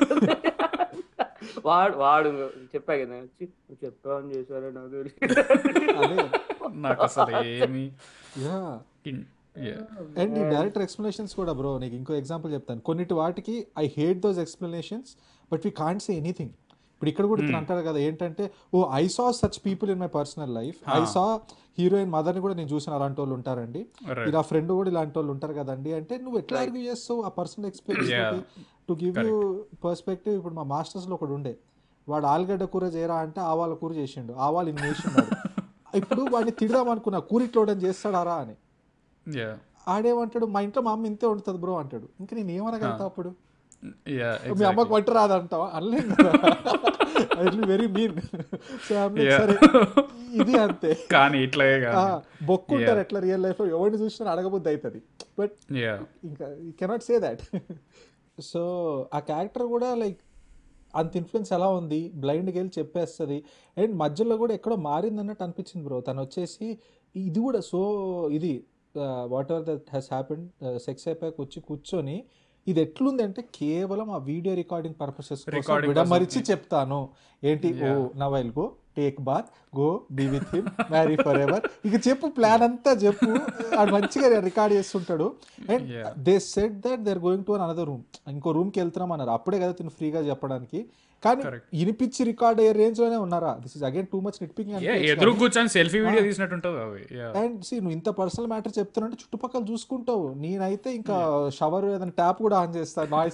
వాడు వాడు చెప్పా కదా వచ్చి "నువ్వు చెప్పావని చేశారు నాకు తెలియదు." అదే నాకు అసలు ఏమి యా ఇన్- yeah. అండ్ ఈ డైరెక్టర్ ఎక్స్ప్లెనేషన్స్ కూడా బ్రో నీకు ఇంకో ఎగ్జాంపుల్ చెప్తాను కొన్నిటి వాటికి I hate those explanations but we can't say anything ఇప్పుడు ఇక్కడ కూడా ఇతను అంటాడు కదా ఏంటంటే oh I saw such people in my personal life I saw heroine మదర్ని కూడా నేను చూసిన అలాంటి వాళ్ళు ఉంటారండి Right. ఇలా ఫ్రెండ్ కూడా ఇలాంటి వాళ్ళు ఉంటారు కదండి అంటే నువ్వు ఎట్లా ఆర్గ్యూ చేస్తావు ఆ personal experience Yeah. To give you perspective ఇప్పుడు మా మాస్టర్స్లో ఒకడు ఉండే వాడు ఆలుగడ్డ కూర చేయరా అంటే ఆవాల కూర చేసిండు ఆవాలు ఇన్ని వేసిండాడు ఇప్పుడు వాడిని తిడదాం అనుకున్నా కూర ఇట్లోడని చేస్తాడారా అని Yeah. ఆడేమంటాడు మా ఇంట్లో మా అమ్మ ఇంతే ఉంటుంది బ్రో అంటాడు ఇంకా నేను ఏమనగలుగుతా అప్పుడు Yeah, మీ exactly. అమ్మకి వంట రాదంటావా అనలేం కదా వెరీ మీన్ సో Yeah. సరే ఇది అంతే కానీ ఇట్లాగే ఆ, కానీ బొక్కు ఉంటారు ఎట్లా రియల్ లైఫ్ లో ఎవరిని చూసినా అడగబుద్ధి అవుతుంది బట్ యా ఇంకా you cannot say that so ఆ క్యారెక్టర్ కూడా లైక్ అంత ఇన్ఫ్లుయెన్స్ ఎలా ఉంది బ్లైండ్కి వెళ్ళి చెప్పేస్తుంది అండ్ మధ్యలో కూడా ఎక్కడో మారింది అన్నట్టు అనిపించింది బ్రో తను వచ్చేసి ఇది కూడా సో ఇది whatever that has happen sex అయిపోయాక వచ్చి కూర్చొని ఇది ఎట్లుంది అంటే కేవలం ఆ వీడియో రికార్డింగ్ పర్పసెస్ Recording విడమరిచి చెప్తాను ఏంటి ఓ నా while go take bath go be with him marry forever ఇక చెప్పు ప్లాన్ అంతా చెప్పు ఆడు మంచిగా రికార్డ్ చేస్తుంటాడు and Yeah. They set that they are going to an another room ఇంకో రూమ్కి వెళ్తున్నాం అన్నారు అప్పుడే కదా తిను ఫ్రీగా చెప్పడానికి కానీ Correct. వినిపించి రికార్డ్ అయ్యే రేంజ్ లోనే ఉన్నారా this is again too much నిట్ Yeah, ఎదురు కూర్చొని సెల్ఫీ వీడియో తీసినట్టు ఉంటుంది అవి Yeah. అండ్ సి నువ్వు ఇంత పర్సనల్ మ్యాటర్ చెప్తున్నట్టు చుట్టుపక్కల చూసుకుంటావు నేనైతే ఇంకా షవర్ ఏదైనా ట్యాప్ కూడా ఆన్ చేస్తా నాయిస్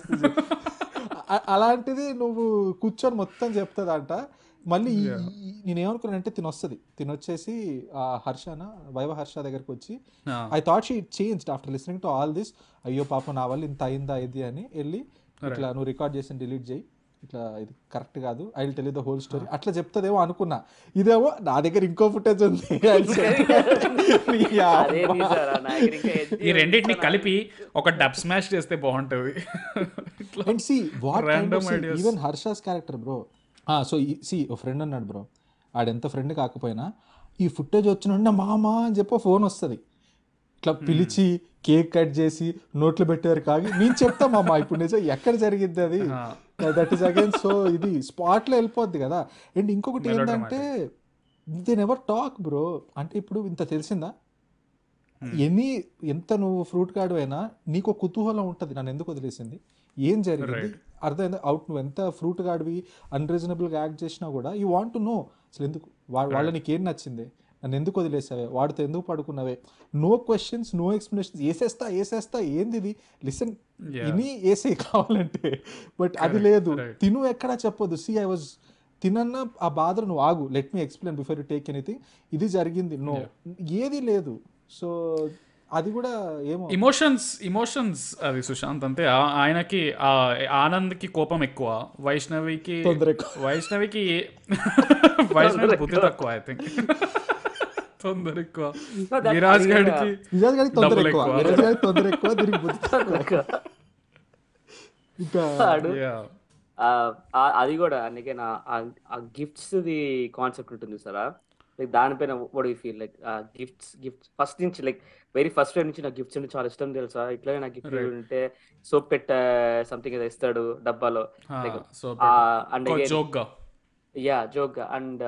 అలాంటిది నువ్వు కూర్చొని మొత్తం చెప్తుందంట మళ్ళీ ఈ- ఈ- నేనేమనుకున్నానంటే తిని వస్తుంది తిని వచ్చేసి ఆ హర్షన వైవ హర్ష దగ్గరికి వచ్చి Ah. I thought she changed after listening to all this అయ్యో పాప నా వల్ల ఇంత అయిందా ఇది అని వెళ్ళి ఇట్లా నువ్వు రికార్డ్ చేసి డిలీట్ చేయి ఇట్లా ఇది కరెక్ట్ కాదు I will tell the whole story అట్లా చెప్తుందేమో అనుకున్నా ఇదేమో నా దగ్గర ఇంకో ఫుటేజ్ ఉంది I'll send it. యా, అదే తీసారా నాకు ఇంకా ఎత్తి ఈ రెండింటిని కలిపి ఒక డబ్ స్మాష్ చేస్తే బాగుంటది ఇట్లా and see what Random ideas. Even Harsha's character bro so see oh friend అన్నాడు బ్రో ఆడెంత ఫ్రెండ్ కాకపోయినా ఈ ఫుటేజ్ వచ్చిన నా మామ అని చెప్పి ఫోన్ వస్తుంది ఇట్లా పిలిచి కేక్ కట్ చేసి నోట్లు పెట్టారు కాగి నేను చెప్తా మామ ఇప్పుడు నిజం ఎక్కడ జరిగిద్ది అది దట్ ఈస్ అగైన్ సో ఇది స్పాట్లో వెళ్ళిపోద్ది కదా అండ్ ఇంకొకటి ఏంటంటే దే నెవర్ టాక్ బ్రో అంటే ఇప్పుడు ఇంత తెలిసిందా ఎనీ ఎంత నువ్వు ఫ్రూట్ గార్డ్ అయినా నీకు ఒక కుతూహలం ఉంటుంది నన్ను ఎందుకు వదిలేసింది ఏం జరిగింది అర్థమైంది అవుట్ నువ్వు ఎంత ఫ్రూట్ గార్డ్వి అన్రీజనబుల్గా యాక్ట్ చేసినా కూడా యూ వాంట్ టు నో అసలు ఎందుకు వా- వాళ్ళ నీకు ఏం నచ్చింది నన్ను ఎందుకు వదిలేసావే వాడితో ఎందుకు పడుకున్నావే నో క్వశ్చన్స్ నో ఎక్స్ప్లెనేషన్స్ వేసేస్తా వేసేస్తా ఏంది ఇది లిసన్ Yeah. ఇని వేసే కావాలంటే బట్ అది లేదు right. తిను ఎక్కడా చెప్పొద్దు సి ఐ వాజ్ తినన్న ఆ బాధను నువ్వు ఆగు let me explain before you take anything ఇది జరిగింది నో ఏది లేదు సో అది కూడా ఏమో ఇమోషన్స్ ఇమోషన్స్ అది సుశాంత్ అంతే ఆ- ఆయనకి ఆ ఆనంద్కి కోపం ఎక్కువ వైష్ణవికి తొందర ఎక్కువ. వైష్ణవికి వైష్ణవి బుద్ధి తక్కువ ఐ థింక్ తొందర ఎక్కువ No, that- విరాజ్ అది గారికి విరాజ్ గారికి తొందర డబ్బులు ఎక్కువ ఎక్కువ. విరాజ్ గారికి తొందర ఎక్కువ దీనికి బుద్ధి తక్కువ. ఇంకా ఆడు Yeah. ఆ- ఆ- అది కూడా అందుకే నా ఆ గిఫ్ట్స్ ది కాన్సెప్ట్ ఉంటుంది సారా లైక్ దానిపైన what you feel like gifts gifts first నుంచి లైక్ వెరీ ఫస్ట్ నుంచి నాకు గిఫ్ట్స్ అంటే చాలా ఇష్టం తెలుసా ఇట్లాగే నాకు గిఫ్ట్ Right. ఉంటే సోప్ పెట్ట సంథింగ్ ఏదో ఇస్తాడు డబ్బాలో Like, సో అండ్ జోక్గా యా జోక్ అండ్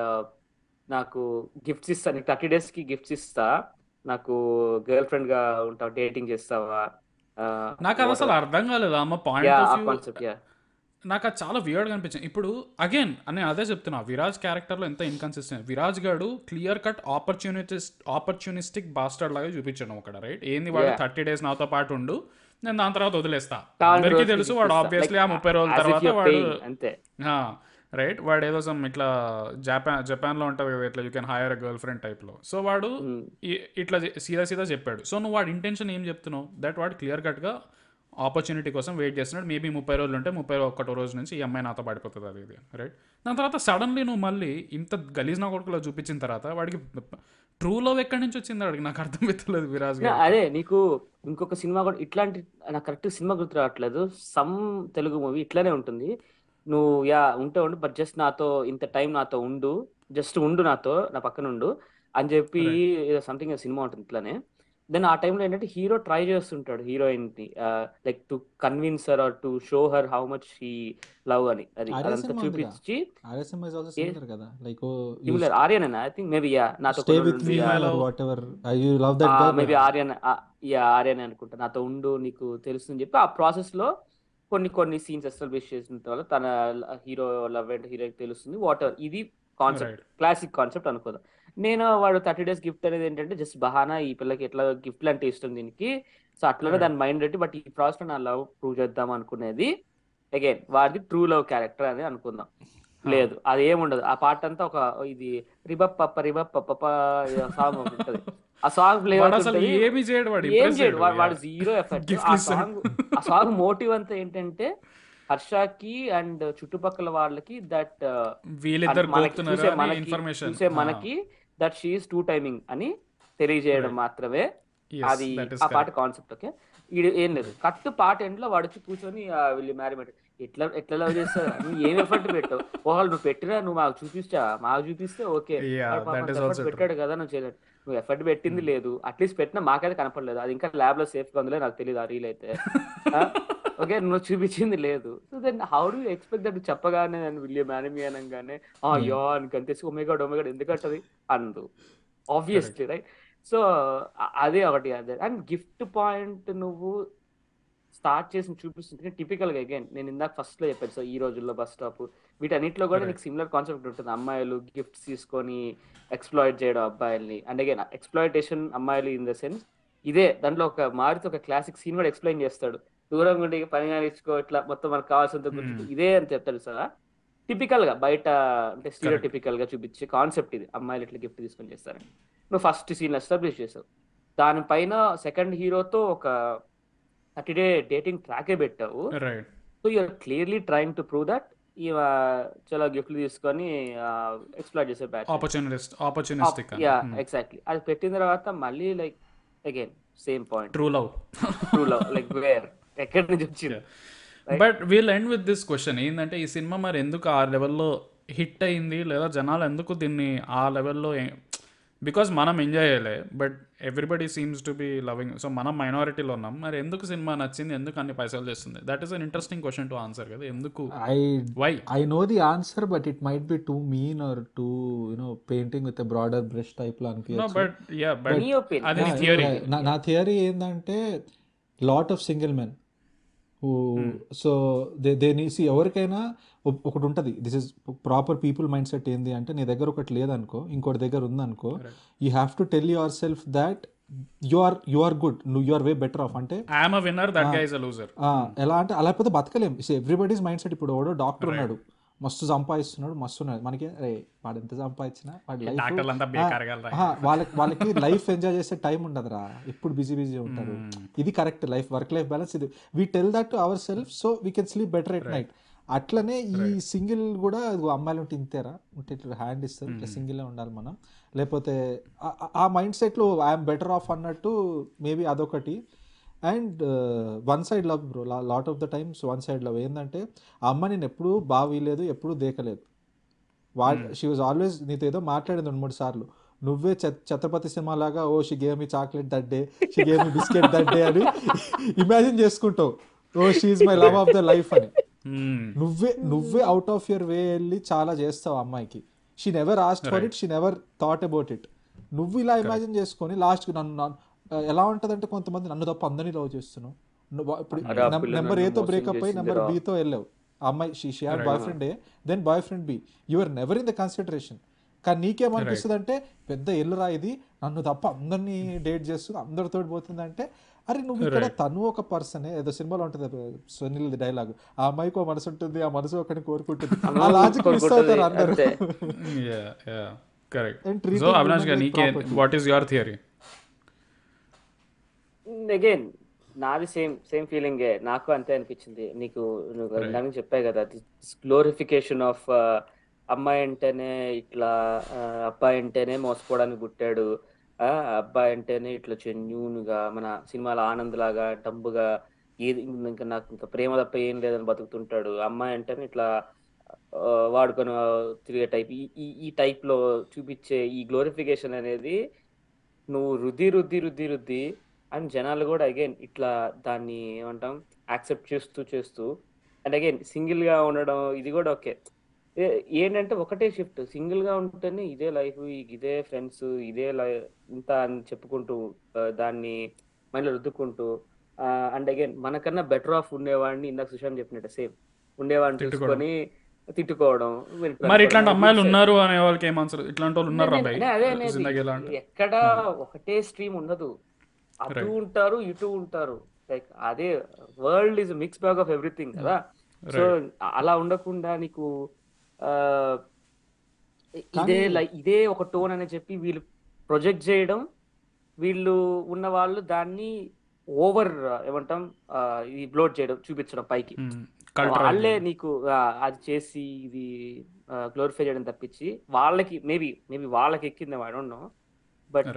నాకు గిఫ్ట్స్ ఇస్తా నీకు థర్టీ డేస్ కి గిఫ్ట్స్ ఇస్తా నాకు గర్ల్ ఫ్రెండ్ గా ఉంటావు డేటింగ్ చేస్తావా నాకు అది అసలు అర్థం కాలేదు అమ్మ యా పాయింట్ ఆ ఆఫ్ వ్యూ కాన్సెప్ట్ యా నాకు అది చాలా వియర్డ్గా అనిపించింది ఇప్పుడు అగైన్ నేను అదే చెప్తున్నా విరాజ్ క్యారెక్టర్లో ఎంత ఇన్కన్సిస్టెంట్ విరాజ్ గాడు clear cut opportunist opportunistic bastard లాగా చూపించాడు ఒకడ రైట్ ఏంది వాడు Yeah. థర్టీ డేస్ నాతో పాటు ఉండు నేను దాని తర్వాత వదిలేస్తా కావాలని అందరికీ రోజుకి తెలుసు gift వాడు ఇస్తా. ఆబ్వియస్లీ Like, ఆ ముప్పై రోజుల as if తర్వాత you're వాడు paying, అంతే రైట్ వాడు ఏదో సమ్ ఇట్లా జపాన్ జపాన్లో ఉంటుంది కదా ఇట్లా you can hire a girlfriend టైప్లో సో వాడు Hmm. ఈ- ఇట్లా చే- సీదా సీదా చెప్పాడు సో నువ్వు వాడి ఇంటెన్షన్ ఏం చెప్తున్నావు దట్ వాడు క్లియర్ కట్గా ఆపర్చునిటీ కోసం వెయిట్ చేస్తున్నాడు మేబీ ముప్పై రోజులు ఉంటే ముప్పై ఒకటో రోజు నుంచి ఈ అమ్మాయి నాతో పడిపోతుంది అది ఇది రైట్ దాని తర్వాత సడన్లీ నువ్వు మళ్ళీ ఇంత గలీజ్ నా కొడుకులో చూపించిన తర్వాత వాడికి ట్రూ లవ్ ఎక్కడి నుంచి వచ్చింది వాడికి నాకు అర్థం అవుతలేదు విరాజ్ నా- గారు అదే నీకు ఇంకొక సినిమా కూడా ఇట్లాంటి నాకు కరెక్ట్ సినిమా గుర్తు రావట్లేదు సమ్ తెలుగు మూవీ ఇట్లానే ఉంటుంది నువ్వు యా ఉంటే ఉండు బట్ జస్ట్ నాతో ఇంత టైం నాతో ఉండు జస్ట్ ఉండు నాతో నా పక్కన ఉండు అని చెప్పి ఏదో సంథింగ్ సినిమా ఉంటుంది ఇట్లానే దెన్ ఆ టైంలో ఏంటంటే హీరో ట్రై చేస్తుంటాడు హీరోయిన్ ని like to convince her or to show her how much he love అని అది అరే అదంతా సినిమా ఉందిగా. చూపించి ఆర్ఎస్ఎం ఇస్ ఆల్సో సిమిలర్ కదా like similar Aryan I think maybe yeah నాతో స్టే కొన్ని విత్ మీ రోజులు, yeah. Female- whatever you love that girl maybe Aryan yeah Aryan అనుకుంటా నాతో ఉండు నీకు తెలుస్తుంది చెప్పి ఆ ప్రాసెస్ లో కొన్ని కొన్ని సీన్స్ ఎస్టాబ్లిష్ చేసిన తర్వాత తన హీరో లవ్ అండ్ హీరోకి తెలుస్తుంది వాట్ ఇది కాన్సెప్ట్ రైట్ క్లాసిక్ కాన్సెప్ట్ అనుకుందాం నేను వాడు థర్టీ డేస్ గిఫ్ట్ అనేది ఏంటంటే జస్ట్ బహానా ఈ పిల్లకి ఎట్లా గిఫ్ట్లు అంటే ఇష్టం దీనికి సో అట్లనే Right. దాని మైండ్ పెట్టి బట్ ఈ ప్రాసెస్ లో నా లవ్ ప్రూవ్ చేద్దాం అనుకునేది అగైన్ వాడిది ట్రూ లవ్ క్యారెక్టర్ అని అనుకుందాం లేదు అది ఏముండదు ఆ పాట అంతా ఒక ఇది రిబప్ పప్ప రిబప్ పప్ప సాంగ్ ఉంటది ఆ సాంగ్ ప్లే వాడు అసలు ఏమి చేయడు వాడు ఏం impress చేయడు చేయడు. వాడు వాడు జీరో ఎఫెక్ట్ Gift ఆ ఇస్తాడు. సాంగ్ ఆ సాంగ్ మోటివ్ అంతా ఏంటంటే హర్షకి అండ్ చుట్టుపక్కల వాళ్ళకి దట్ వీళ్ళిద్దరు మనకి గోపుతున్నారు చూసే అని మనకి ఇన్ఫర్మేషన్ చూసే మనకి దట్ షీఈస్ టూ టైమింగ్ అని తెలియజేయడం మాత్రమే అది ఆ పాట కాన్సెప్ట్ ఓకే ఇది ఏం లేదు కట్టు పాట ఎండ్లో వాడు వచ్చి కూర్చొని ఆ, వీళ్ళు మ్యారీ ఎట్లా ఎట్లా లవ్ చేస్తావు నువ్వు ఏం ఎఫర్ట్ పెట్టావు ఓహో నువ్వు పెట్టినా నువ్వు మాకు చూపిస్తా మాకు చూపిస్తే ఓకే Yeah, వాడు పాపం that is effort also true. పెట్టాడు కదా నువ్వు చేయలేదు నువ్వు ఎఫర్ట్ పెట్టింది లేదు అట్లీస్ట్ పెట్టినా మాకైతే కనపడలేదు అది ఇంకా ల్యాబ్ లో సేఫ్ గా ఉందిలే నాకు తెలియదు ఆ రీల్ అయితే ఓకే నువ్వు చూపించింది లేదు so then how do expect that చెప్పగానే నేను విలియం యానిమీ అనగానే ఆ యా అని కనిపిస్తే ఒమేగాడ్ ఒమేగాడ్ ఎందుకంటది అందు ఆబ్వియస్లీ రైట్ సో అదే ఒకటి అదే అండ్ గిఫ్ట్ పాయింట్ నువ్వు స్టార్ట్ చేసి చూపిస్తుంటే టిపికల్ గా అగైన్ నేను ఇందాక ఫస్ట్ లో చెప్పాను సో ఈ రోజుల్లో బస్ స్టాప్ వీటన్నిటిలో కూడా Correct. నీకు సిమిలర్ కాన్సెప్ట్ ఉంటుంది అమ్మాయిలు గిఫ్ట్స్ తీసుకొని ఎక్స్ప్లాయిట్ చేయడం అబ్బాయిల్ని అండ్ అగైన్ ఎక్స్ప్లాయిటేషన్ అమ్మాయిలు ఇన్ ద సెన్స్ ఇదే దాంట్లో ఒక మారుతి ఒక క్లాసిక్ సీన్ కూడా ఎక్స్ప్లెయిన్ చేస్తాడు దూరం ఉండి పని కానిచ్చుకో ఇట్లా మొత్తం మనకు కావాల్సినంత గుర్తు Hmm. ఇదే అని చెప్తాడు సార్ టిపికల్ గా బయట అంటే స్టీరియో టిపికల్ గా చూపించే కాన్సెప్ట్ ఇది అమ్మాయిలు ఇట్లా గిఫ్ట్ తీసుకొని చేస్తారని నువ్వు ఫస్ట్ సీన్ ఎస్టాబ్లిష్ చేసావు దానిపైన సెకండ్ హీరోతో ఒక థర్టీ డే డేటింగ్ ట్రాకే పెట్టావు right so you're clearly trying to prove that ఈ చాలా గిఫ్ట్లు తీసుకొని ఎక్స్ప్లోర్ చేసే batch opportunist opportunistic yeah exactly అది పెట్టిన తర్వాత మళ్ళీ like again same point true love true love like where ఎక్కడి నుంచి వచ్చింది but we'll end with this question ఏంటంటే ఈ సినిమా మరి ఎందుకు ఆ లెవెల్లో హిట్ అయింది లేదా జనాలు ఎందుకు దీన్ని ఆ లెవెల్లో బికాజ్ మనం ఎంజాయ్ చేయలే but everybody seems to be loving so మనం మైనారిటీలో ఉన్నాం మరి ఎందుకు సినిమా నచ్చింది ఎందుకు అన్ని పైసలు చేస్తుంది that is an interesting question to answer కదా ఎందుకు I why I know the answer, but it might be too mean or too, you know, painting with a broader brush type లో నో అనిపించచ్చు బట్ యా బట్ నీ opinion అది నీ Yeah, theory yeah. నా నా థియరీ ఏంటంటే lot of single men who so they they see ఎవరికైనా ఒక- ఒకటి ఉంటుంది this is proper people mindset ఏంది అంటే నీ దగ్గర ఒకటి లేదనుకో ఇంకోటి దగ్గర ఉందనుకో you have to tell yourself that you are you are good నువ్వు you are way better off అంటే I'm a winner that guy is a loser ఆ, ఎలా అంటే అలా అయిపోతే బతకలేం ఎవ్రీబడీస్ మైండ్ సెట్ ఇప్పుడు ఎవడో డాక్టర్ ఉన్నాడు మస్తు సంపాదిస్తున్నాడు మస్తు ఉన్నాడు మనకి రే వాడు ఎంత సంపాదించినా వాడి లైఫ్ డాక్టర్లు అంతా బేకార్గా వాళ్ళకి వాళ్ళకి లైఫ్ ఎంజాయ్ చేసే టైం ఉండదురా ఎప్పుడు బిజీ బిజీ ఉంటారు ఇది correct life work life balance ఇది we tell that to our self so we can sleep better at night అట్లనే ఈ సింగిల్ కూడా ఇదిగో అమ్మాయిలు ఉంటే ఇంతేరా ఉంటే ఇట్లా హ్యాండ్ ఇస్తారు ఇట్లా సింగిల్ ఉండాలి మనం లేకపోతే ఆ- ఆ- ఆ మైండ్ సెట్లో ఐఎమ్ బెటర్ ఆఫ్ అన్నట్టు మేబీ అదొకటి and one side love bro lot of the times one side love ఏంటంటే ఆ అమ్మ నేను ఎప్పుడూ బాగా వీలేదు ఎప్పుడూ దేకలేదు వా షీ వాజ్ ఆల్వేస్ నీతో ఏదో మాట్లాడింది రెండు మూడు సార్లు నువ్వే ఛ- ఛత్రపతి సినిమా లాగా oh she gave me chocolate that day she gave me biscuit that day అని ఇమాజిన్ చేసుకుంటావు oh she my love of the life అని మ్మ్. నువ్వే నువ్వే అవుట్ ఆఫ్ యువర్ వే వెళ్ళి చాలా చేస్తావు ఆ అమ్మాయికి she never asked for it she never thought about it నువ్వు ఇలా ఇమాజిన్ చేసుకొని లాస్ట్కి నన్ను నన్ను- ఎలా ఉంటుందంటే కొంతమంది నన్ను తప్ప అందరినీ లవ్ చేస్తున్నావు నువ్వు ఇప్పుడు అరే ఆ పిల్ల నెంబర్ నన్ను ఏతో మోసం బ్రేకప్ అయ్యి నెంబర్ చేసిందిరా. బీతో వెళ్ళావు ఆ అమ్మాయి she she had boyfriend a then boyfriend be your never in the consideration కానీ నీకేమనిపిస్తుంది అంటే పెద్ద ఎల్లురా ఇది నన్ను తప్ప అందరినీ డేట్ చేస్తుంది అందరితో పోతుంది అంటే అరే నువ్వు ఇక్కడ తను ఒక పర్సనే ఏదో సినిమాలో ఉంటుంది సునీల్ డైలాగ్ ఆ అమ్మాయికి ఒక మనసు ఉంటుంది ఆ మనసు ఒకరిని కోరుకుంటుంది ఆ లాజిక్ మిస్ అవుతారు అందరూ అంతే yeah yeah correct And treating so Avinash women గారు like నీకే property. What is your theory again నాది సేమ్ సేమ్ ఫీలింగ్ నాకు అంతే అనిపించింది నీకు నువ్వు ఇందాక చెప్పాయి కదా గ్లోరిఫికేషన్ ఆఫ్ అమ్మాయి అంటేనే ఇట్లా ఆ, అబ్బాయి అంటేనే మోసపోవడానికి పుట్టాడు ఆ, అబ్బాయి అంటేనే ఇట్లా జెన్యూన్ గా మన సినిమాలో ఆనంద్ లాగా డబ్బుగా ఏది ఇంకా నాకు ఇంకా ప్రేమ తప్ప ఏం లేదని బతుకుతుంటాడు అమ్మాయి అంటేనే ఇట్లా ఆ, వాడుకొని ఆ, తిరిగే టైప్ ఈ ఈ- ఈ టైప్ లో చూపించే ఈ గ్లోరిఫికేషన్ అనేది నువ్వు రుద్ది రుద్ది రుద్ది రుద్ది అండ్ జనాలు కూడా అగైన్ ఇట్లా దాన్ని ఏమంటాం యాక్సెప్ట్ చేస్తూ చేస్తూ అండ్ అగైన్ సింగిల్ గా ఉండడం ఇది కూడా ఓకే ఏంటంటే ఒకటే షిఫ్ట్ సింగిల్ గా ఉంటేనే ఇదే లైఫ్ ఇదే ఫ్రెండ్స్ ఇదే లైఫ్ ఇంత అని చెప్పుకుంటూ ఆ, దాన్ని మైండ్లో రుద్దుకుంటూ అండ్ అగైన్ మనకన్నా బెటర్ ఆఫ్ ఉండేవాడిని ఇందాక సుశాంత్ చెప్పినట్టు సేమ్ ఉండేవాడిని చూసుకొని తిట్టుకోవడం మరి ఇట్లాంటి అమ్మాయిలు ఉన్నారు అనే వాళ్ళకి ఏం ఆన్సర్ ఇట్లాంటి వాళ్ళు ఉన్నారు నేను- అబ్బాయి నేను అదే అనేది. జిందగీలో అంటే ఎక్కడ ఒకటే స్ట్రీమ్ ఉండదు అటు ఉంటారు ఇటు ఉంటారు లైక్ అదే world is mix bag of everything కదా సో అలా ఉండకుండా నీకు ఆ, ఇదే లైక్ ఇదే ఒక టోన్ అని చెప్పి వీళ్ళు ప్రొజెక్ట్ చేయడం వీళ్ళు ఉన్న వాళ్ళు దాన్ని ఓవర్ ఏమంటాం ఆ, ఇది బ్లోడ్ చేయడం చూపించడం పైకి కల్చర్ వాళ్ళే నీకు ఆ, అది చేసి ఇది గ్లోరిఫై చేయడం తప్పించి వాళ్ళకి మేబీ మేబీ వాళ్ళకి ఎక్కింది I don't know but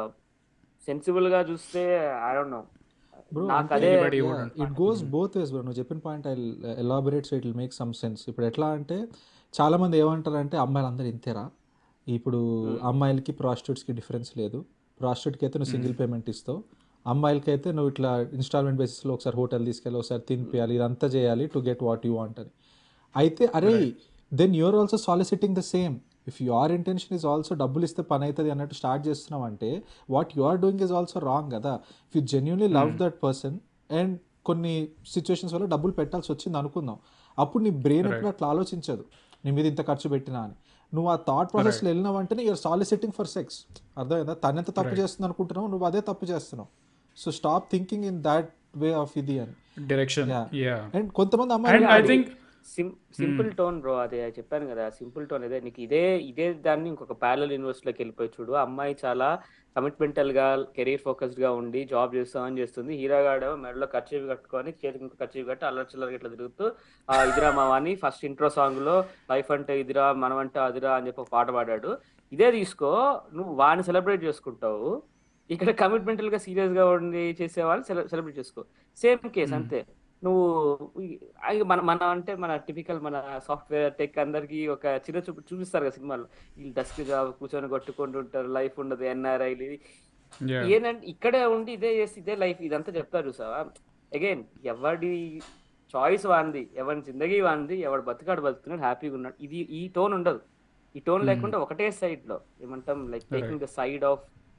sensible గా చూస్తే ఐ డోంట్ నో Bro, నాకు అంటే అదే Anybody wouldn't. It goes both ways bro నువ్వు చెప్పిన point I elaborate so it will make some sense ఇప్పుడు ఎట్లా అంటే చాలా మంది ఏమంటారంటే అమ్మాయిలు అందరు ఇంతేరా ఇప్పుడు అమ్మాయిలకి ప్రాస్టిట్యూట్స్కి డిఫరెన్స్ లేదు ప్రాస్టిట్యూట్కి అయితే నువ్వు సింగిల్ పేమెంట్ ఇస్తావు అమ్మాయిలకి అయితే నువ్వు ఇట్లా ఇన్స్టాల్మెంట్ బేసిస్లో ఒకసారి హోటల్ తీసుకెళ్ళి ఒకసారి తినిపించాలి ఇదంతా చేయాలి to get what you want అని అయితే అరే then you're also soliciting the same if your intention is also డబ్బులు ఇస్తే పని అవుతుంది అన్నట్టు స్టార్ట్ చేస్తున్నావు అంటే what you are doing is also wrong కదా if you genuinely love that person and కొన్ని సిచ్యువేషన్స్ వల్ల డబ్బులు పెట్టాల్సి వచ్చింది అనుకుందాం అప్పుడు నీ బ్రెయిన్ ఎప్పుడు అట్లా ఆలోచించదు నీ మీద ఇంత ఖర్చు పెట్టినా అని నువ్వు ఆ థాట్ ప్రాసెస్లో వెళ్ళినావంటేనే యూఆర్ సాలిసిటింగ్ ఫర్ సెక్స్ అర్థమైందా తను ఎంత తప్పు చేస్తుంది అనుకుంటున్నావు నువ్వు అదే తప్పు చేస్తున్నావు so stop thinking in that way of ఇది అని డైరెక్షన్ Yeah. యా అండ్ కొంతమంది అండ్ అమ్మాయిలు ఐ థింక్ సిం సింపుల్ టోన్ బ్రో అదే చెప్పాను కదా సింపుల్ టోన్ అదే నీకు ఇదే ఇదే దాన్ని ఇంకొక ప్యారల్ యూనివర్సిటీ లోకి వెళ్ళిపోయి చూడు అమ్మాయి చాలా కమిట్మెంటల్ గా కెరీర్ ఫోకస్డ్ గా ఉండి జాబ్ చేస్తామని చేస్తుంది హీరో గాడు మెడలో ఖర్చు కట్టుకొని చేతికి ఇంకో ఖర్చు కట్టి అల్లరి చిల్లర ఇట్లా తిరుగుతూ ఆ ఇదిరా మావా అని ఫస్ట్ ఇంట్రో సాంగ్ లో లైఫ్ అంటే ఇదిరా మనం అంటే అదిరా అని చెప్పి ఒక పాట పాడాడు ఇదే తీసుకో నువ్వు వాడిని సెలబ్రేట్ చేసుకుంటావు ఇక్కడ కమిట్మెంటల్ గా సీరియస్ గా ఉండి చేసే వాళ్ళని సెలబ్రేట్ చేసుకో సేమ్ కేస్ అంతే నువ్వు ఈ- అది మన మన అంటే మన టిపికల్ మన సాఫ్ట్వేర్ టెక్ అందరికి ఒక చిన్న చూపు చూపిస్తారు కదా సినిమాలో వీళ్ళు డెస్క్ జాబ్ కూర్చొని కొట్టుకుంటూ ఉంటారు లైఫ్ ఉండదు ఎన్ఆర్ఐలు ఇది యా ఏంటంటే ఇక్కడే ఉండి ఇదే చేసి ఇదే లైఫ్ ఇదంతా చెప్తారు చూసావా అగైన్ ఎవడి చాయిస్ వాంది ఎవరి జిందగీ వాంది ఎవడు బతుకాడు బతుకున్నాడు హ్యాపీగా ఉన్నాడు ఇది ఈ టోన్ ఉండదు ఈ టోన్ లేకుండా ఒకటే సైడ్ లో ఏమంటాం like taking the side of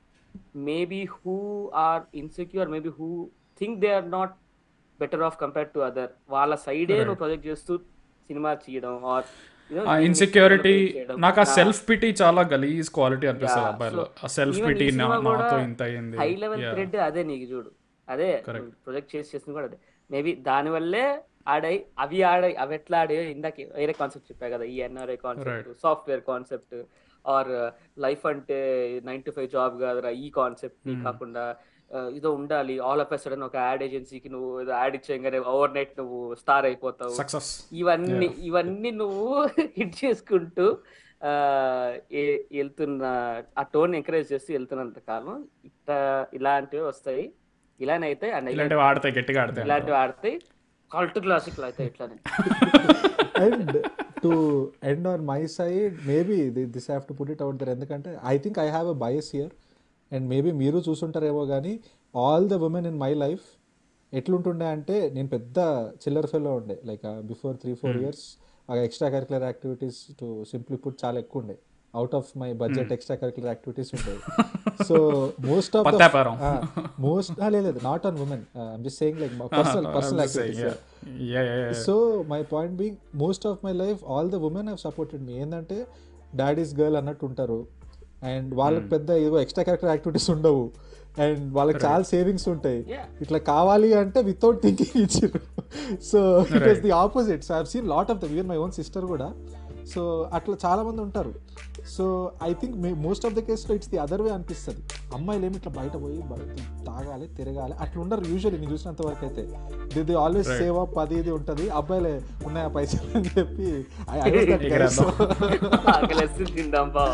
maybe who are insecure maybe who think they are not better off compare to other వాళ్ళ సైడే నువ్వు ప్రొజెక్ట్ చేస్తూ సినిమా చేయడం ఆర్ ఆ ఇన్సెక్యూరిటీ నాకు ఆ సెల్ఫ్ పిటీ చాలా గలీజ్ క్వాలిటీ అనిపిస్తుంది అబ్బాయిలో ఆ సెల్ఫ్ పిటీ నాతో ఇంత అయింది హై లెవెల్ థ్రెడ్ అదే నీకు చూడు అదే ప్రొజెక్ట్ చేసి చేసింది కూడా అదే మేబీ దాని వల్లే ఆడాయి అవి ఆడాయి అవి ఎట్లా ఆడాయో ఇందాక వేరే కాన్సెప్ట్ చెప్పా కదా ఈ NRI concept software concept or life అంటే నైన్ టు ఫైవ్ జాబ్ కాదురా ఈ కాన్సెప్ట్ కాకుండా ఆ, ఇదో ఉండాలి ఆల్ ఆఫ్ సడన్ ఒక యాడ్ ఏజెన్సీకి నువ్వు యాడ్ ఇచ్చేయగానే ఓవర్ నైట్ నువ్వు స్టార్ అయిపోతావు సక్సెస్ ఇవన్నీ ఇవన్నీ నువ్వు హిట్ చేసుకుంటూ ఆ, ఏ- వెళ్తున్న ఆ టోన్ ఎంకరేజ్ చేస్తూ వెళ్తున్నంత కాలం ఇట్లా ఇలాంటివి వస్తాయి ఇలానే అయితే అండ్ ఇలాంటివి ఆడతాయి గట్టిగా ఆడతాయి ఇలాంటివి ఆడతాయి కల్ట్ క్లాసిక్ అయితే ఇట్లానే and to end on my side maybe this have to put it out there ఎందుకంటే I think I have a bias here and maybe మీరు చూసుంటారేమో కానీ all the women in my life ఎట్లుంటుండే అంటే నేను పెద్ద చిల్లర్ ఫెల్లో ఉండే like before three four years uh extra curricular activities to simply put చాలా ఎక్కువ ఉండే out of my budget extra curricular activities ఉండేవి సో మోస్ట్ ఆఫ్ పత్తాపారం. మోస్ట్ లేదు not on women I'm just saying like personal personal activities so my point being most of my life all the women have supported me ఏంటంటే daddy's girl అన్నట్టు ఉంటారు and వాళ్ళకి పెద్ద ఏదో extra character activities ఉండవు and వాళ్ళకి చాలా savings ఉంటాయి Yeah. ఇట్లా కావాలి అంటే వితౌట్ థింకింగ్ ఇచ్చారు so it was the opposite so I've seen lot of the even my own sister కూడా సో అట్లా చాలా మంది ఉంటారు so I think most of the కేసులో ఇట్స్ ది అదర్ వే అనిపిస్తుంది అమ్మాయిలు ఏమి ఇట్లా బయట పోయి బయట తాగాలి తిరగాలి అట్లా ఉండరు యూజువల్లీ నేను చూసినంత వరకు అయితే the the always save up అది ఇది ఉంటుంది అబ్బాయిలే ఉన్నాయా పైసలు అని చెప్పి I- I was that guy, ఎగరేద్దాం. so- ఆకలేస్తుంది తిందాం బా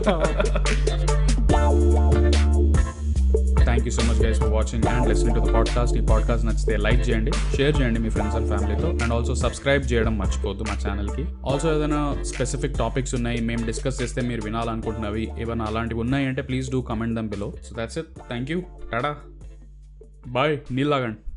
thank you so much guys for watching and listening to the podcast ఈ పాడ్కాస్ట్ నచ్చితే లైక్ చేయండి షేర్ చేయండి మీ ఫ్రెండ్స్ అండ్ ఫ్యామిలీతో అండ్ ఆల్సో సబ్స్క్రైబ్ చేయడం మర్చిపోద్దు మా ఛానల్కి ఆల్సో ఏదైనా స్పెసిఫిక్ టాపిక్స్ ఉన్నాయి మేము డిస్కస్ చేస్తే మీరు వినాలనుకుంటున్నవి ఏమైనా అలాంటివి ఉన్నాయి అంటే please do comment them below so that's it thank you tada bye నీళ్ళు తాగండి